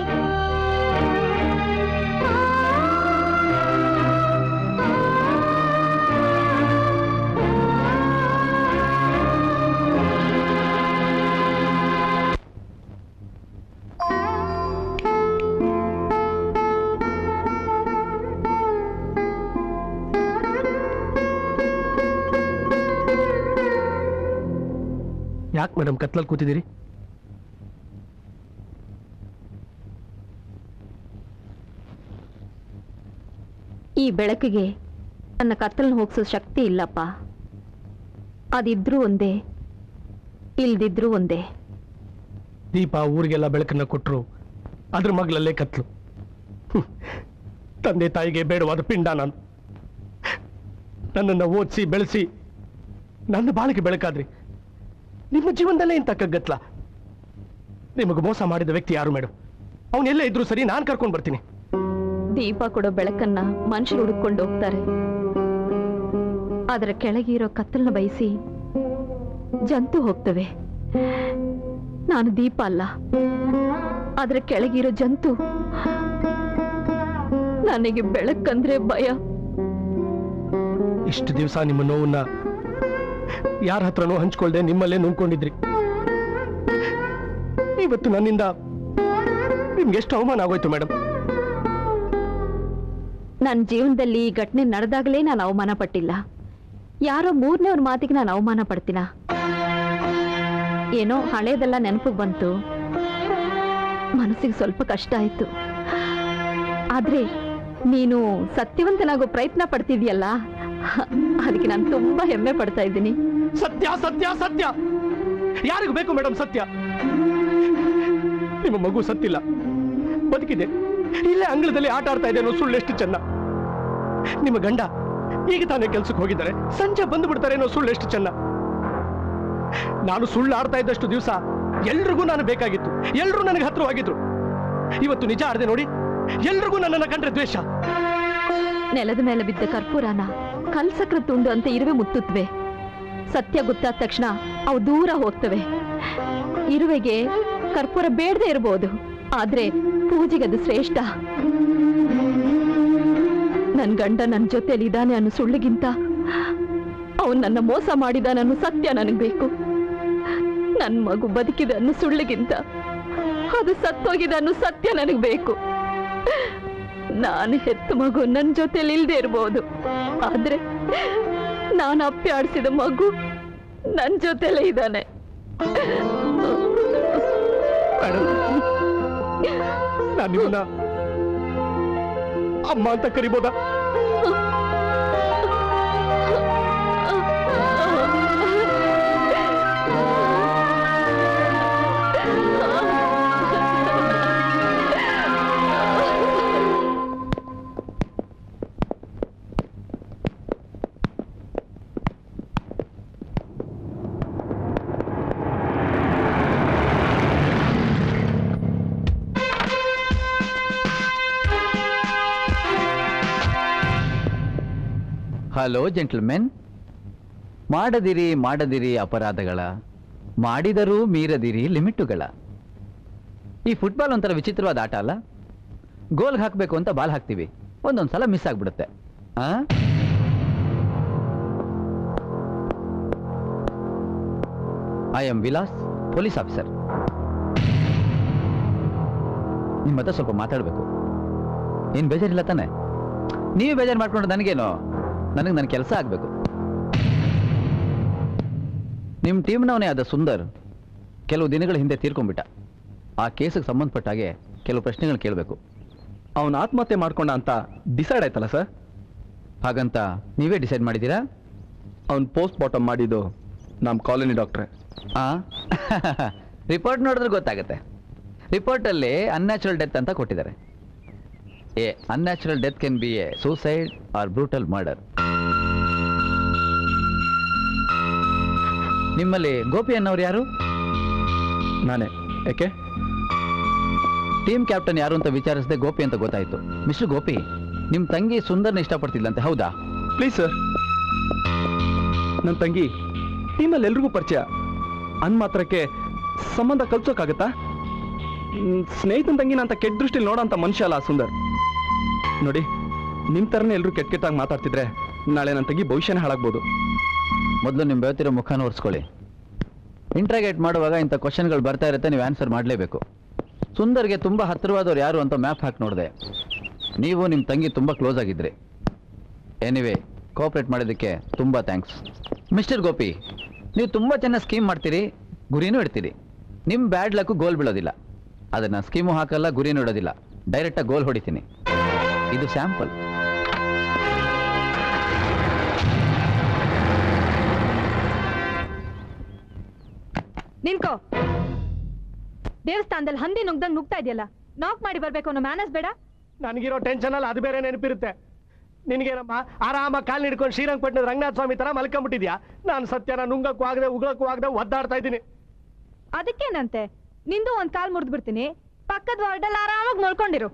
ಯಾಕೆ ಮೇಡಮ್ ಕತ್ಲಲ್ಲಿ ಕೂತಿದ್ದೀರಿ ಈ ಬೆಳಕಿಗೆ ನನ್ನ ಕತ್ತಲನ್ನ ಹೋಗ್ಸೋ ಶಕ್ತಿ ಇಲ್ಲಪ್ಪ ಅದಿದ್ರೂ ಒಂದೇ ಇಲ್ದಿದ್ರೂ ಒಂದೇ ದೀಪ ಊರಿಗೆಲ್ಲ ಬೆಳಕನ್ನ ಕೊಟ್ಟರು ಅದ್ರ ಮಗ್ಲಲ್ಲೇ ಕತ್ಲು ಹ್ಮ್. ತಂದೆ ತಾಯಿಗೆ ಬೇಡವಾದ ಪಿಂಡ ನಾನು ನನ್ನನ್ನು ಓದಿಸಿ ಬೆಳೆಸಿ ನನ್ನ ಬಾಳಿಗೆ ಬೆಳಕಾದ್ರಿ ನಿಮ್ಮ ಜೀವನದಲ್ಲೇ ಇಂಥ ಕಗ್ಗತ್ಲ ನಿಮಗೆ ಮೋಸ ಮಾಡಿದ ವ್ಯಕ್ತಿ ಯಾರು ಮೇಡಮ್ ಅವನೆಲ್ಲೇ ಇದ್ರು ಸರಿ ನಾನು ಕರ್ಕೊಂಡು ಬರ್ತೀನಿ ದೀಪ ಕೊಡೋ ಬೆಳಕನ್ನ ಮನುಷ್ಯರು ಹುಡುಕೊಂಡು ಹೋಗ್ತಾರೆ ಅದರ ಕೆಳಗೆ ಇರೋ ಕತ್ತಲನ್ನ ಬಯಸಿ ಜಂತು ಹೋಗ್ತವೆ ನಾನು ದೀಪ ಅಲ್ಲ ಅದರ ಕೆಳಗಿರೋ ಜಂತು ನನಗೆ ಬೆಳಕಂದ್ರೆ ಭಯ ಇಷ್ಟು ದಿವಸ ನಿಮ್ಮ ನೋವನ್ನ ಯಾರ ಹತ್ರನೂ ಹಂಚ್ಕೊಳ್ದೆ ನಿಮ್ಮಲ್ಲೇ ನುಂಗ್ಕೊಂಡಿದ್ರಿ ಇವತ್ತು ನನ್ನಿಂದ ನಿಮ್ಗೆ ಎಷ್ಟು ಅವಮಾನ ಆಗೋಯ್ತು ಮೇಡಮ್ ನನ್ನ ಜೀವನದಲ್ಲಿ ಈ ಘಟನೆ ನಡೆದಾಗಲೇ ನಾನು ಅವಮಾನ ಪಟ್ಟಿಲ್ಲ ಯಾರೋ ಮೂರನೇವ್ರ ಮಾತಿಗೆ ನಾನು ಅವಮಾನ ಪಡ್ತೀನ ಏನೋ ಹಳೇದೆಲ್ಲ ನೆನಪಿಗೆ ಬಂತು ಮನಸ್ಸಿಗೆ ಸ್ವಲ್ಪ ಕಷ್ಟ ಆಯ್ತು ಆದ್ರೆ ನೀನು ಸತ್ಯವಂತನಾಗೋ ಪ್ರಯತ್ನ ಪಡ್ತಿದ್ಯಲ್ಲ ಅದಕ್ಕೆ ನಾನು ತುಂಬಾ ಹೆಮ್ಮೆ ಪಡ್ತಾ ಇದ್ದೀನಿ ಸತ್ಯ ಸತ್ಯ ಸತ್ಯ ಯಾರಿಗೂ ಬೇಕು ಮೇಡಮ್ ಸತ್ಯ ನಿಮ್ಮ ಮಗು ಸತ್ತಿಲ್ಲ ಬದುಕಿದೆ ಇಲ್ಲೇ ಅಂಗಳದಲ್ಲಿ ಆಟ ಆಡ್ತಾ ಇದೆ ಅನ್ನೋ ಸುಳ್ಳು ಎಷ್ಟು ಚೆನ್ನ ನಿಮ್ಮ ಗಂಡ ಈಗ ತಾನೇ ಕೆಲ್ಸಕ್ಕೆ ಹೋಗಿದ್ದಾರೆ ಸಂಜೆ ಬಂದು ಬಿಡ್ತಾರೆ ಅನ್ನೋ ಸುಳ್ಳು ಎಷ್ಟು ಚೆನ್ನ ನಾನು ಸುಳ್ಳು ಆಡ್ತಾ ಇದ್ದಷ್ಟು ದಿವಸ ಎಲ್ರಿಗೂ ನಾನು ಬೇಕಾಗಿತ್ತು ಎಲ್ರೂ ನನಗೆ ಹತ್ರವಾಗಿದ್ರು ಇವತ್ತು ನಿಜ ಆಡದೆ ನೋಡಿ ಎಲ್ರಿಗೂ ನನ್ನನ್ನ ಕಂಡ್ರೆ ದ್ವೇಷ ನೆಲದ ಮೇಲೆ ಬಿದ್ದ ಕರ್ಪೂರನ ಕಲ್ಸಕ್ರ ತುಂಡು ಅಂತ ಇರುವೆ ಮುತ್ತುತ್ತವೆ ಸತ್ಯ ಗೊತ್ತಾದ ತಕ್ಷಣ ಅವು ದೂರ ಹೋಗ್ತವೆ ಇರುವೆಗೆ ಕರ್ಪೂರ ಬೇಡದೆ ಇರಬಹುದು ಆದ್ರೆ ಪೂಜೆಗೆ ಅದು ಶ್ರೇಷ್ಠ ನನ್ ಗಂಡ ನನ್ನ ಜೊತೆಲಿ ಇದ್ದಾನೆ ಅನ್ನೋ ಸುಳ್ಳಿಗಿಂತ ಅವನ್ ನನ್ನ ಮೋಸ ಮಾಡಿದಾನೆ ಅನ್ನೋ ಸತ್ಯ ನನಗ್ ಬೇಕು ನನ್ ಮಗು ಬದುಕಿದೆ ಅನ್ನೋ ಸುಳ್ಳಿಗಿಂತ ಅದು ಸತ್ತೋಗಿದೆ ಅನ್ನೋ ಸತ್ಯ ನನಗ್ ಬೇಕು ನಾನು ಹೆತ್ತ ಮಗು ನನ್ನ ಜೊತೆಲಿ ಇಲ್ದೇ ಇರ್ಬೋದು ಆದ್ರೆ ನಾನು ಅಪ್ಪಿ ಆಡಿಸಿದ ಮಗು ನನ್ನ ಜೊತೆಲೇ ಇದ್ದಾನೆ ನಾನು ನಿಮ್ಮನ್ನ ಅಮ್ಮ ಅಂತ ಕರಿಬೋದಾ ಹಲೋ ಜೆಂಟಲ್ಮೆನ್ ಮಾಡದಿರಿ ಮಾಡದಿರಿ ಅಪರಾಧಗಳ ಮಾಡಿದರೂ ಮೀರದಿರಿ ಲಿಮಿಟ್ಟುಗಳ ಈ ಫುಟ್ಬಾಲ್ ಒಂಥರ ವಿಚಿತ್ರವಾದ ಆಟ ಅಲ್ಲ ಗೋಲ್ಗೆ ಹಾಕಬೇಕು ಅಂತ ಬಾಲ್ ಹಾಕ್ತೀವಿ ಒಂದೊಂದು ಸಲ ಮಿಸ್ ಆಗ್ಬಿಡುತ್ತೆ ಆ I am Vilas police officer ನಿಮ್ಮ ಹತ್ರ ಸ್ವಲ್ಪ ಮಾತಾಡಬೇಕು ಏನು ಬೇಜಾರಿಲ್ಲ ತಾನೆ ನೀವು ಬೇಜಾರು ಮಾಡ್ಕೊಂಡು ನನಗೇನು ನನಗೆ ನನ್ನ ಕೆಲಸ ಆಗಬೇಕು ನಿಮ್ಮ ಟೀಮ್ನವನೇ ಆದ ಸುಂದರ್ ಕೆಲವು ದಿನಗಳ ಹಿಂದೆ ತೀರ್ಕೊಂಡ್ಬಿಟ್ಟ ಆ ಕೇಸಿಗೆ ಸಂಬಂಧಪಟ್ಟ ಹಾಗೆ ಕೆಲವು ಪ್ರಶ್ನೆಗಳು ಕೇಳಬೇಕು ಅವನು ಆತ್ಮಹತ್ಯೆ ಮಾಡ್ಕೊಂಡ ಅಂತ ಡಿಸೈಡ್ ಆಯ್ತಲ್ಲ ಸರ್ ಹಾಗಂತ ನೀವೇ ಡಿಸೈಡ್ ಮಾಡಿದ್ದೀರಾ ಅವ್ನು ಪೋಸ್ಟ್ ಬಾಟಮ್ ಮಾಡಿದ್ದು ನಮ್ಮ ಕಾಲೋನಿ ಡಾಕ್ಟ್ರೆ ಆ ರಿಪೋರ್ಟ್ ನೋಡಿದ್ರೆ ಗೊತ್ತಾಗುತ್ತೆ ರಿಪೋರ್ಟಲ್ಲಿ ಅನ್ಯಾಚುರಲ್ ಡೆತ್ ಅಂತ ಕೊಟ್ಟಿದ್ದಾರೆ a unnatural death can be a suicide or brutal murder ನಿಮ್ಮಲ್ಲಿ ಗೋಪಿ ಅನ್ನೋರು ಯಾರು ನಾನೇ ಯಾಕೆ ಟೀಮ್ ಕ್ಯಾಪ್ಟನ್ ಯಾರು ಅಂತ ವಿಚಾರಿಸದೆ ಗೋಪಿ ಅಂತ ಗೊತ್ತಾಯ್ತು ಮಿಸ್ಟರ್ ಗೋಪಿ ನಿಮ್ಮ ತಂಗಿ ಸುಂದರ್ನ ಇಷ್ಟಪಡ್ತಿದ್ಲಂತೆ ಹೌದಾ ಪ್ಲೀಸ್ ಸರ್ ನನ್ನ ತಂಗಿ ಟೀಮಲ್ಲಿ ಎಲ್ರಿಗೂ ಪರಿಚಯ ಅಂದ್ ಮಾತ್ರಕ್ಕೆ ಸಂಬಂಧ ಕಲ್ಸೋಕ್ಕಾಗತ್ತಾ ಮ್, ಸ್ನೇಹಿತನ ತಂಗಿನ ಅಂತ ಕೆಟ್ಟ ದೃಷ್ಟಿಲಿ ನೋಡೋ ಅಂತ ಮನುಷ್ಯ ಅಲ್ಲ ಸುಂದರ್ ನೋಡಿ ನಿಮ್ಮ ಥರನೇ ಎಲ್ಲರೂ ಕೆಟ್ಟ ಕೆಟ್ಟಾಗಿ ಮಾತಾಡ್ತಿದ್ರೆ ನಾಳೆ ನನ್ನ ತಂಗಿ ಭವಿಷ್ಯನೇ ಹಾಳಾಗ್ಬೋದು ಮೊದಲು ನಿಮ್ಮ ಬೆವತಿರೋ ಮುಖನ ಒರೆಸ್ಕೊಳ್ಳಿ ಇಂಟ್ರಾಗೇಟ್ ಮಾಡುವಾಗ ಇಂಥ ಕ್ವಶನ್ಗಳು ಬರ್ತಾ ಇರುತ್ತೆ ನೀವು ಆನ್ಸರ್ ಮಾಡಲೇಬೇಕು ಸುಂದರ್ಗೆ ತುಂಬ ಹತ್ತಿರವಾದವ್ರು ಯಾರು ಅಂತ ಮ್ಯಾಪ್ ಹಾಕಿ ನೋಡಿದೆ ನೀವು ನಿಮ್ಮ ತಂಗಿ ತುಂಬ ಕ್ಲೋಸ್ ಆಗಿದ್ರಿ ಎನಿವೆ ಕೋಆಪ್ರೇಟ್ ಮಾಡೋದಕ್ಕೆ ತುಂಬ ಥ್ಯಾಂಕ್ಸ್ ಮಿಸ್ಟರ್ ಗೋಪಿ ನೀವು ತುಂಬ ಚೆನ್ನಾಗಿ ಸ್ಕೀಮ್ ಮಾಡ್ತೀರಿ ಗುರಿನೂ ಇಡ್ತೀರಿ ನಿಮ್ಮ ಬ್ಯಾಡ್ ಲಕ್ಕು ಗೋಲ್ ಬೀಳೋದಿಲ್ಲ ಅದನ್ನು ಸ್ಕೀಮು ಹಾಕಲ್ಲ ಗುರಿನೂ ಇಡೋದಿಲ್ಲ ಡೈರೆಕ್ಟಾಗಿ ಗೋಲ್ ಹೊಡಿತೀನಿ ಇದು ಸ್ಯಾಂಪಲ್ ನಿನ್ಕೋ ದೇವಸ್ಥಾನದಲ್ಲಿ ಹಂದಿ ನುಗ್ದಂಗ್ ನುಗ್ತಾ ಇದೆಯಲ್ಲ ನಾಕ್ ಮಾಡಿ ಬರ್ಬೇಕು ಅನ್ನೋ ಮ್ಯಾನಸ್ ಬೇಡ ನನಗಿರೋ ಟೆನ್ಷನ್ ಅಲ್ಲಿ ಅದು ಬೇರೆ ನೆನಪಿರುತ್ತೆ ನಿನಗೇನಮ್ಮ ಆರಾಮ ಕಾಲ್ ಹಿಡ್ಕೊಂಡು ಶ್ರೀರಂಗಪಟ್ಟಣದ ರಂಗನಾಥ ಸ್ವಾಮಿ ತರ ಮಲ್ಕೊಂಡ್ಬಿಟ್ಟಿದ್ಯಾ ನಾನು ಸತ್ಯನ ನುಂಗಕ್ಕೂ ಆಗದೆ ಉಗ್ಳಕ್ಕೂ ಆಗದೆ ಒದ್ದಾಡ್ತಾ ಇದ್ದೀನಿ ಅದಕ್ಕೇನಂತೆ ನಿಂದು ಒಂದ್ ಕಾಲ್ ಮುರಿದು ಬಿಡ್ತೀನಿ ಪಕ್ಕದ ವಾರ್ಡಲ್ಲಿ ಆರಾಮಾಗಿ ಮಲ್ಕೊಂಡಿರು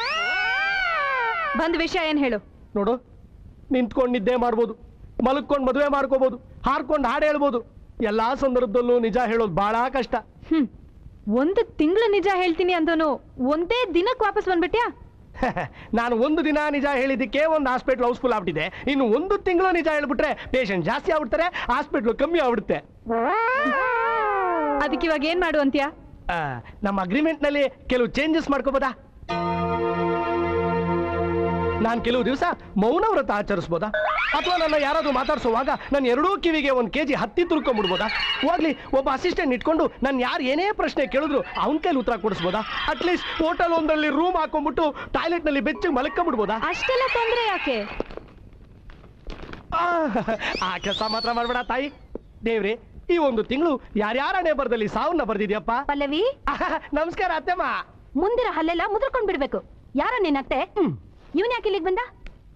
ಬಂದ್ ವಿಷಯ ಏನ್ ಹೇಳು ನೋಡು ನಿಂತ್ಕೊಂಡು ನಿದ್ದೆ ಮಾಡ್ಬೋದು ಮಲ್ಕೊಂಡು ಮದುವೆ ಮಾಡ್ಕೋಬಹುದು ಹಾರ್ಕೊಂಡು ಹಾಡು ಹೇಳ್ಬೋದು ಎಲ್ಲಾ ಸಂದರ್ಭದಲ್ಲೂ ನಿಜ ಹೇಳೋದು ಬಹಳ ಕಷ್ಟ ಹ್ಮ್ ಒಂದು ತಿಂಗಳು ನಿಜ ಹೇಳ್ತೀನಿ ಅಂದನು ಒಂದೇ ದಿನಕ್ಕೆ ವಾಪಸ್ ಬಂದ್ಬಿಟ್ಯಾ ನಾನು ಒಂದು ದಿನ ನಿಜ ಹೇಳಿದ್ದಕ್ಕೆ ಒಂದು ಹಾಸ್ಪಿಟ್ಲ್ ಹೌಸ್ಫುಲ್ ಆಗ್ಬಿಟ್ಟಿದೆ ಇನ್ನು ಒಂದು ತಿಂಗಳು ನಿಜ ಹೇಳ್ಬಿಟ್ರೆ ಪೇಷಂಟ್ ಜಾಸ್ತಿ ಆಗ್ಬಿಡ್ತಾರೆ ಹಾಸ್ಪಿಟ್ಲ್ ಕಮ್ಮಿ ಆಗ್ಬಿಡುತ್ತೆ ಅದಕ್ಕೆ ಇವಾಗ ಏನ್ ಮಾಡು ಅಂತ್ಯಾ ಆ, ನಮ್ಮ ಅಗ್ರಿಮೆಂಟ್ ನಲ್ಲಿ ಕೆಲವು ಚೇಂಜಸ್ ಮಾಡ್ಕೋಬೋದಾ ನಾನು ಕೆಲವು ದಿವಸ ಮೌನ ವ್ರತ ಆಚರಿಸ್ಬೋದಾ ಅಥವಾ ನನ್ನ ಯಾರಾದ್ರೂ ಮಾತಾಡ್ಸೋವಾಗ ನನ್ನ ಎರಡೂ ಕಿವಿಗೆ ಒಂದು ಕೆಜಿ ಹತ್ತಿ ತುರ್ಕೊಂಡ್ಬಿಡ್ಬೋದಾ ಹೋಗ್ಲಿ ಒಬ್ಬ ಅಸಿಸ್ಟೆಂಟ್ ಇಟ್ಕೊಂಡು ನಾನು ಯಾರು ಏನೇ ಪ್ರಶ್ನೆ ಕೇಳಿದ್ರು ಅವನ ಕೈಲಿ ಉತ್ತರ ಕೊಡಿಸ್ಬೋದಾ ಅಟ್ಲೀಸ್ಟ್ ಹೋಟೆಲ್ ಒಂದರಲ್ಲಿ ರೂಮ್ ಹಾಕೊಂಡ್ಬಿಟ್ಟು ಟಾಯ್ಲೆಟ್ ನಲ್ಲಿ ಬೆಚ್ಚಗೆ ಮಲ್ಕೊಂಡ್ಬಿಡ್ಬೋದಾ ಅಷ್ಟೆಲ್ಲ ತೊಂದ್ರೆ ಯಾಕೆ ಆ ಕೆಲಸ ಮಾತ್ರ ಮಾಡ್ಬೇಡ ತಾಯಿ ದೇವ್ರಿ ಈ ಒಂದು ತಿಂಗಳು ಯಾರ್ಯಾರನೇ ಬರ್ದಲ್ಲಿ ಸಾವನ್ನ ಬರ್ದಿದ್ಯಪ್ಪ ಪಲ್ಲವಿ ನಮಸ್ಕಾರ ಅತ್ತೆಮ್ಮ ಮುಂದಿರೋ ಹಲ್ಲೆಲ್ಲ ಮುದ್ರಕೊಂಡ್ ಬಿಡ್ಬೇಕು ಯಾರ ನಿನ್ನತ್ತೆ ಇವನ್ ಯಾಕೆ ಇಲ್ಲಿಗೆ ಬಂದ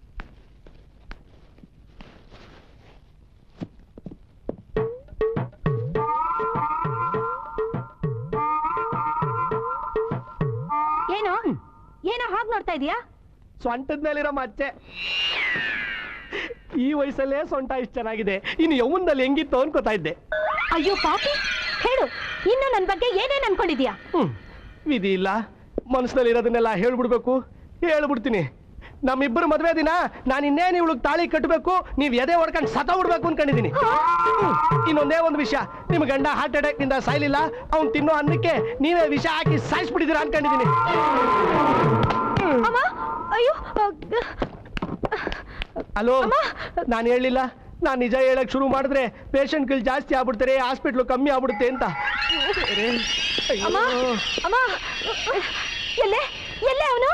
ಏನು ಏನೋ ಹಾಗೆ ನೋಡ್ತಾ ಇದೀಯಾ ಸೊಂಟದ ಮೇಲಿರೋ ಮಚ್ಚೆ ಈ ವಯಸ್ಸಲ್ಲೇ ಸೊಂಟ ಇಷ್ಟು ಚೆನ್ನಾಗಿದೆ ಇನ್ನು ಯೌವನದಲ್ಲಿ ಹೆಂಗಿತ್ತು ಅನ್ಕೋತಾ ಇದ್ದೆ ಅಯ್ಯೋ ಪಾಪಿ ಹೇಳು ಇನ್ನು ನನ್ ಬಗ್ಗೆ ಏನೇನ್ ಅನ್ಕೊಂಡಿದ್ಯಾ ಹ್ಮ್ ವಿಧಿ ಇಲ್ಲ ಮನಸ್ಸಿನಲ್ಲಿ ಇರೋದನ್ನೆಲ್ಲ ಹೇಳ್ಬಿಡ್ಬೇಕು ಹೇಳ್ಬಿಡ್ತೀನಿ ನಮ್ಮಿಬ್ಬರು ಮದುವೆ ದಿನ ನಾನು ಇನ್ನೇನು ಇವಳಿಗೆ ತಾಳಿ ಕಟ್ಟಬೇಕು ನೀವು ಎದೆ ಹೊಡ್ಕೊಂಡು ಸತ ಬಿಡ್ಬೇಕು ಅನ್ಕೊಂಡಿದ್ದೀನಿ ಹ್ಮ್. ಇನ್ನೊಂದೇ ಒಂದು ವಿಷಯ ನಿಮ್ಮ ಗಂಡ ಹಾರ್ಟ್ ಅಟ್ಯಾಕ್ ನಿಂದ ಸಾಯ್ಲಿಲ್ಲ ಅವ್ನು ತಿನ್ನೋ ಅನ್ನಕ್ಕೆ ನೀವೇ ವಿಷ ಹಾಕಿ ಸಾಯಿಸ್ಬಿಟ್ಟಿದ್ದೀರಾ ಅನ್ಕೊಂಡಿದ್ದೀನಿ ಅಮ್ಮ ಅಯ್ಯೋ ಹಲೋ ನಾನು ಹೇಳಿಲ್ಲ ನಾನು ನಿಜ ಹೇಳಕ್ ಶುರು ಮಾಡಿದ್ರೆ ಪೇಷಂಟ್ಗಳು ಜಾಸ್ತಿ ಆಗ್ಬಿಡ್ತಾರೆ ಹಾಸ್ಪಿಟ್ಲು ಕಮ್ಮಿ ಆಗ್ಬಿಡುತ್ತೆ ಅಂತ ಅಯ್ಯೋ. ಅಮ್ಮ ಅಮ್ಮ ಎಲ್ಲೇ ಎಲ್ಲೇ ಅವನು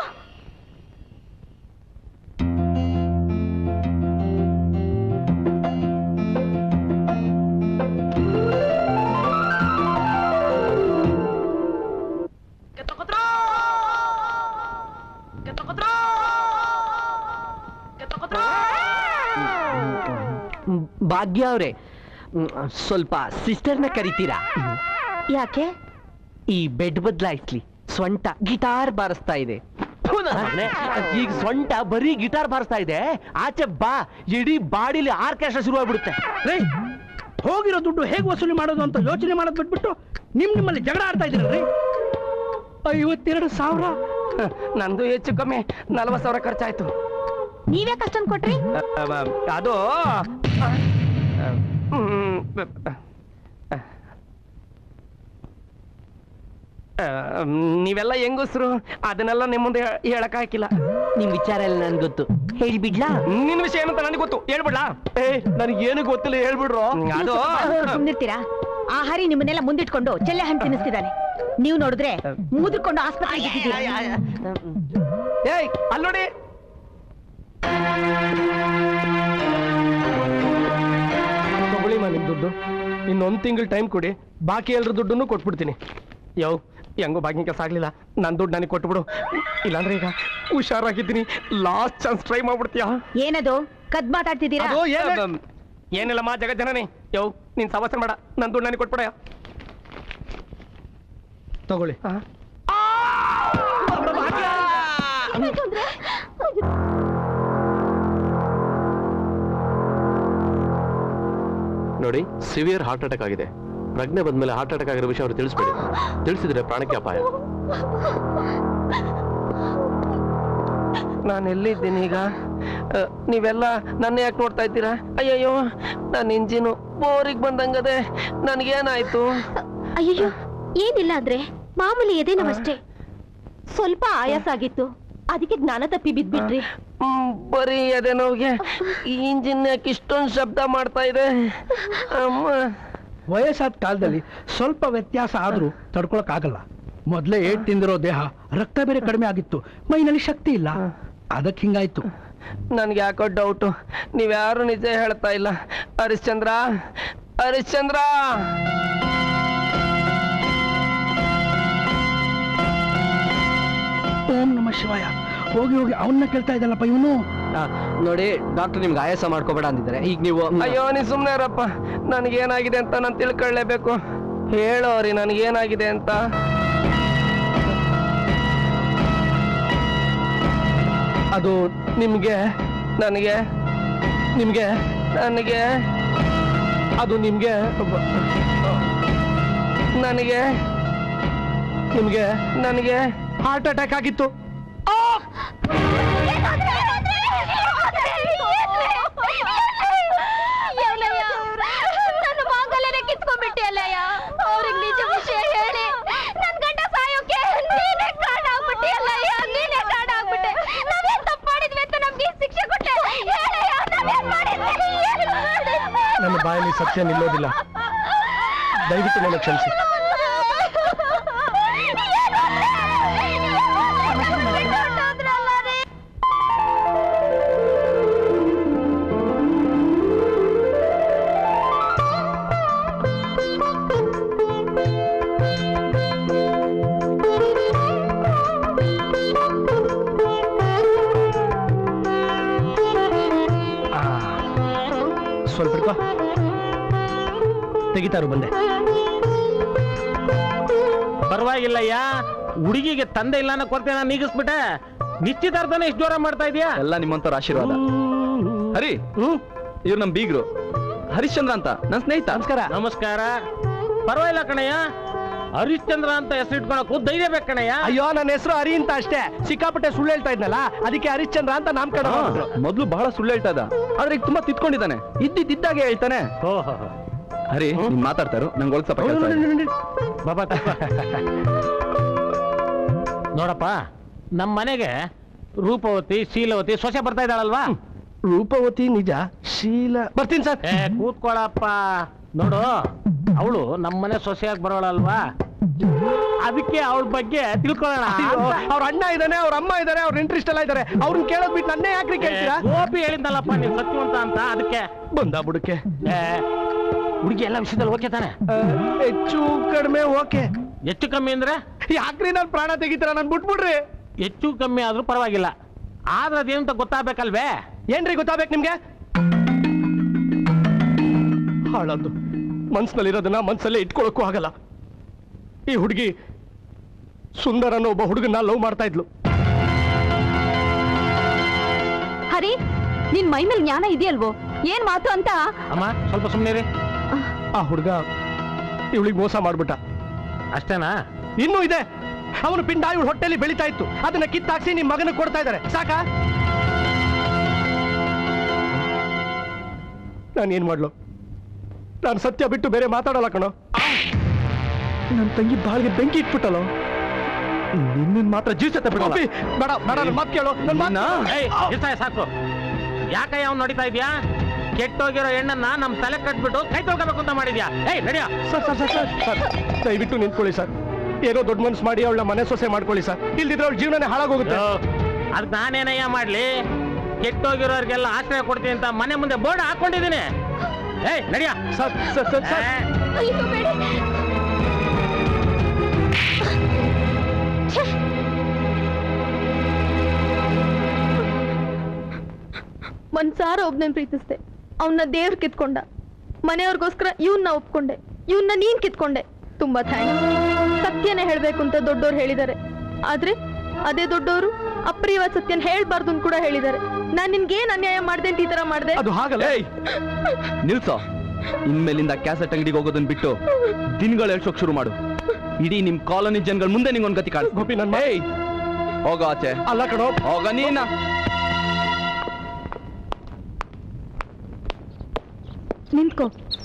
ಭಾಗ್ಯ ಅವ್ರೆ ಮ್, ಸ್ವಲ್ಪ ಸಿಸ್ಟರ್ನ ಕರಿತೀರಾ ಯಾಕೆ ಈ ಬೆಡ್ ಬದಲಾಯಿಸ್ಲಿ ಸ್ವಂಟ ಗಿಟಾರ್ ಬಾರಿಸ್ತಾ ಇದೆ ನನ್ನ ಮಗನೇ ಈಗ ಸೊಂಟ ಬರೀ ಗಿಟಾರ್ ಬಾರಿಸ್ತಾ ಇದೆ ಆಚೆ ಬಾ ಇಡೀ ಬಾಡಿಲಿ ಆರ್ಕೆಸ್ಟ್ರಾ ಶುರು ಆಗ್ಬಿಡುತ್ತೆ ರೇ ಹೋಗಿರೋ ದುಡ್ಡು ಹೇಗೆ ವಸೂಲಿ ಮಾಡೋದು ಅಂತ ಯೋಚನೆ ಮಾಡೋದು ಬಿಟ್ಬಿಟ್ಟು ನಿಮ್ ನಿಮ್ಮಲ್ಲಿ ಜಗಳ ಆಡ್ತಾ ಇದ್ದೀರಲ್ರಿ ಐವತ್ತೆರಡು ಸಾವಿರ ನಂದು ಹೆಚ್ಚು ಕಮ್ಮಿ ನಲ್ವತ್ತು ಸಾವಿರ ಖರ್ಚಾಯ್ತು ನೀವೇ ಕಷ್ಟನ್ ಕೊಟ್ರಿ ಅದು ಹ್ಮ್, ಆ, ನೀವೆಲ್ಲ ಹೆಂಗಸ್ರು ಅದನ್ನೆಲ್ಲ ನಿಮ್ಮ ಮುಂದೆ ಹೇಳಕ್ ಹಾಕಿಲ್ಲ ನಿಮ್ ವಿಚಾರ ಎಲ್ಲ ನನ್ಗೆ ಗೊತ್ತು ಹೇಳ್ಬಿಡ್ಲಾ ನಿನ್ನ ವಿಷಯ ಏನಂತ ನನಗೆ ಗೊತ್ತು ಹೇಳ್ಬಿಡ್ಲಾ ಏ ನನಗೇನು ಗೊತ್ತಿಲ್ಲ ಹೇಳ್ಬಿಡ್ರು ಅದು ಸುಮ್ನಿರ್ತೀರಾ ಆ ಹರಿ ನಿಮ್ಮನ್ನೆಲ್ಲ ಮುಂದಿಟ್ಕೊಂಡು ಚೆಲ್ಲೆ ಹಣ್ಣು ತಿನ್ನಿಸ್ತಿದ್ದಾನೆ ನೀವು ನೋಡಿದ್ರೆ ಮುದುಕೊಂಡು ಆಸ್ಪತ್ರೆಗೆ ಏಯ್ ಅಲ್ಲೋಡಿ ತಗೊಳ್ಳಿ ಮಾ ನಿಮ್ ದುಡ್ಡು ಇನ್ನೊಂದು ತಿಂಗಳು ಟೈಮ್ ಕೊಡಿ ಬಾಕಿ ಎಲ್ರ ದುಡ್ಡನ್ನು ಕೊಟ್ಬಿಡ್ತೀನಿ ಯೋ ಹೆಂಗೋ ಬಾಗಿನ ಕೆಲಸ ಆಗ್ಲಿಲ್ಲ ನನ್ನ ದುಡ್ಡು ನನಗೆ ಕೊಟ್ಬಿಡು ಇಲ್ಲಾಂದ್ರೆ ಈಗ ಹುಷಾರಾಗಿದ್ದೀನಿ ಲಾಸ್ಟ್ ಚಾನ್ಸ್ ಟ್ರೈ ಮಾಡ್ಬಿಡ್ತೀಯಾ ಏನದು ಕದ್ ಮಾತಾಡ್ತಿದ್ದೀರಾ ಅದು ಏನ ಏನಿಲ್ಲಮ್ಮ ಜಗಜ್ಜನನಿ ಯೋ ನೀನ್ ಸಮಸ್ಯೆ ಬೇಡ ನನ್ನ ದುಡ್ಡು ನನಗೆ ಕೊಟ್ಬಿಡ ತಗೊಳ್ಳಿ ನೋಡಿ ಸಿವಿಯರ್ ಹಾರ್ಟ್ ಅಟ್ಯಾಕ್ ಆಗಿದೆ ಪ್ರಜ್ಞೆ ಬಂದ್ಮೇಲೆ ಹಾರ್ಟ್ ಅಟ್ಯಾಕ್ ಆಗಿರೋ ವಿಷಯ ಅವ್ರು ತಿಳಿಸ್ಬೇಡಿ ತಿಳಿಸಿದ್ರೆ ಪ್ರಾಣಕ್ಕೆ ಅಪಾಯ ನಾನು ಎಲ್ಲಿದ್ದೀನಿ ಈಗ ಅ, ನೀವೆಲ್ಲ ನನ್ನ ಯಾಕೆ ನೋಡ್ತಾ ಇದ್ದೀರಾ ಅಯ್ಯಯ್ಯೋ ನನ್ನ ಇಂಜಿನು ಬೋರಿಗೆ ಬಂದಂಗದೆ ನನಗೇನಾಯ್ತು ಅಯ್ಯೋ ಏನಿಲ್ಲ ಅಂದ್ರೆ ಮಾಮೂಲಿ ಎದೆ ನೋವಷ್ಟೇ ಸ್ವಲ್ಪ ಆಯಾಸ ಆಗಿತ್ತು ಅದಕ್ಕೆ ಜ್ಞಾನ ತಪ್ಪಿ ಬಿದ್ಬಿಟ್ರಿ ಹ್ಮ್, ಬರೀ ಎದೆ ನೋವಿಗೆ ಈ ಇಂಜಿನ್ ಯಾಕೆ ಇಷ್ಟೊಂದು ಶಬ್ದ ಮಾಡ್ತಾ ಇದೆ ಅಮ್ಮ ವಯಸ್ಸಾದ ಕಾಲದಲ್ಲಿ ಸ್ವಲ್ಪ ವ್ಯತ್ಯಾಸ ಆದ್ರೂ ತಡ್ಕೊಳಕ್ ಆಗಲ್ಲ ಮೊದ್ಲೇ ಏಟ್ ತಿಂದಿರೋ ದೇಹ ರಕ್ತ ಬೇರೆ ಕಡಿಮೆ ಆಗಿತ್ತು ಮೈನಲ್ಲಿ ಶಕ್ತಿ ಇಲ್ಲ ಅದಕ್ಕೆ ಹಿಂಗಾಯ್ತು ನನ್ಗೆ ಯಾಕೋ ಡೌಟು ನೀವ್ಯಾರು ನಿಜ ಹೇಳ್ತಾ ಇಲ್ಲ ಹರಿಶ್ಚಂದ್ರ ಹರಿಶ್ಚಂದ್ರ ಓಂ ನಮ ಶಿವಾಯ ಹೋಗಿ ಹೋಗಿ ಅವನ್ನ ಕೇಳ್ತಾ ಇದ್ದಲ್ಲಪ್ಪ ಇವನು ನೋಡಿ ಡಾಕ್ಟರ್ ನಿಮ್ಗೆ ಆಯಾಸ ಮಾಡ್ಕೋಬೇಡ ಅಂದಿದ್ದಾರೆ ಈಗ ನೀವು ಅಯ್ಯೋ ನೀ ಸುಮ್ನೆ ಇರಪ್ಪ ನನಗೇನಾಗಿದೆ ಅಂತ ನಾನು ತಿಳ್ಕೊಳ್ಳೇಬೇಕು ಹೇಳೋರಿ ನನಗೇನಾಗಿದೆ ಅಂತ ಅದು ನಿಮ್ಗೆ ನನಗೆ ನಿಮ್ಗೆ ನನಗೆ ಅದು ನಿಮ್ಗೆ ನನಗೆ ನಿಮ್ಗೆ ನನಗೆ ಹಾರ್ಟ್ ಅಟ್ಯಾಕ್ ಆಗಿತ್ತು ನನ್ನ ಮಾಂಗಲ್ಯನೇ ಕಿತ್ಕೊಂಡ್ಬಿಟ್ಟೆ ಅಲ್ಲಯ್ಯ ಅವ್ರಿಗೆ ನಿಜ ವಿಷಯ ಹೇಳಿ ನನ್ ಗಂಡ ಸಾಯೋಕೆ ನೀನೇ ಕಾರಣ ಆಗ್ಬಿಟ್ಟೆ ಅಲ್ಲಯ್ಯ ನೀನೇ ಕಾರಣ ಆಗ್ಬಿಟ್ಟೆ ನಾವೇನ್ ತಪ್ಪು ಮಾಡಿದ್ವಿ ಅಂತ ನಮ್ಗೆ ಈ ಶಿಕ್ಷೆ ಕೊಟ್ಟೆ ಹೇಳಯ್ಯ ನಾವೇನ್ ಮಾಡಿದ್ವಿ ಏನ್ ಮಾಡಿದ್ವಿ? ನನ್ನ ಬಾಯಲ್ಲಿ ಸತ್ಯ ನಿಲ್ಲೋದಿಲ್ಲ ದಯವಿಟ್ಟು ನನ್ನ ಕ್ಷಮಿಸಿ ಆ, ಸ್ವಲ್ಪ ಹಿಡ್ಕೋ ತೆಗಿತಾರು ಬಂದೆ ಪರವಾಗಿಲ್ಲಯ್ಯ ಹುಡುಗಿಗೆ ತಂದೆ ಇಲ್ಲ ಅನ್ನೋ ಕೊರತೆ ನಾನು ನೀಗಿಸ್ಬಿಟ್ಟೆ ನಿಶ್ಚಿತಾರ್ಥನ ಇಷ್ಟು ಜೋರ ಮಾಡ್ತಾ ಇದೀಯಾ ಎಲ್ಲ ನಿಮ್ಮಂತವ್ರ ಆಶೀರ್ವಾದ ಹರಿ ಇವ್ರು ನಮ್ ಬೀಗ್ರು ಹರಿಶ್ಚಂದ್ರ ಅಂತ ನನ್ನ ಸ್ನೇಹಿತ ನಮಸ್ಕಾರ ನಮಸ್ಕಾರ ಪರವಾಗಿಲ್ಲ ಕಣಯ್ಯ ಹರಿಶ್ಚಂದ್ರ ಅಂತ ಹೆಸರು ಇಟ್ಕೊಳಕ್ಕೂ ಧೈರ್ಯ ಬೇಕು ಕಣಯ್ಯ ಅಯ್ಯೋ ನನ್ನ ಹೆಸರು ಹರಿ ಅಂತ ಅಷ್ಟೇ ಸಿಕ್ಕಾಪಟ್ಟೆ ಸುಳ್ಳು ಹೇಳ್ತಾ ಇದ್ನಲ್ಲ ಅದಕ್ಕೆ ಹರಿಶ್ಚಂದ್ರ ಅಂತ ನಾಮಕರಣ ಮಾಡಿದ್ರು. ಮೊದ್ಲು ಬಹಳ ಸುಳ್ಳು ಹೇಳ್ತಾ ಇದ್ದ ಆದ್ರೆ ಈಗ ತುಂಬಾ ತಿತ್ಕೊಂಡಿದ್ದಾನೆ ಇದ್ದಿದ್ದಾಗೆ ಹೇಳ್ತಾನೆ ಹರಿ ನೀನ್ ಮಾತಾಡ್ತಾರು ನಂಗೆ ಒಳಗ್ ಸ್ವಲ್ಪ ಕೆಲ್ಸ ಇದೆ. ಬಾಬಾ ನೋಡಪ್ಪ ನಮ್ಮ ಮನೆಗೆ ರೂಪವತಿ ಶೀಲವತಿ ಸೊಸೆ ಬರ್ತಾ ಇದ್ದಾಳಲ್ವಾ ರೂಪವತಿ ನಿಜ ಶೀಲ ಬರ್ತೀನಿ ಸರ್ ಏ ಕೂತ್ಕೊಳ್ಳಪ್ಪ ನೋಡು ಅವಳು ನಮ್ಮನೆ ಸೊಸೆಯಾಗಿ ಬರೋಳಲ್ವಾ ಅದಕ್ಕೆ ಅವಳ ಬಗ್ಗೆ ತಿಳ್ಕೊಳ್ಳೋಣ ಅವ್ರ ಅಣ್ಣ ಇದ್ದಾನೆ ಅವ್ರ ಅಮ್ಮ ಇದಾರೆ ಅವ್ರ ಇಂಟ್ರೆಸ್ಟ್ ಎಲ್ಲ ಇದಾರೆ ಅವ್ರನ್ನ ಕೇಳೋದ್ ಬಿಟ್ಟು ನನ್ನೇ ಯಾಕ್ರಿ ಕೇಳ್ತೀರಾ ಗೋಪಿ ಹೇಳಿದ್ನಲ್ಲಪ್ಪ ನೀವು ಸತ್ಯವಂತ ಅಂತ ಅದಕ್ಕೆ ಬಂದ ಬುಡಕ್ಕೆ ಹುಡುಗಿ ಎಲ್ಲ ವಿಷಯದಲ್ಲಿ ಓಕೆ ತಾನೆ ಹೆಚ್ಚು ಕಡಿಮೆ ಓಕೆ ಹೆಚ್ಚು ಕಮ್ಮಿ ಅಂದ್ರೆ ಯಾಕ್ರಿ ನಾನು ಪ್ರಾಣ ತೆಗಿತೀರ ನನ್ ಬಿಟ್ಬಿಡ್ರಿ ಹೆಚ್ಚು ಕಮ್ಮಿ ಆದ್ರೂ ಪರವಾಗಿಲ್ಲ ಆದ್ರೆ ಅದೇನಂತ ಗೊತ್ತಾಗ್ಬೇಕಲ್ವೇ ಏನ್ರಿ ಗೊತ್ತಾಗ್ಬೇಕು ನಿಮ್ಗೆ ಹಾಳದ್ದು ಮನ್ಸಿನಲ್ಲಿರೋದನ್ನ ಮನ್ಸಲ್ಲೇ ಇಟ್ಕೊಳಕ್ಕೂ ಆಗಲ್ಲ ಈ ಹುಡುಗಿ ಸುಂದರ್ ಅನ್ನೋ ಒಬ್ಬ ಹುಡುಗನ್ನ ಲವ್ ಮಾಡ್ತಾ ಇದ್ಲು ಹರಿ ನಿನ್ ಮೈ ಮೇಲೆ ಜ್ಞಾನ ಇದೆಯಲ್ವೋ ಏನ್ ಮಾತು ಅಂತ ಅಮ್ಮ ಸ್ವಲ್ಪ ಸುಮ್ಮನೆ ಆ ಹುಡುಗ ಇವಳಿಗೆ ಮೋಸ ಮಾಡ್ಬಿಟ್ಟ ಅಷ್ಟೇನಾ ಇನ್ನೂ ಇದೆ ಅವನು ಪಿಂಡ ಇವಳು ಹೊಟ್ಟೆಲಿ ಬೆಳಿತಾ ಇತ್ತು ಅದನ್ನ ಕಿತ್ತಾಕ್ಸಿ ನಿಮ್ ಮಗನ ಕೊಡ್ತಾ ಇದ್ದಾರೆ ಸಾಕಾ ನಾನು ಏನ್ ಮಾಡ್ಲು ನಾನು ಸತ್ಯ ಬಿಟ್ಟು ಬೇರೆ ಮಾತಾಡಲ್ಲ ಕಣೋ ನನ್ನ ತಂಗಿ ಬಾಳ್ಗೆ ಬೆಂಕಿ ಇಟ್ಬಿಟ್ಟಲ್ಲೋ ನಿನ್ನ ಮಾತ್ರ ಜೀವಿಸತ್ತೆ ಬಿಡಲ್ಲ ಬೇಡ ಬೇಡ ನನ್ನ ಮಾತು ಕೇಳು ನನ್ನ ಮಾತು ಏಯ್, ನಿಲ್ಸಯ್ಯ, ಸಾಕು ಯಾಕಯ್ಯ ಅವ್ನು ನೋಡಿತಾ ಇದ್ಯಾ ಕೆಟ್ಟೋಗಿರೋ ಹೆಣ್ಣನ್ನ ನಮ್ ತಲೆ ಕಟ್ಬಿಟ್ಟು ಕೈ ತೊಳ್ಕೋಬೇಕು ಅಂತ ಮಾಡಿದ್ಯಾ ಏಯ್ ನಡಿಯ sir sir sir sir sir ದಯವಿಟ್ಟು ನಿಂತ್ಕೊಳ್ಳಿ ಸರ್ ಏನೋ ದೊಡ್ಡ ಮನ್ಸು ಮಾಡಿ ಅವಳ ಮನೆ ಸೊಸೆ ಮಾಡ್ಕೊಳ್ಳಿ ಸರ್ ಇಲ್ದಿದ್ರೆ ಅವಳ ಜೀವನನೇ ಹಾಳಾಗೋಗುತ್ತೆ ಅದ್ ನಾನೇನಯ್ಯ ಮಾಡ್ಲಿ ಕೆಟ್ಟೋಗಿರೋರ್ಗೆಲ್ಲ ಆಶ್ರಯ ಕೊಡ್ತೀನಿ ಅಂತ ಮನೆ ಮುಂದೆ ಬೋರ್ಡ್ ಹಾಕೊಂಡಿದ್ದೀನಿ ಏಯ್ ನಡಿಯ ಸರ್ ಸರ್ ಸರ್ ಸರ್ ಮನ್ಸಾರ ಒಬ್ನೇ ಪ್ರೀತಿಸ್ದೆ ಅವನ್ನ ದೇವ್ರು ಕಿತ್ಕೊಂಡ ಮನೆಯವ್ರಿಗೋಸ್ಕರ ಇವನ್ನ ಒಪ್ಕೊಂಡೆ ಇವನ್ನ ನೀನ್ ಕಿತ್ಕೊಂಡೆ ತುಂಬಾ ಥ್ಯಾಂಕ್ಸ್ ಸತ್ಯನೇ ಹೇಳ್ಬೇಕು ಅಂತ ದೊಡ್ಡೋರು ಹೇಳಿದ್ದಾರೆ ಆದ್ರೆ ಅದೇ ದೊಡ್ಡವರು ಅಪ್ರಿಯ ಸತ್ಯನ ಹೇಳ್ಬಾರ್ದು ಅಂತ ಕೂಡ ಹೇಳಿದ್ದಾರೆ ನಾನ್ ನಿನ್ಗೇನ್ ಅನ್ಯಾಯ ಮಾಡ್ದೆ ಅಂತ ಈ ತರ ಮಾಡ್ದೆ ಅದು ಹಾಗಲ್ಲ ನಿಲ್ಸೋ ಇನ್ಮೇಲಿಂದ ಕ್ಯಾಸೆಟ್ ಅಂಗಡಿಗೆ ಹೋಗೋದನ್ನ ಬಿಟ್ಟು ದಿನಗಳು ಎಳ್ಸೋಕ್ ಶುರು ಮಾಡು ಇಡೀ ನಿಮ್ ಕಾಲೋನಿ ಜನಗಳ ಮುಂದೆ ನಿಂಗೊಂದ್ ಗತಿ ಕಾಣಿಸ್ ಗೋಪಿ ನನ್ನ ಏಯ್ ಹೋಗೋ ಆಚೆ ಅಲ್ಲ ಕಣೋ ಹೋಗ ನೀನ ನಿಂತ್ಕೋ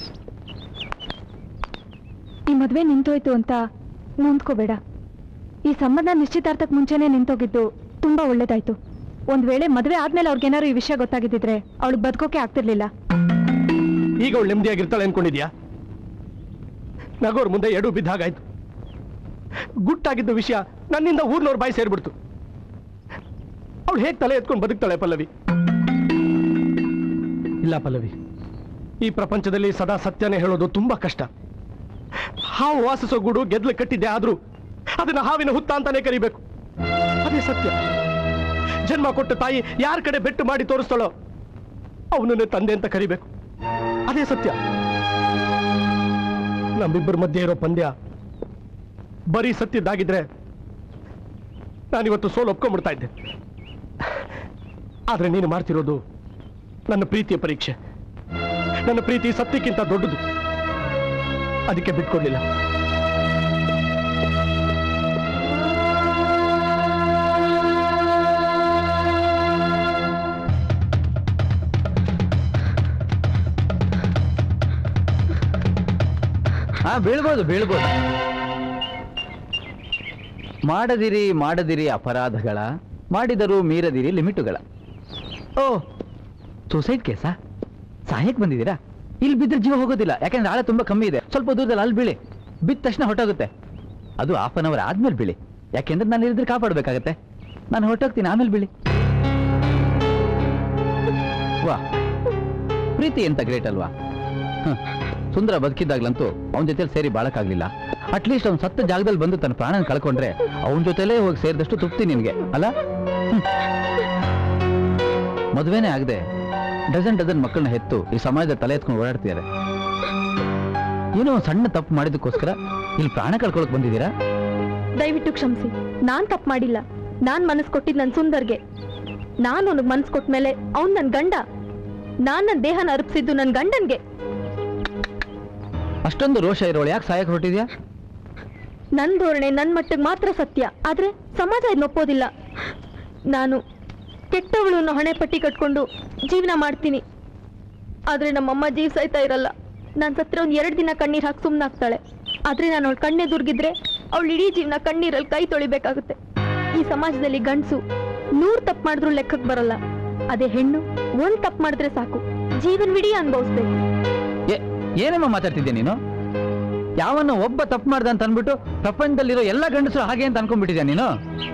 ಈ ಮದ್ವೆ ನಿಂತೋಯ್ತು ಅಂತ ನೊಂದ್ಕೋಬೇಡ ಈ ಸಂಬಂಧ ನಿಶ್ಚಿತಾರ್ಥಕ್ಕೆ ಮುಂಚೆನೆ ನಿಂತೋಗಿದ್ದು ತುಂಬಾ ಒಳ್ಳೇದಾಯ್ತು ಒಂದ್ ವೇಳೆ ಮದ್ವೆ ಆದ್ಮೇಲೆ ಅವ್ರಿಗೇನಾದ್ರು ಈ ವಿಷಯ ಗೊತ್ತಾಗಿದ್ದಿದ್ರೆ ಅವಳಿಗೆ ಬದುಕೋಕೆ ಆಗ್ತಿರ್ಲಿಲ್ಲ ಈಗ ಅವಳು ನೆಮ್ಮದಿಯಾಗಿರ್ತಾಳೆ ಅನ್ಕೊಂಡಿದ್ಯಾ ನಗೋರ್ ಮುಂದೆ ಎಡು ಬಿದ್ದಾಗಾಯ್ತು ಗುಟ್ಟಾಗಿದ್ದ ವಿಷಯ ನನ್ನಿಂದ ಊರ್ನವ್ರ ಬಾಯಿ ಸೇರ್ಬಿಡ್ತು ಅವಳು ಹೇಗ್ ತಲೆ ಎತ್ಕೊಂಡು ಬದುಕ್ತಾಳೆ ಪಲ್ಲವಿ ಇಲ್ಲ ಪಲ್ಲವಿ ಈ ಪ್ರಪಂಚದಲ್ಲಿ ಸದಾ ಸತ್ಯನೇ ಹೇಳೋದು ತುಂಬಾ ಕಷ್ಟ ಹಾವು ವಾಸಿಸೋ ಗೂಡು ಗೆದ್ಲು ಕಟ್ಟಿದ್ದೆ ಆದ್ರೂ ಅದನ್ನ ಹಾವಿನ ಹುತ್ತ ಅಂತಾನೆ ಕರಿಬೇಕು ಅದೇ ಸತ್ಯ ಜನ್ಮ ಕೊಟ್ಟ ತಾಯಿ ಯಾರ ಕಡೆ ಬೆಟ್ಟು ಮಾಡಿ ತೋರಿಸ್ತಾಳೋ ಅವನನ್ನೇ ತಂದೆ ಅಂತ ಕರಿಬೇಕು ಅದೇ ಸತ್ಯ ನಮ್ಮಿಬ್ಬರ ಮಧ್ಯೆ ಇರೋ ಪಂದ್ಯ ಬರೀ ಸತ್ಯದ್ದಾಗಿದ್ರೆ ನಾನಿವತ್ತು ಸೋಲು ಒಪ್ಕೊಂಡ್ಬಿಡ್ತಾ ಇದ್ದೆ ಆದ್ರೆ ನೀನು ಮಾಡ್ತಿರೋದು ನನ್ನ ಪ್ರೀತಿಯ ಪರೀಕ್ಷೆ ನನ್ನ ಪ್ರೀತಿ ಸತ್ಯಕ್ಕಿಂತ ದೊಡ್ಡದು ಅದಕ್ಕೆ ಬಿಟ್ಕೊಡ್ಲಿಲ್ಲ ಹಾ ಬೀಳ್ಬೋದು ಬೀಳ್ಬೋದು ಮಾಡದಿರಿ ಮಾಡದಿರಿ ಅಪರಾಧಗಳ ಮಾಡಿದರೂ ಮೀರದಿರಿ ಲಿಮಿಟುಗಳ ಓ ಸೂಸೈಡ್ ಕೇಸಾ ಸಹಾಯಕ್ಕೆ ಬಂದಿದ್ದೀರಾ ಇಲ್ಲಿ ಬಿದ್ದರೆ ಜೀವ ಹೋಗೋದಿಲ್ಲ ಯಾಕಂದ್ರೆ ಆಳ ತುಂಬಾ ಕಮ್ಮಿ ಇದೆ ಸ್ವಲ್ಪ ದೂರದಲ್ಲಿ ಅಲ್ಲಿ ಬೀಳಿ ಬಿದ್ದ ತಕ್ಷಣ ಹೊಟ್ಟೋಗುತ್ತೆ ಅದು ಹಾಫ್ ಅನ್ ಅವರ್ ಆದ್ಮೇಲೆ ಬೀಳಿ ಯಾಕೆಂದ್ರೆ ನಾನು ಇಲ್ಲಿದ್ರೆ ಕಾಪಾಡಬೇಕಾಗತ್ತೆ ನಾನು ಹೊರಟೋಗ್ತೀನಿ ಆಮೇಲೆ ಬೀಳಿ ವಾ ಪ್ರೀತಿ ಎಂತ ಗ್ರೇಟ್ ಅಲ್ವಾ ಹ, ಸುಂದರ ಬದುಕಿದ್ದಾಗ್ಲಂತೂ ಅವನ ಜೊತೆಲಿ ಸೇರಿ ಬಾಳಕ್ಕಾಗ್ಲಿಲ್ಲ ಅಟ್ಲೀಸ್ಟ್ ಅವ್ನು ಸತ್ತ ಜಾಗದಲ್ಲಿ ಬಂದು ತನ್ನ ಪ್ರಾಣನ ಕಳ್ಕೊಂಡ್ರೆ ಅವನ ಜೊತೆಲೇ ಹೋಗಿ ಸೇರಿದಷ್ಟು ತೃಪ್ತಿ ನಿನ್ಗೆ ಅಲ್ಲ ಹ್ಮ್. ಮದುವೆನೇ ಆಗದೆ ಡಜನ್ ಡಜನ್ ಮಕ್ಕಳನ್ನ ಹೆತ್ತು ಈ ಸಮಾಜದ ತಲೆ ಎತ್ಕೊಂಡು ಓಡಾಡ್ತಿದ್ದಾರೆ ಏನೋ ಒಂದ್ ಸಣ್ಣ ತಪ್ಪು ಮಾಡಿದಕ್ಕೋಸ್ಕರ ಇಲ್ಲಿ ಪ್ರಾಣ ಕಳ್ಕೊಳಕ್ ಬಂದಿದ್ದೀರಾ ದಯವಿಟ್ಟು ಕ್ಷಮಿಸಿ ನಾನ್ ತಪ್ಪು ಮಾಡಿಲ್ಲ ನಾನ್ ಮನಸ್ಸು ಕೊಟ್ಟಿದ್ ನನ್ ಸುಂದರ್ಗೆ ನಾನು ಅವನಿಗೆ ಮನಸ್ಸು ಕೊಟ್ಮೇಲೆ ಅವ್ನ್ ನನ್ ಗಂಡ ನಾನ್ ನನ್ ದೇಹನ ಅರ್ಪಿಸಿದ್ದು ನನ್ ಗಂಡನ್ಗೆ ಅಷ್ಟೊಂದು ರೋಷ ಇರೋಳು ಯಾಕೆ ಸಹಾಯಕ್ ಹೊರಟಿದ್ಯಾ ನನ್ ಧೋರಣೆ ನನ್ ಮಟ್ಟಿಗೆ ಮಾತ್ರ ಸತ್ಯ ಆದ್ರೆ ಸಮಾಜ ಇದನ್ನ ಒಪ್ಪೋದಿಲ್ಲ ನಾನು ಕೆಟ್ಟವಳು ಅನ್ನೋ ಹಣೆ ಪಟ್ಟಿ ಕಟ್ಕೊಂಡು ಜೀವನ ಮಾಡ್ತೀನಿ ಆದ್ರೆ ನಮ್ಮಮ್ಮ ಜೀವ ಸಾಯ್ತಾ ಇರಲ್ಲ ನಾನ್ ಸತ್ರ ಒಂದ್ ಎರಡ್ ದಿನ ಕಣ್ಣೀರ್ ಹಾಕಿ ಸುಮ್ನಾಗ್ತಾಳೆ ಆದ್ರೆ ನಾನು ಅವಳು ಕಣ್ಣೆ ದುರ್ಗಿದ್ರೆ ಅವಳು ಇಡೀ ಜೀವನ ಕಣ್ಣೀರಲ್ಲಿ ಕೈ ತೊಳಿಬೇಕಾಗುತ್ತೆ ಈ ಸಮಾಜದಲ್ಲಿ ಗಂಡ್ಸು ನೂರ್ ತಪ್ಪು ಮಾಡಿದ್ರು ಲೆಕ್ಕಕ್ಕೆ ಬರಲ್ಲ ಅದೇ ಹೆಣ್ಣು ಒಂದ್ ತಪ್ಪು ಮಾಡಿದ್ರೆ ಸಾಕು ಜೀವನವಿಡೀ ಅನುಭವಿಸ್ಬೇಕು ಏ- ಏನಮ್ಮ ಮಾತಾಡ್ತಿದ್ಯಾ ನೀನು ಯಾವನ್ನ ಒಬ್ಬ ತಪ್ಪು ಮಾಡ್ದ ಅಂತ ಅನ್ಬಿಟ್ಟು ಪ್ರಪಂಚದಲ್ಲಿರೋ ಎಲ್ಲ ಗಂಡಸರು ಹಾಗೆ ಅಂತ ಅನ್ಕೊಂಡ್ಬಿಟ್ಟಿದ್ಯಾ ನೀನು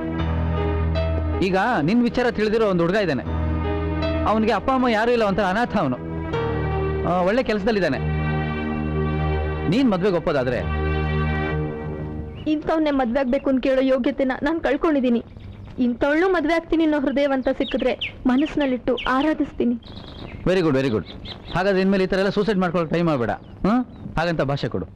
ಈಗ ನಿನ್ ವಿಚಾರ ತಿಳಿದಿರೋ ಒಂದು ಹುಡುಗ ಇದ್ದಾನೆ ಅವನಿಗೆ ಅಪ್ಪ ಅಮ್ಮ ಯಾರು ಇಲ್ಲ ಒಂಥರ ಅನಾಥ ಅವನು ಒಳ್ಳೆ ಕೆಲಸದಲ್ಲಿದ್ದಾನೆ ನೀನ್ ಮದ್ವೆಗೆ ಒಪ್ಪೋದಾದ್ರೆ ಇಂಥವ್ನೇ ಮದ್ವೆ ಆಗ್ಬೇಕು ಅಂತ ಕೇಳೋ ಯೋಗ್ಯತೆನ ನಾನು ಕಳ್ಕೊಂಡಿದ್ದೀನಿ ಇಂಥವಳು ಮದ್ವೆ ಆಗ್ತೀನಿ ಅನ್ನೋ ಹೃದಯವಂತ ಸಿಕ್ಕಿದ್ರೆ ಮನಸ್ಸಿನಲ್ಲಿಟ್ಟು ಆರಾಧಿಸ್ತೀನಿ ವೆರಿ ಗುಡ್ ವೆರಿ ಗುಡ್ ಹಾಗಾದ್ರೆ ಇನ್ಮೇಲೆ ಈ ಥರ ಎಲ್ಲ ಸೂಸೈಡ್ ಮಾಡ್ಕೊಳ್ಳೋ ಟೈಮ್ ಮಾಡಬೇಡ ಹ್ಮ್ ಹಾಗಂತ ಭಾಷೆ ಕೊಡು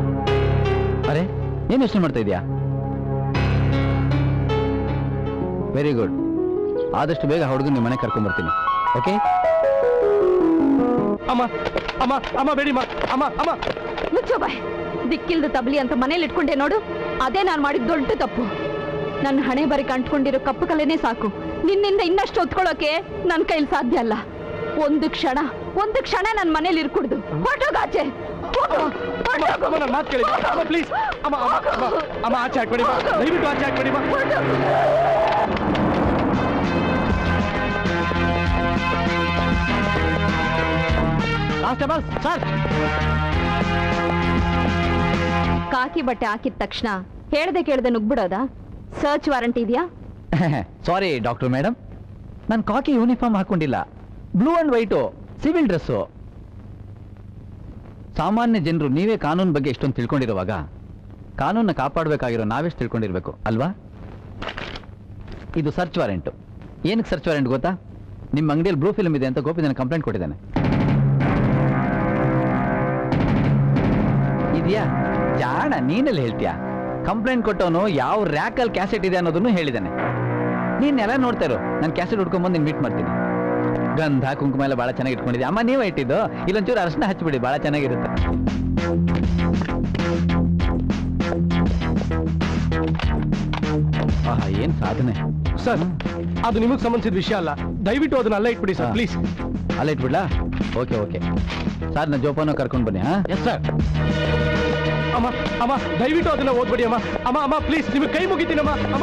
ಅರೆ ಏನು ಯೋಚನೆ ಮಾಡ್ತಾ ಇದೀಯಾ ವೆರಿ ಗುಡ್ ಆದಷ್ಟು ಬೇಗ ಹುಡುಗನ ನಿಮ್ಮ ಮನೆ ಕರ್ಕೊಂಡ್ಬರ್ತೀನಿ ಓಕೆ ಅಮ್ಮ ಅಮ್ಮ ಅಮ್ಮ ಬೇಡಿ ಅಮ್ಮ ಅಮ್ಮ ಅಮ್ಮ ಮುಚ್ಚೋ ಬಾಯ್ ದಿಕ್ಕಿಲ್ದ ತಬ್ಲಿ ಅಂತ ಮನೇಲಿ ಇಟ್ಕೊಂಡೆ ನೋಡು ಅದೇ ನಾನು ಮಾಡಿದ ದೊಡ್ಡ ತಪ್ಪು ನನ್ನ ಹಣೆ ಬರಿ ಕಂಟ್ಕೊಂಡಿರೋ ಕಪ್ಪು ಕಲೆನೇ ಸಾಕು ನಿನ್ನಿಂದ ಇನ್ನಷ್ಟು ಹೊತ್ಕೊಳ್ಳೋಕೆ ನನ್ನ ಕೈಲಿ ಸಾಧ್ಯ ಅಲ್ಲ ಒಂದು ಕ್ಷಣ ಒಂದು ಕ್ಷಣ ನನ್ನ ಮನೇಲಿ ಇರ್ಕುಡ್ದು ಹೊರಟೋಗಾಚೆ ಅಮ್ಮ ನನ್ನ ಮಾತು ಕೇಳಿ ಅಮ್ಮ ಪ್ಲೀಸ್ ಅಮ್ಮ ಅಮ್ಮ ಅಮ್ಮ ಅಮ್ಮ ಆಚೆ ಹಾಕ್ಬೇಡಿ ಅಮ್ಮ. ದಯವಿಟ್ಟು ಆಚೆ ಹಾಕ್ಬೇಡಿ ಅಮ್ಮ. ಕಾನ್ಸ್ಟೇಬಲ್ ಸರ್ ಕಾಕಿ ಬಟ್ಟೆ ಹಾಕಿದ ತಕ್ಷಣ ಹೇಳ್ದೆ ಕೇಳ್ದೆ ನುಗ್ಬಿಡೋದಾ ಸರ್ಚ್ ವಾರಂಟ್ ಇದೆಯಾ ಸಾರಿ ಡಾಕ್ಟರ್ ಮೇಡಮ್ ನಾನು ಕಾಕಿ ಯೂನಿಫಾರ್ಮ್ ಹಾಕೊಂಡಿಲ್ಲ blue and white civil dress ಸಾಮಾನ್ಯ ಜನರು ನೀವೇ ಕಾನೂನು ಬಗ್ಗೆ ಇಷ್ಟೊಂದು ತಿಳ್ಕೊಂಡಿರುವಾಗ ಕಾನೂನನ್ನ ಕಾಪಾಡಬೇಕಾಗಿರೋ ನಾವೆಷ್ಟು ತಿಳ್ಕೊಂಡಿರ್ಬೇಕು ಅಲ್ವಾ ಇದು ಸರ್ಚ್ ವಾರೆಂಟು ಏನಕ್ಕೆ ಸರ್ಚ್ ವಾರೆಂಟ್ ಗೊತ್ತಾ ನಿಮ್ಮ ಅಂಗಡಿಯಲ್ಲಿ ಬ್ಲೂ ಫಿಲ್ಮ್ ಇದೆ ಅಂತ ಗೋಪಿ ನನಗೆ ಕಂಪ್ಲೇಂಟ್ ಕೊಟ್ಟಿದ್ದಾನೆ ಇದೆಯಾ ಜಾಣ ನೀನೆಲ್ಲ ಹೇಳ್ತೀಯಾ ಕಂಪ್ಲೇಂಟ್ ಕೊಟ್ಟವನು ಯಾವ ರ್ಯಾಕಲ್ಲಿ ಕ್ಯಾಸೆಟ್ ಇದೆ ಅನ್ನೋದನ್ನು ಹೇಳಿದ್ದಾನೆ ನೀನ್ ಎಲ್ಲ ನೋಡ್ತಾ ಇರು ನಾನು ಕ್ಯಾಸೆಟ್ ಹುಡ್ಕೊಂಬಂದು ನೀನು ಮೀಟ್ ಮಾಡ್ತೀನಿ ಗಂಧ ಕುಂಕುಮ ಎಲ್ಲ ಭಾಳ ಚೆನ್ನಾಗಿ ಇಟ್ಕೊಂಡಿದ್ದೆ ಅಮ್ಮ ನೀವೇ ಇಟ್ಟಿದ್ದು ಇಲ್ಲೊಂಚೂರು ಅರಶಿನ ಹಚ್ಬಿಡಿ ಭಾಳ ಚೆನ್ನಾಗಿರುತ್ತೆ ಆಹಾ ಏನ್ ಸಾಧನೆ ಸರ್ ಅದು ನಿಮಗೆ ಸಂಬಂಧಿಸಿದ ವಿಷಯ ಅಲ್ಲ ದಯವಿಟ್ಟು ಅದನ್ನ ಅಲ್ಲೇ ಇಟ್ಬಿಡಿ ಸರ್ ಪ್ಲೀಸ್ ಅಲ್ಲ ಇಟ್ಬಿಡ್ಲಾ ಓಕೆ ಓಕೆ ಸರ್ ನಾ ಜೋಪಾನ ಕರ್ಕೊಂಡು ಬನ್ನಿ ಹಾ ಎಸ್ ಸರ್ ಅಮ್ಮ ಅಮ್ಮ ದಯವಿಟ್ಟು ಅದನ್ನ ಓದ್ಬೇಡಿ ಅಮ್ಮ ಅಮ್ಮ ಅಮ್ಮ ಪ್ಲೀಸ್ ನಿಮಗೆ ಕೈ ಮುಗಿತೀನಮ್ಮ ಅಮ್ಮ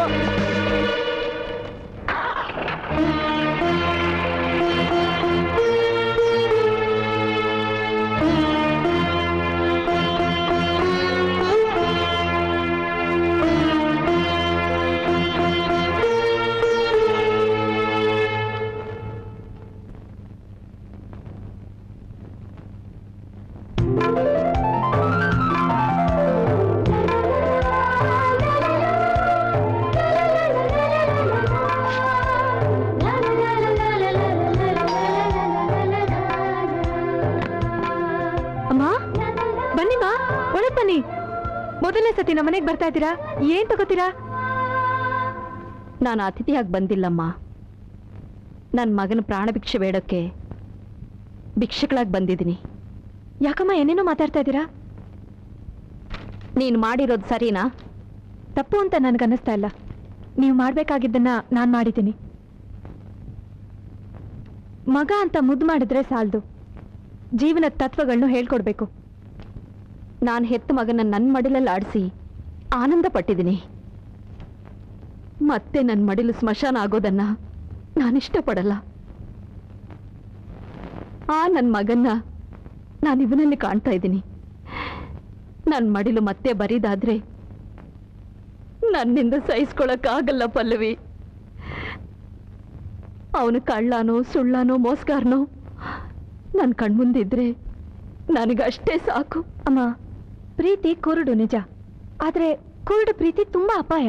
ಅಮ್ಮ ಬನ್ನಿ ಮಾ ಒಳಗ್ ಬನ್ನಿ ಮೊದಲನೇ ಸತಿ ನಮ್ಮ ಮನೆಗೆ ಬರ್ತಾ ಇದ್ದೀರಾ ಏನ್ ತಗೋತೀರಾ ನಾನು ಅತಿಥಿಯಾಗಿ ಬಂದಿಲ್ಲಮ್ಮ ನನ್ನ ಮಗನ ಪ್ರಾಣ ಭಿಕ್ಷೆ ಬೇಡಕ್ಕೆ ಭಿಕ್ಷಕಳಾಗಿ ಬಂದಿದ್ದೀನಿ ಯಾಕಮ್ಮ ಏನೇನೋ ಮಾತಾಡ್ತಾ ಇದ್ದೀರಾ ನೀನು ಮಾಡಿರೋದು ಸರಿನಾ ತಪ್ಪು ಅಂತ ನನಗನ್ನಿಸ್ತಾ ಇಲ್ಲ ನೀವು ಮಾಡ್ಬೇಕಾಗಿದ್ದನ್ನ ನಾನು ಮಾಡಿದ್ದೀನಿ ಮಗ ಅಂತ ಮುದ್ದು ಮಾಡಿದ್ರೆ ಸಾಲದು ಜೀವನದ ತತ್ವಗಳನ್ನು ಹೇಳ್ಕೊಡ್ಬೇಕು ನಾನು ಹೆತ್ತ ಮಗನ ನನ್ನ ಮಡಿಲಲ್ಲಿ ಆಡಿಸಿ ಆನಂದ ಪಟ್ಟಿದ್ದೀನಿ ಮತ್ತೆ ನನ್ನ ಮಡಿಲು ಸ್ಮಶಾನ ಆಗೋದನ್ನ ನಾನಿಷ್ಟಪಡಲ್ಲ ಆ ನನ್ನ ಮಗನ್ನ ನಾನು ಇವನಲ್ಲಿ ಕಾಣ್ತಾ ಇದ್ದೀನಿ ನನ್ನ ಮಡಿಲು ಮತ್ತೆ ಬರಿದಾದ್ರೆ ನನ್ನಿಂದ ಸಹಿಸ್ಕೊಳಕ್ಕಾಗಲ್ಲ ಪಲ್ಲವಿ ಅವನು ಕಳ್ಳನೋ ಸುಳ್ಳನೋ ಮೋಸ್ಗಾರನೋ ನನ್ನ ಕಣ್ಮುಂದಿದ್ರೆ ನನಗಷ್ಟೇ ಸಾಕು ಅಮ್ಮ ಪ್ರೀತಿ ಕುರುಡು ನಿಜ ಆದ್ರೆ ಕುರುಡು ಪ್ರೀತಿ ತುಂಬಾ ಅಪಾಯ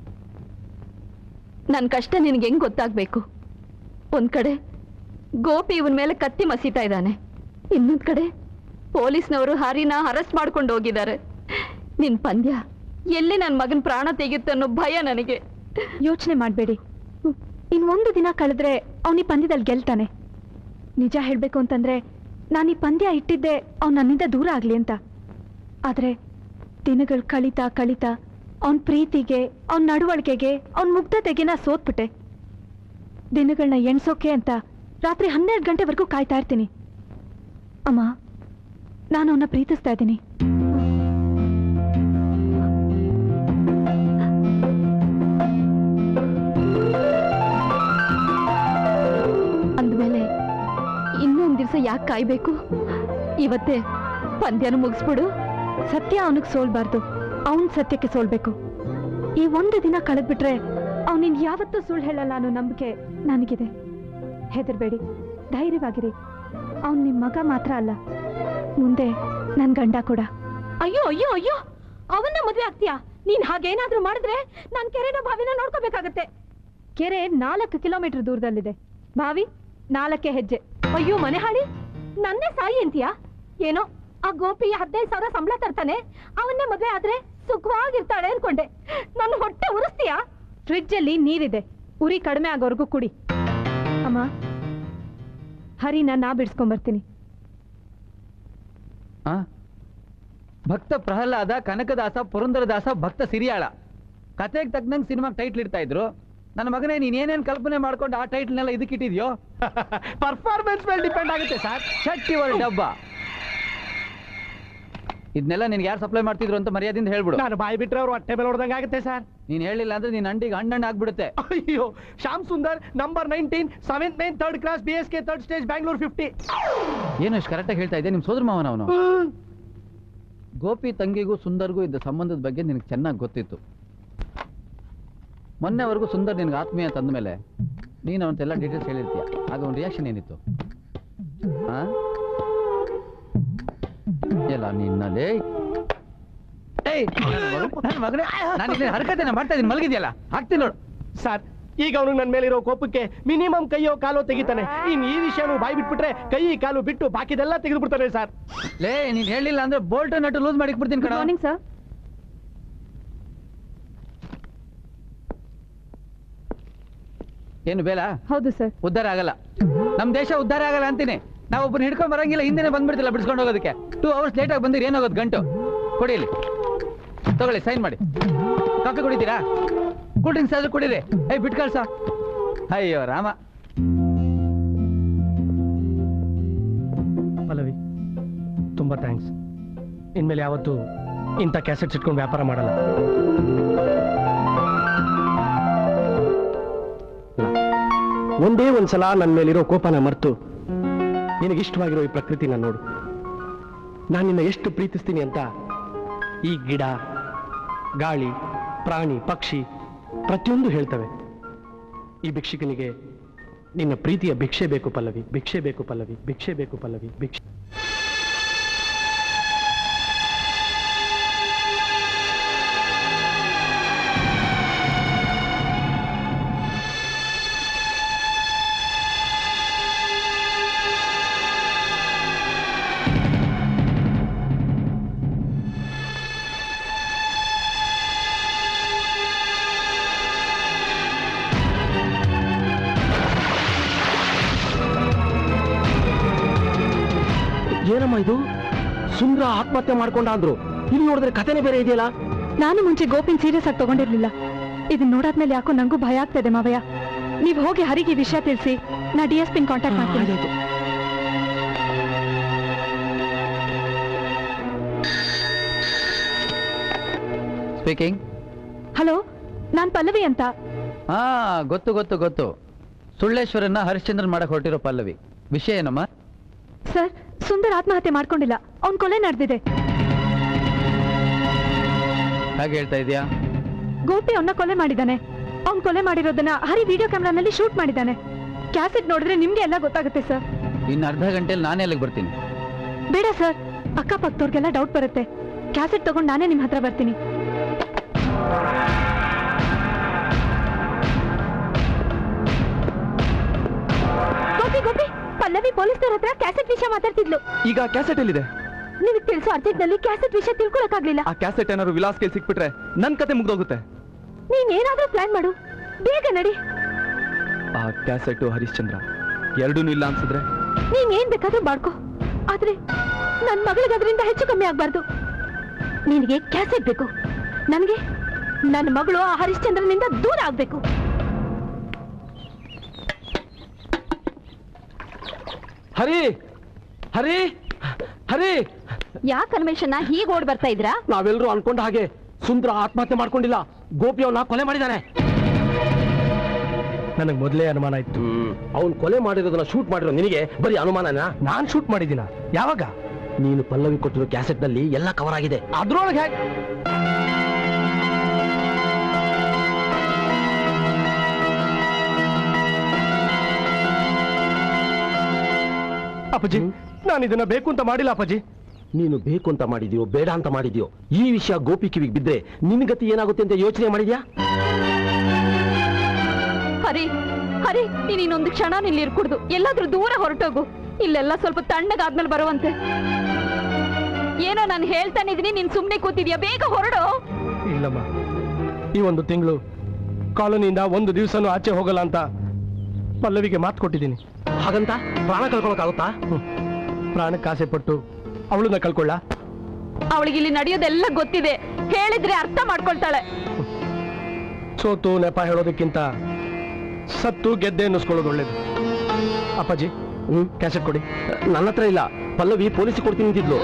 ನನ್ನ ಕಷ್ಟ ನಿನಗೆ ಹೆಂಗ್ ಗೊತ್ತಾಗ್ಬೇಕು ಒಂದ್ ಕಡೆ ಗೋಪಿ ಇವನ್ ಮೇಲೆ ಕತ್ತಿ ಮಸೀತಾ ಇದ್ದಾನೆ ಇನ್ನೊಂದ್ ಕಡೆ ಪೊಲೀಸ್ನವರು ಹರಿನ ಅರೆಸ್ಟ್ ಮಾಡ್ಕೊಂಡು ಹೋಗಿದ್ದಾರೆ ನಿನ್ ಪಂದ್ಯ ಎಲ್ಲಿ ನನ್ನ ಮಗನ ಪ್ರಾಣ ತೆಗೆಯುತ್ತೆ ಅನ್ನೋ ಭಯ ನನಗೆ ಯೋಚನೆ ಮಾಡಬೇಡಿ ಇನ್ ಒಂದು ದಿನ ಕಳೆದ್ರೆ ಅವನಿ ಪಂದ್ಯದಲ್ಲಿ ಗೆಲ್ತಾನೆ ನಿಜ ಹೇಳ್ಬೇಕು ಅಂತಂದ್ರೆ ನಾನು ಈ ಪಂದ್ಯ ಇಟ್ಟಿದ್ದೆ ಅವ್ನು ನನ್ನಿಂದ ದೂರ ಆಗ್ಲಿ ಅಂತ ಆದ್ರೆ ದಿನಗಳು ಕಳೀತಾ ಕಳೀತಾ ಅವನ್ ಪ್ರೀತಿಗೆ ಅವನ್ ನಡವಳಿಕೆಗೆ ಅವನ್ ಮುಗ್ಧತೆಗೆ ನಾ ಸೋತ್ಬಿಟ್ಟೆ ದಿನಗಳನ್ನ ಎಣ್ಸೋಕೆ ಅಂತ ರಾತ್ರಿ ಹನ್ನೆರಡು ಗಂಟೆವರೆಗೂ ಕಾಯ್ತಾ ಇರ್ತೀನಿ ಅಮ್ಮ ನಾನು ಅವನ್ನ ಪ್ರೀತಿಸ್ತಾ ಇದ್ದೀನಿ ಅಂದ್ಮೇಲೆ ಇನ್ನೊಂದ್ ದಿವಸ ಯಾಕೆ ಕಾಯ್ಬೇಕು ಇವತ್ತೇ ಪಂದ್ಯನ ಮುಗಿಸ್ಬಿಡು ಸತ್ಯ ಅವನಿಗೆ ಸೋಲ್ಬಾರ್ದು ಅವನ್ ಸತ್ಯಕ್ಕೆ ಸೋಲ್ಬೇಕು ಈ ಒಂದು ದಿನ ಕಳೆದ್ಬಿಟ್ರೆ ಅವನಿನ್ ಯಾವತ್ತೂ ಸುಳ್ಳು ಹೇಳಲ್ಲ ಅನ್ನೋ ನಂಬಿಕೆ ನನಗಿದೆ ಹೆದರ್ಬೇಡಿ ಧೈರ್ಯವಾಗಿರಿ ಅವನ್ ನಿಮ್ ಮಗ ಮಾತ್ರ ಅಲ್ಲ ಮುಂದೆ ನನ್ ಗಂಡ ಕೂಡ ಅಯ್ಯೋ ಅಯ್ಯೋ ಅಯ್ಯೋ ಅವನ್ನ ಮದ್ವೆ ಆಗ್ತೀಯಾ ನೀನ್ ಹಾಗೇನಾದ್ರೂ ಮಾಡಿದ್ರೆ ನಾನ್ ಕೆರೆನ ಬಾವಿನ ನೋಡ್ಕೋಬೇಕಾಗತ್ತೆ ಕೆರೆ ನಾಲ್ಕು ಕಿಲೋಮೀಟರ್ ದೂರದಲ್ಲಿದೆ ಬಾವಿ ನಾಲ್ಕೇ ಹೆಜ್ಜೆ ಅಯ್ಯೋ ಮನೆ ಹಾಳಿ ನನ್ನೇ ಸಾಯಿ ಅಂತೀಯಾ ಏನೋ ಆ ಗೋಪಿ ಹದಿನೈದು ಸಾವಿರ ಸಂಬಳ ತರ್ತಾನೆ ಅವನ್ನೇ ಮದ್ವೆ ಆದ್ರೆ ಸುಖವಾಗಿರ್ತಾಳೆ ಅನ್ಕೊಂಡೆ ನನ್ನ ಹೊಟ್ಟೆ ಉರಿಸ್ತೀಯಾ ಫ್ರಿಡ್ಜ್ ಅಲ್ಲಿ ನೀರಿದೆ ಉರಿ ಕಡಿಮೆ ಆಗೋವರೆಗೂ ಕುಡಿ ಅಮ್ಮ ಹರಿನ ನಾ ಬಿಡ್ಸ್ಕೊಂಬರ್ತೀನಿ ಆ? ಭಕ್ತ ಪ್ರಹ್ಲಾದ ಕನಕದಾಸ ಪುರಂದರದಾಸ ಭಕ್ತ ಸಿರಿಯಾಳ ಕತೆಗೆ ತಕ್ಕನಂಗೆ ಸಿನಿಮಾಗೆ ಟೈಟ್ಲ್ ಇಡ್ತಾ ಇದ್ರು ನನ್ನ ಮಗನೇ ನೀನ್ ಏನೇನ್ ಕಲ್ಪನೆ ಮಾಡ್ಕೊಂಡು ಆ ಟೈಟ್ಲ್ನೆಲ್ಲ ಇದಕ್ಕಿಟ್ಟಿದ್ಯೋ ಪರ್ಫಾರ್ಮೆನ್ಸ್ ಮೇಲೆ ಡಿಪೆಂಡ್ ಆಗುತ್ತೆ ಸರ್ ಶಕ್ತಿ ವರ್ಲ್ಡ್ ಡಬ್ಬ ಇದನ್ನೆಲ್ಲ ನಿನ್ಗೆ ಯಾರು ಸಪ್ಲೈ ಮಾಡ್ತಿದ್ರು ಅಂತ ಮರ್ಯಾದಿಂದ ಹೇಳ್ಬಿಡು ನಾನು ಬಾಯಿ ಬಿಟ್ರೆ ಅವ್ರು ಹೊಟ್ಟೆ ಮೇಲೆ ಹೊಡೆದಂಗೆ ಆಗುತ್ತೆ ಸರ್ ನೀನ್ ಹೇಳಿಲ್ಲ ಅಂದ್ರೆ ನಿನ್ ಅಂಡಿಗೆ ಹಣ್ಣಣ್ಣ ಆಗ್ಬಿಡುತ್ತೆ ಅಯ್ಯೋ Shyam Sundar number nineteen seventh nine third class B S K third stage Bangalore fifty ಏನು ಇಷ್ಟು ಕರೆಕ್ಟಾಗಿ ಹೇಳ್ತಾ ಇದ್ದೆ ನಿಮ್ ಸೋದರ ಮಾವನ ಅವನು ಗೋಪಿ ತಂಗಿಗೂ ಸುಂದರ್ಗೂ ಇದ್ದ ಸಂಬಂಧದ ಬಗ್ಗೆ ನಿನಗೆ ಚೆನ್ನಾಗಿ ಗೊತ್ತಿತ್ತು ಮೊನ್ನೆವರೆಗೂ ಸುಂದರ್ ನಿನ್ಗೆ ಆತ್ಮೀಯ ತಂದ ಮೇಲೆ ನೀನು ಅವನ್ನೆಲ್ಲ ಡೀಟೇಲ್ಸ್ ಹೇಳಿರ್ತೀಯ ಆಗ ಅವ್ನ ರಿಯಾಕ್ಷನ್ ಏನಿತ್ತು ಆ? ಎಲ್ಲ ನಿನ್ನಲ್ಲೇ ಏಯ್ ನನ್ನ ಮಗನೇ ನಾನು ಇಲ್ಲಿ ಹರಕತೆನ ಮಾಡ್ತಾ ಇದ್ದೀನಿ ಮಲಗಿದ್ಯಲ್ಲ ಹಾಕ್ತೀನಿ ನೋಡು ಸರ್ ಈಗ ಅವನು ನನ್ನ ಮೇಲಿರೋ ಕೋಪಕ್ಕೆ ಮಿನಿಮಮ್ ಕೈಯೋ ಕಾಲೋ ತೆಗಿತಾನೆ ಇನ್ ಈ ವಿಷಯನೂ ಬಾಯಿ ಬಿಟ್ಬಿಟ್ರೆ ಕೈ ಕಾಲು ಬಿಟ್ಟು ಬಾಕಿದೆಲ್ಲ ತೆಗೆದು ಬಿಡ್ತಾನೆ ಸರ್ ಲೇ ನೀನ್ ಹೇಳಿಲ್ಲ ಅಂದ್ರೆ ಬೋಲ್ಟ್ ನಟ್ಟು ಲೂಸ್ ಮಾಡಿ ಬಿಡ್ತೀನಿ ಕಣ ಮಾರ್ನಿಂಗ್ ಸರ್ ಏನು ಬೇಲ ಹೌದು ಸರ್ ಉದ್ಧಾರ ಆಗಲ್ಲ ನಮ್ ದೇಶ ಉದ್ಧಾರ ಆಗಲ್ಲ ಅಂತೀನಿ ನಾವು ಒಬ್ಬರು ಹಿಡ್ಕೊಂಡ್ ಬರಂಗಿಲ್ಲ ಹಿಂದೆನೆ ಬಂದ್ಬಿಡ್ತಿಲ್ಲ ಬಿಡಿಸ್ಕೊಂಡು ಹೋಗೋದಕ್ಕೆ ಟೂ ಅವರ್ಸ್ ಲೇಟ್ ಆಗಿ ಬಂದಿರಿ ಏನಾಗೋದು ಗಂಟು ಕೊಡಿ ಇಲ್ಲಿ ತಗೊಳ್ಳಿ ಸೈನ್ ಮಾಡಿ ಕಾಫಿ ಕುಡಿತೀರಾ ಕೂಲ್ ಡ್ರಿಂಕ್ಸ್ ಆದ್ರೂ ಕುಡೀರಿ ಏಯ್ ಬಿಟ್ ಕಳ್ಸ ಅಯ್ಯೋ ರಾಮ ಪಲ್ಲವಿ ತುಂಬಾ ಥ್ಯಾಂಕ್ಸ್ ಇನ್ಮೇಲೆ ಯಾವತ್ತು ಇಂಥ ಕ್ಯಾಸೆಟ್ಸ್ ಇಟ್ಕೊಂಡು ವ್ಯಾಪಾರ ಮಾಡಲ್ಲ ಒಂದೇ ಒಂದ್ಸಲ ನನ್ನ ಮೇಲಿರೋ ಕೋಪನ ಮರೆತು ನಿನಗಿಷ್ಟವಾಗಿರೋ ಈ ಪ್ರಕೃತಿನ ನೋಡು ನಾನು ನಿನ್ನ ಎಷ್ಟು ಪ್ರೀತಿಸ್ತೀನಿ ಅಂತ ಈ ಗಿಡ ಗಾಳಿ ಪ್ರಾಣಿ ಪಕ್ಷಿ ಪ್ರತಿಯೊಂದು ಹೇಳ್ತವೆ ಈ ಭಿಕ್ಷುಕನಿಗೆ ನಿನ್ನ ಪ್ರೀತಿಯ ಭಿಕ್ಷೆ ಬೇಕು ಪಲ್ಲವಿ ಭಿಕ್ಷೆ ಬೇಕು ಪಲ್ಲವಿ ಭಿಕ್ಷೆ ಬೇಕು ಪಲ್ಲವಿ ಭಿಕ್ಷೆ ಏನಮ್ಮ ಇದು ಸುಂದ್ರ ಆತ್ಮಹತ್ಯೆ ಮಾಡ್ಕೊಂಡ ಅಂದ್ರು ಇಲ್ಲಿ ನೋಡಿದ್ರೆ ಕಥೆನೇ ಬೇರೆ ಇದೆಯಲ್ಲ ನಾನು ಮುಂಚೆ ಗೋಪಿನ್ ಸೀರಿಯಸ್ ಆಗಿ ತಗೊಂಡಿರ್ಲಿಲ್ಲ ಇದನ್ನ ನೋಡಾದ್ಮೇಲೆ ಯಾಕೋ ನಂಗೂ ಭಯ ಆಗ್ತದೆ ಮಾವಯ್ಯ ನೀವ್ ಹೋಗಿ ಹರಿಗೆ ಈ ವಿಷಯ ತಿಳಿಸಿ ನಾ ಡಿ ಎಸ್ ಪಿನ್ ಕಾಂಟ್ಯಾಕ್ಟ್ ಮಾಡ್ತೀನಿ ಸ್ಪೀಕಿಂಗ್ ಹಲೋ ನಾನ್ ಪಲ್ಲವಿ ಅಂತ ಹಾ ಗೊತ್ತು ಗೊತ್ತು ಗೊತ್ತು ಸುಳ್ಳೇಶ್ವರನ್ನ ಹರಿಶ್ಚಂದ್ರನ್ ಮಾಡಕ್ ಹೊರಟಿರೋ ಪಲ್ಲವಿ ವಿಷಯ ಏನಮ್ಮ ಸರ್ ಸುಂದರ್ ಆತ್ಮಹತ್ಯೆ ಮಾಡ್ಕೊಂಡಿಲ್ಲ ಅವ್ನ್ ಕೊಲೆ ನಡೆದಿದೆ ಹಾಗೆ ಹೇಳ್ತಾ ಇದೀಯಾ ಗೋಪಿ ಅವನ್ನ ಕೊಲೆ ಮಾಡಿದ್ದಾನೆ ಅವ್ನ್ ಕೊಲೆ ಮಾಡಿರೋದನ್ನ ಹರಿ ವಿಡಿಯೋ ಕ್ಯಾಮ್ರಾನಲ್ಲಿ ಶೂಟ್ ಮಾಡಿದ್ದಾನೆ ಕ್ಯಾಸೆಟ್ ನೋಡಿದ್ರೆ ನಿಮ್ಗೆ ಎಲ್ಲ ಗೊತ್ತಾಗುತ್ತೆ ಸರ್ ಇನ್ನು ಅರ್ಧ ಗಂಟೆಲಿ ನಾನೇ ಅಲ್ಲಿಗೆ ಬರ್ತೀನಿ ಬೇಡ ಸರ್ ಅಕ್ಕಪಕ್ಕದವ್ರಿಗೆಲ್ಲ ಡೌಟ್ ಬರುತ್ತೆ ಕ್ಯಾಸೆಟ್ ತಗೊಂಡು ನಾನೇ ನಿಮ್ ಹತ್ರ ಬರ್ತೀನಿ ಗೋಪಿ ಗೋಪಿ ಪಲ್ಲವಿ ಪೊಲೀಸ್ನವ್ರ ಹತ್ರ ಕ್ಯಾಸೆಟ್ ವಿಷಯ ಮಾತಾಡ್ತಿದ್ಲು ಈಗ ಕ್ಯಾಸೆಟ್ ಎಲ್ಲಿದೆ ನಿನಗೆ ತಿಳಿಸೋ ಅರ್ಜೆಂಟ್ ನಲ್ಲಿ ಕ್ಯಾಸೆಟ್ ವಿಷಯ ತಿಳ್ಕೊಳಕ್ಕಾಗ್ಲಿಲ್ಲ ಆ ಕ್ಯಾಸೆಟ್ ಏನಾದ್ರು ವಿಲಾಸ್ ಕೈಲಿ ಸಿಕ್ಬಿಟ್ರೆ ನನ್ ಕತೆ ಮುಗ್ದೋಗುತ್ತೆ ನೀನ್ ಏನಾದ್ರೂ ಪ್ಲಾನ್ ಮಾಡು ಬೇಗ ನಡಿ ಆ ಕ್ಯಾಸೆಟ್ ಹರಿಶ್ಚಂದ್ರ ಎರಡೂ ಇಲ್ಲ ಅನ್ಸಿದ್ರೆ ನೀನ್ ಏನ್ ಬೇಕಾದ್ರೂ ಮಾಡ್ಕೋ ಆದ್ರೆ ನನ್ ಮಗಳಿಗೆ ಅದರಿಂದ ಹೆಚ್ಚು ಕಮ್ಮಿ ಆಗ್ಬಾರ್ದು ನಿನಗೆ ಕ್ಯಾಸೆಟ್ ಬೇಕು ನನಗೆ ನನ್ನ ಮಗಳು ಆ ಹರಿಶ್ಚಂದ್ರನಿಂದ ದೂರ ಆಗ್ಬೇಕು ಹರಿ ಹರಿ ಹರಿ ಯಾಕೆ ಅನ್ವೇಷಣ ಹೀಗೆ ಓಡ್ ಬರ್ತಾ ಇದ್ರಾ ನಾವೆಲ್ಲರೂ ಅನ್ಕೊಂಡ ಹಾಗೆ ಸುಂದ್ರ ಆತ್ಮಹತ್ಯೆ ಮಾಡ್ಕೊಂಡಿಲ್ಲ ಗೋಪಿ ಅವನ್ನ ಕೊಲೆ ಮಾಡಿದ್ದಾನೆ ನನಗೆ ಮೊದಲೇ ಅನುಮಾನ ಇತ್ತು ಅವನ್ ಕೊಲೆ ಮಾಡಿರೋದನ್ನ ಶೂಟ್ ಮಾಡಿರೋ ನಿನಗೆ ಬರೀ ಅನುಮಾನನಾ ನಾನ್ ಶೂಟ್ ಮಾಡಿದ್ದೀನ ಯಾವಾಗ ನೀನು ಪಲ್ಲವಿ ಕೊಟ್ಟಿರೋ ಕ್ಯಾಸೆಟ್ ನಲ್ಲಿ ಎಲ್ಲ ಕವರ್ ಆಗಿದೆ ಅದ್ರೊಳಗೆ ಹೇಗೆ ಅಪ್ಪಾಜಿ ನಾನು ಇದನ್ನ ಬೇಕು ಅಂತ ಮಾಡಿಲ್ಲ ಅಪ್ಪಾಜಿ ನೀನು ಬೇಕು ಅಂತ ಮಾಡಿದ್ಯೋ ಬೇಡ ಅಂತ ಮಾಡಿದ್ಯೋ ಈ ವಿಷಯ ಗೋಪಿ ಕಿವಿಗೆ ಬಿದ್ರೆ ನಿನ್ ಗತಿ ಏನಾಗುತ್ತೆ ಅಂತ ಯೋಚನೆ ಮಾಡಿದ್ಯಾ ಹರಿ ಹರಿ ನೀನ್ ಇನ್ನೊಂದು ಕ್ಷಣ ಇಲ್ಲಿ ಇರ್ಕೂಡ್ದು ಎಲ್ಲಾದ್ರೂ ದೂರ ಹೊರಟೋಗು ಇಲ್ಲೆಲ್ಲ ಸ್ವಲ್ಪ ತಣ್ಣಗಾದ್ಮೇಲೆ ಬರುವಂತೆ ಏನೋ ನಾನು ಹೇಳ್ತಾನೆ ಇದೀನಿ ನೀನ್ ಸುಮ್ನೆ ಕೂತಿದ್ಯಾ ಬೇಗ ಹೊರಡು ಇಲ್ಲಮ್ಮ ಈ ಒಂದು ತಿಂಗಳು ಕಾಲೋನಿಯಿಂದ ಒಂದು ದಿವಸನೂ ಆಚೆ ಹೋಗಲ್ಲ ಅಂತ ಪಲ್ಲವಿಗೆ ಮಾತು ಕೊಟ್ಟಿದ್ದೀನಿ ಹಾಗಂತ ಪ್ರಾಣ ಕಳ್ಕೊಳಕ್ಕಾಗುತ್ತಾ ಪ್ರಾಣಕ್ಕೆ ಆಸೆ ಪಟ್ಟು ಅವಳನ್ನ ಕಳ್ಕೊಳ್ಳ ಅವಳಿಗೆ ಇಲ್ಲಿ ನಡೆಯೋದೆಲ್ಲ ಗೊತ್ತಿದೆ ಹೇಳಿದ್ರೆ ಅರ್ಥ ಮಾಡ್ಕೊಳ್ತಾಳೆ ಸೋತು ನೆಪ ಹೇಳೋದಕ್ಕಿಂತ ಸತ್ತು ಗೆದ್ದೆ ಅನ್ನಿಸ್ಕೊಳ್ಳೋದು ಒಳ್ಳೇದು ಅಪ್ಪಾಜಿ ಹ್ಮ್ ಕ್ಯಾಸೆಟ್ ಕೊಡಿ ನನ್ನ ಹತ್ರ ಇಲ್ಲ ಪಲ್ಲವಿ ಪೊಲೀಸಿಗೆ ಕೊಡ್ತೀನಿ ಅಂತಿದ್ಲು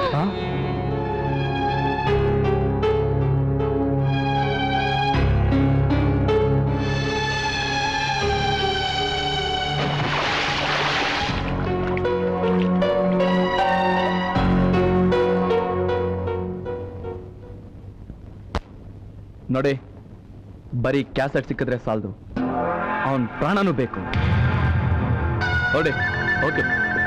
ನೋಡಿ ಬರೀ ಕ್ಯಾಸೆಟ್ ಸಿಕ್ಕಿದ್ರೆ ಸಾಲದು ಅವನ್ ಪ್ರಾಣನೂ ಬೇಕು ನೋಡಿ ಓಕೆ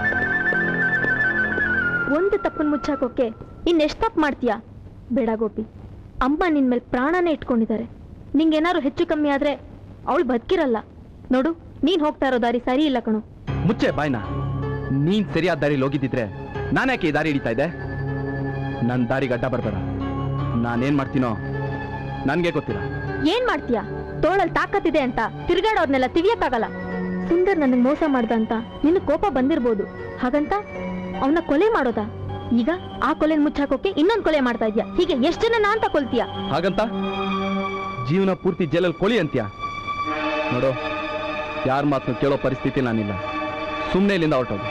ಒಂದು ತಪ್ಪನ್ನು ಮುಚ್ಚಾಕೋಕೆ ಇನ್ನೆಷ್ಟು ತಪ್ಪು ಮಾಡ್ತೀಯಾ ಬೇಡ ಗೋಪಿ ಅಮ್ಮ ನಿನ್ ಮೇಲೆ ಪ್ರಾಣನೇ ಇಟ್ಕೊಂಡಿದ್ದಾರೆ ನಿಂಗೇನಾದ್ರು ಹೆಚ್ಚು ಕಮ್ಮಿ ಆದ್ರೆ ಅವಳು ಬದುಕಿರಲ್ಲ ನೋಡು ನೀನ್ ಹೋಗ್ತಾ ಇರೋ ದಾರಿ ಸರಿ ಇಲ್ಲ ಕಣು ಮುಚ್ಚೆ ಬಾಯ್ನ ನೀನ್ ಸರಿಯಾದ ದಾರಿಲಿ ಹೋಗಿದ್ದಿದ್ರೆ ನಾನ್ಯಾಕೆ ಈ ದಾರಿ ಹಿಡಿತಾ ಇದ್ದೆ ನನ್ನ ದಾರಿಗೆ ಅಡ್ಡ ಬರ್ಬೇಡ ನಾನೇನ್ ಮಾಡ್ತೀನೋ ನನ್ಗೆ ಗೊತ್ತಿಲ್ಲ ಏನ್ ಮಾಡ್ತೀಯಾ ತೋಳಲ್ ತಾಕತ್ತಿದೆ ಅಂತ ತಿರ್ಗಾಡೋರ್ನೆಲ್ಲ ತಿವಿಯಕ್ಕಾಗಲ್ಲ ಸುಂದರ್ ನನಗ್ ಮೋಸ ಮಾಡ್ದ ಅಂತ ನಿನ್ನ ಕೋಪ ಬಂದಿರ್ಬೋದು ಹಾಗಂತ ಅವನ ಕೊಲೆ ಮಾಡೋದಾ ಈಗ ಆ ಕೊಲೆ ಮುಚ್ಚಾಕೋಕೆ ಇನ್ನೊಂದ್ ಕೊಲೆ ಮಾಡ್ತಾ ಇದ್ಯಾ ಹೀಗೆ ಎಷ್ಟ್ ಜನ ಅಂತ ಕೊಲ್ತೀಯಾ ಹಾಗಂತ ಜೀವನ ಪೂರ್ತಿ ಜೈಲಲ್ಲಿ ಕೊಳಿ ಅಂತ್ಯ ನೋಡು ಯಾರ ಮಾತನ್ನು ಕೇಳೋ ಪರಿಸ್ಥಿತಿ ನಾನಿಲ್ಲ ಸುಮ್ಮನೆ ಇಲ್ಲಿಂದ ಹೊರಟೋದು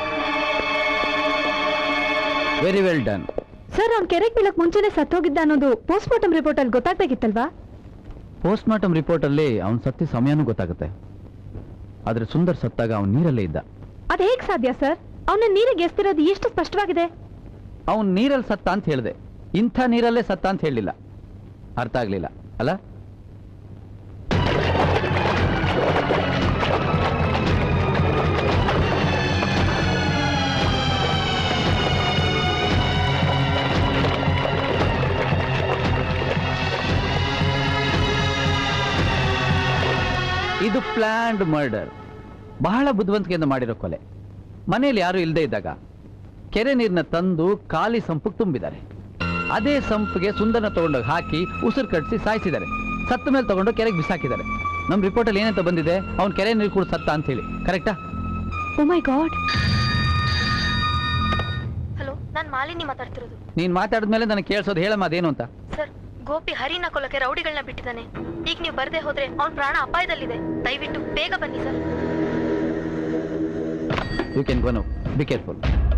ವೆರಿ ವೆಲ್ ಡನ್ ಸರ್ ಅವ್ನ್ ಕೆರೆಗೆ ಬೀಳಕ್ ಮುಂಚೆನೆ ಸತ್ತೋಗಿದ್ದ ಅನ್ನೋದು ಪೋಸ್ಟ್ ಮಾರ್ಟಮ್ ರಿಪೋರ್ಟ್ ಅಲ್ಲಿ ಗೊತ್ತಾಗ್ಬೇಕಿತ್ತಲ್ವಾ ಪೋಸ್ಟ್ ಮಾರ್ಟಮ್ ರಿಪೋರ್ಟಲ್ಲಿ ಅವನ ಸತ್ಯ ಸಮಯನೂ ಗೊತ್ತಾಗುತ್ತೆ ಆದ್ರೆ ಸುಂದರ್ ಸತ್ತಾಗ ಅವನು ನೀರಲ್ಲೇ ಇದ್ದ ಅದ್ ಹೇಗ್ ಸಾಧ್ಯ ಸರ್ ಅವನ ನೀರಿಗೆ ಎಸ್ತಿರೋದು ಎಷ್ಟು ಸ್ಪಷ್ಟವಾಗಿದೆ ಅವನು ನೀರಲ್ಲಿ ಸತ್ತ ಅಂತ ಹೇಳಿದೆ ಇಂಥ ನೀರಲ್ಲೇ ಸತ್ತ ಅಂತ ಹೇಳಲಿಲ್ಲ ಅರ್ಥ ಆಗ್ಲಿಲ್ಲ ಅಲ್ಲ ಇದು ಪ್ಲಾನ್ಡ್ ಮರ್ಡರ್ ಬಹಳ ಬುದ್ಧಿವಂತಿಕೆಯಿಂದ ಮಾಡಿರೋ ಕೊಲೆ ಮನೆಯಲ್ಲಿ ಯಾರು ಇಲ್ಲದೆ ಇದ್ದಾಗ ಕೆರೆ ನೀರನ್ನ ತಂದು ಖಾಲಿ ಸಂಪಿಗೆ ತುಂಬಿದ್ದಾರೆ ಅದೇ ಸಂಪಿಗೆ ಸುಂದರನ ತಗೊಂಡೋಗಿ ಹಾಕಿ ಉಸಿರು ಕಟ್ಟಿಸಿ ಸಾಯಿಸಿದ್ದಾರೆ ಸತ್ತ ಮೇಲೆ ತಗೊಂಡು ಕೆರೆಗೆ ಬಿಸಾಕಿದ್ದಾರೆ ನಮ್ಮ ರಿಪೋರ್ಟಲ್ಲಿ ಏನಂತ ಬಂದಿದೆ ಅವ್ನು ಕೆರೆ ನೀರು ಕೂಡ ಸತ್ತ ಅಂತ ಹೇಳಿ ಕರೆಕ್ಟಾ ಓ ಮೈ ಗಾಡ್ ಹಲೋ ನಾನ್ ಮಾಲಿನಿ ಮಾತಾಡ್ತಿರೋದು ನೀನು ಮಾತಾಡಿದ್ಮೇಲೆ ನನಗೆ ಕೇಳಿಸೋದು ಹೇಳಮ್ಮ ಅದೇನು ಅಂತ ಸರ್ ಗೋಪಿ ಹರಿನ ಕೊಲ್ಲಕ್ಕೆ ರೌಡಿಗಳನ್ನ ಬಿಟ್ಟಿದ್ದಾನೆ ಈಗ ನೀವು ಬರ್ದೇ ಹೋದ್ರೆ ಅವ್ನ ಪ್ರಾಣ ಅಪಾಯದಲ್ಲಿದೆ ದಯವಿಟ್ಟು ಬೇಗ ಬನ್ನಿ sir you can go no be careful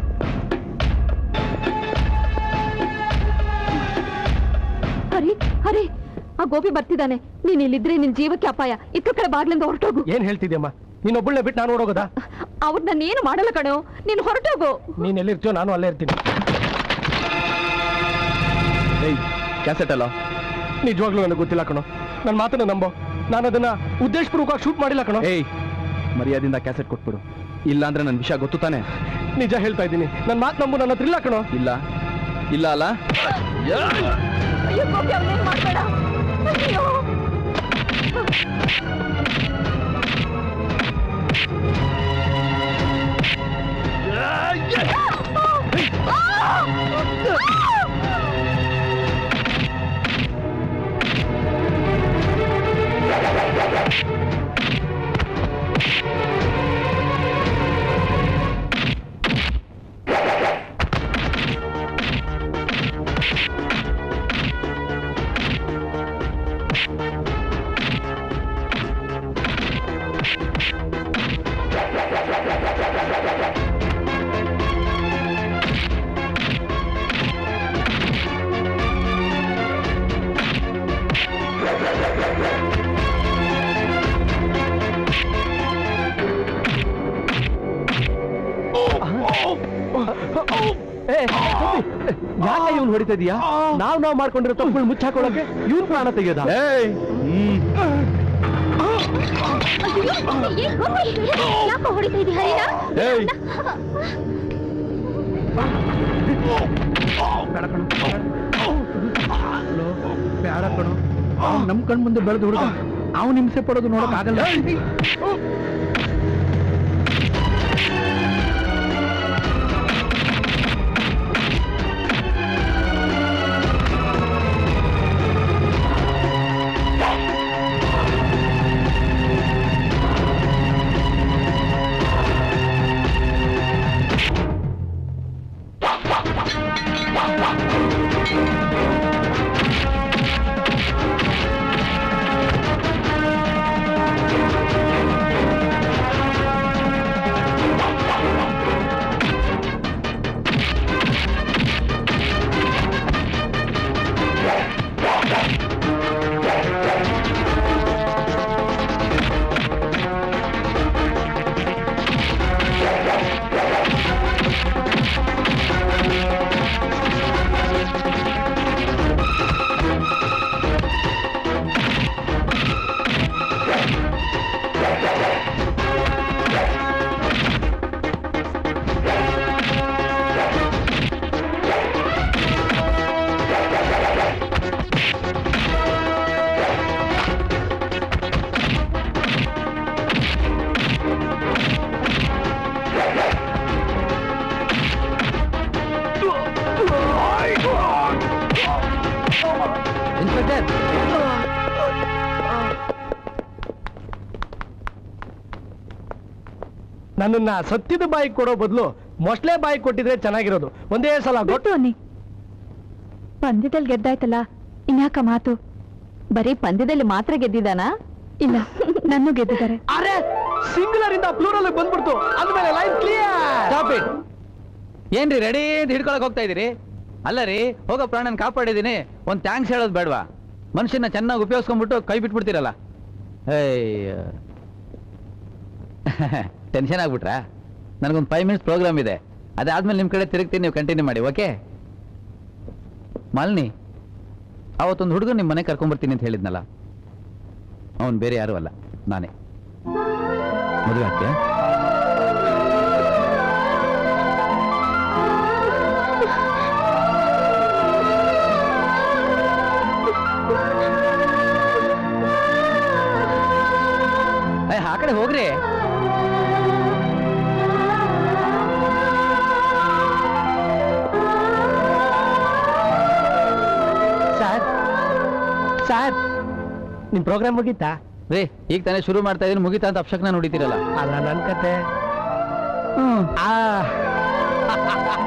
Hari Hari ಆ ಗೋಪಿ ಬರ್ತಿದ್ದಾನೆ ನೀನ್ ಇಲ್ಲಿದ್ರೆ ನಿನ್ ಜೀವಕ್ಕೆ ಅಪಾಯ ಇತ್ತ ಕಡೆ ಬಾಗ್ಲಿಂದ ಹೊರಟೋಗು ಏನ್ ಹೇಳ್ತಿದ್ಯಮ್ಮ ನೀನೊಬ್ಬಳನ್ನ ಬಿಟ್ಟು ನಾನು ಓಡೋಗೋದಾ ಅವ್ರು ನಾನು ಏನು ಮಾಡಲ್ಲ ಕಣೋ ನೀನ್ ಹೊರಟೋಗು ನೀನ್ ಎಲ್ಲಿರ್ತೀಯೋ ನಾನು ಅಲ್ಲೇ ಇರ್ತೀನಿ ಏಯ್ ಕ್ಯಾಸೆಟ್ ಅಲ್ಲ ನಿಜವಾಗ್ಲೂ ನನಗೆ ಗೊತ್ತಿಲ್ಲ ಕಣೋ ನನ್ನ ಮಾತನ್ನ ನಂಬೋ ನಾನು ಅದನ್ನ ಉದ್ದೇಶಪೂರ್ವಕವಾಗಿ ಶೂಟ್ ಮಾಡಿಲ್ಲ ಕಣೋ ಏಯ್ ಮರ್ಯಾದಿಂದ ಕ್ಯಾಸೆಟ್ ಕೊಟ್ಬಿಡು ಇಲ್ಲ ಅಂದ್ರೆ ನನ್ನ ವಿಷಯ ಗೊತ್ತು ತಾನೆ ನಿಜ ಹೇಳ್ತಾ ಇದ್ದೀನಿ ನನ್ನ ಮಾತು ನಂಬು ನನ್ನ ಹತ್ರ ಇಲ್ಲ ಕಣೋ ಇಲ್ಲ ಇಲ್ಲ ಅಲ್ಲ ಅಯ್ಯೋ ಗೋಪಿ ಅವನೇನು ಮಾಡ್ಬೇಡ ಅಯ್ಯೋ ಯಾಕೆ ಇವ್ನು ಹೊಡಿತಾ ಇದೀಯಾ ನಾವ್ ನಾವ್ ಮಾಡ್ಕೊಂಡಿರೋ ತಪ್ಪುಗಳು ಮುಚ್ಚಾಕೊಳಕ್ಕೆ ಇವ್ನು ಪ್ರಾಣ ತೆಗೆಯೋದ ಯಾಕೋ ಹೊಡಿತಾ ಇದ್ದೀ ಹರಿನ ಏಯ್ ಬೇಡ ಕಣೋ ಅವ್ನ್ ನಮ್ ಕಣ್ ಮುಂದೆ ಬೆಳೆದು ಹುಡುಗ ಅವ್ನು ಹಿಂಸೆ ಪಡೋದು ನೋಡಕ್ ಆಗಲ್ಲ ನನ್ನನ್ನ ಸತ್ತಿದ ಬಾಯಿ ಕೊಡೋ ಬದಲು ಮೊಸಳೆ ಬಾಯಿ ಕೊಟ್ಟಿದ್ರೆ ಚೆನ್ನಾಗಿರೋದು ಒಂದೇ ಸಲ ಬಿಟ್ಟು ಅನ್ನಿ ಪಂದ್ಯದಲ್ಲಿ ಗೆದ್ದಾಯ್ತಲ್ಲ ಇನ್ಯಾಕ ಮಾತು ಬರೀ ಪಂದ್ಯದಲ್ಲಿ ಮಾತ್ರ ಗೆದ್ದಿದಾನಾ ಇಲ್ಲ ನನ್ನೂ ಗೆದ್ದಿದ್ದಾರೆ ಅರೆ ಸಿಂಗುಲರ್ ಇಂದ ಪ್ಲೂರಲ್ ಬಂದ್ಬಿಡ್ತು ಅಂದ್ಮೇಲೆ ಲೈನ್ ಕ್ಲಿಯರ್ ಸ್ಟಾಪ್ ಇಟ್ ಏನ್ರಿ ರೆಡಿ ಅಂತ ಹಿಡ್ಕೊಳಕ್ ಹೋಗ್ತಾ ಇದೀರಿ ಅಲ್ಲ ರೀ ಹೋಗೋ ಪ್ರಾಣನ ಕಾಪಾಡಿದೀನಿ ಒಂದ್ ಥ್ಯಾಂಕ್ಸ್ ಹೇಳೋದು ಬೇಡವಾ ಮನುಷ್ಯನ ಚೆನ್ನಾಗಿ ಉಪಯೋಗಿಸ್ಕೊಂಡ್ಬಿಟ್ಟು ಕೈ ಬಿಟ್ಬಿಡ್ತೀರಲ್ಲ ಏಯ್ ಟೆನ್ಷನ್ ಆಗ್ಬಿಟ್ರಾ ನನಗೊಂದು ಫೈವ್ ಮಿನಿಟ್ಸ್ ಪ್ರೋಗ್ರಾಮ್ ಇದೆ ಅದಾದ್ಮೇಲೆ ನಿಮ್ಮ ಕಡೆ ತಿರುಗ್ತೀನಿ ನೀವು ಕಂಟಿನ್ಯೂ ಮಾಡಿ ಓಕೆ ಮಾಲಿನಿ ಅವತ್ತೊಂದು ಹುಡುಗ ನಿಮ್ಮ ಮನೆ ಕರ್ಕೊಂಡ್ಬರ್ತೀನಿ ಅಂತ ಹೇಳಿದ್ನಲ್ಲ ಅವನು ಬೇರೆ ಯಾರು ಅಲ್ಲ ನಾನೇ ಮದುವೆ ಆಗ್ತೀಯಾ ಏ, ಆ ಕಡೆ ಹೋಗ್ರಿ ಸರ್ ಸರ್ ನಿಮ್ ಪ್ರೋಗ್ರಾಮ್ ಮುಗೀತಾ ರೀ ಈಗ ತಾನೇ ಶುರು ಮಾಡ್ತಾ ಇದೀನಿ ಮುಗಿತಾ ಅಂತ ಅಪ್ಶಕ್ನ ನೋಡಿತೀರಲ್ಲ ಅಲ್ಲ ನನ್ ಕತೆ ಆ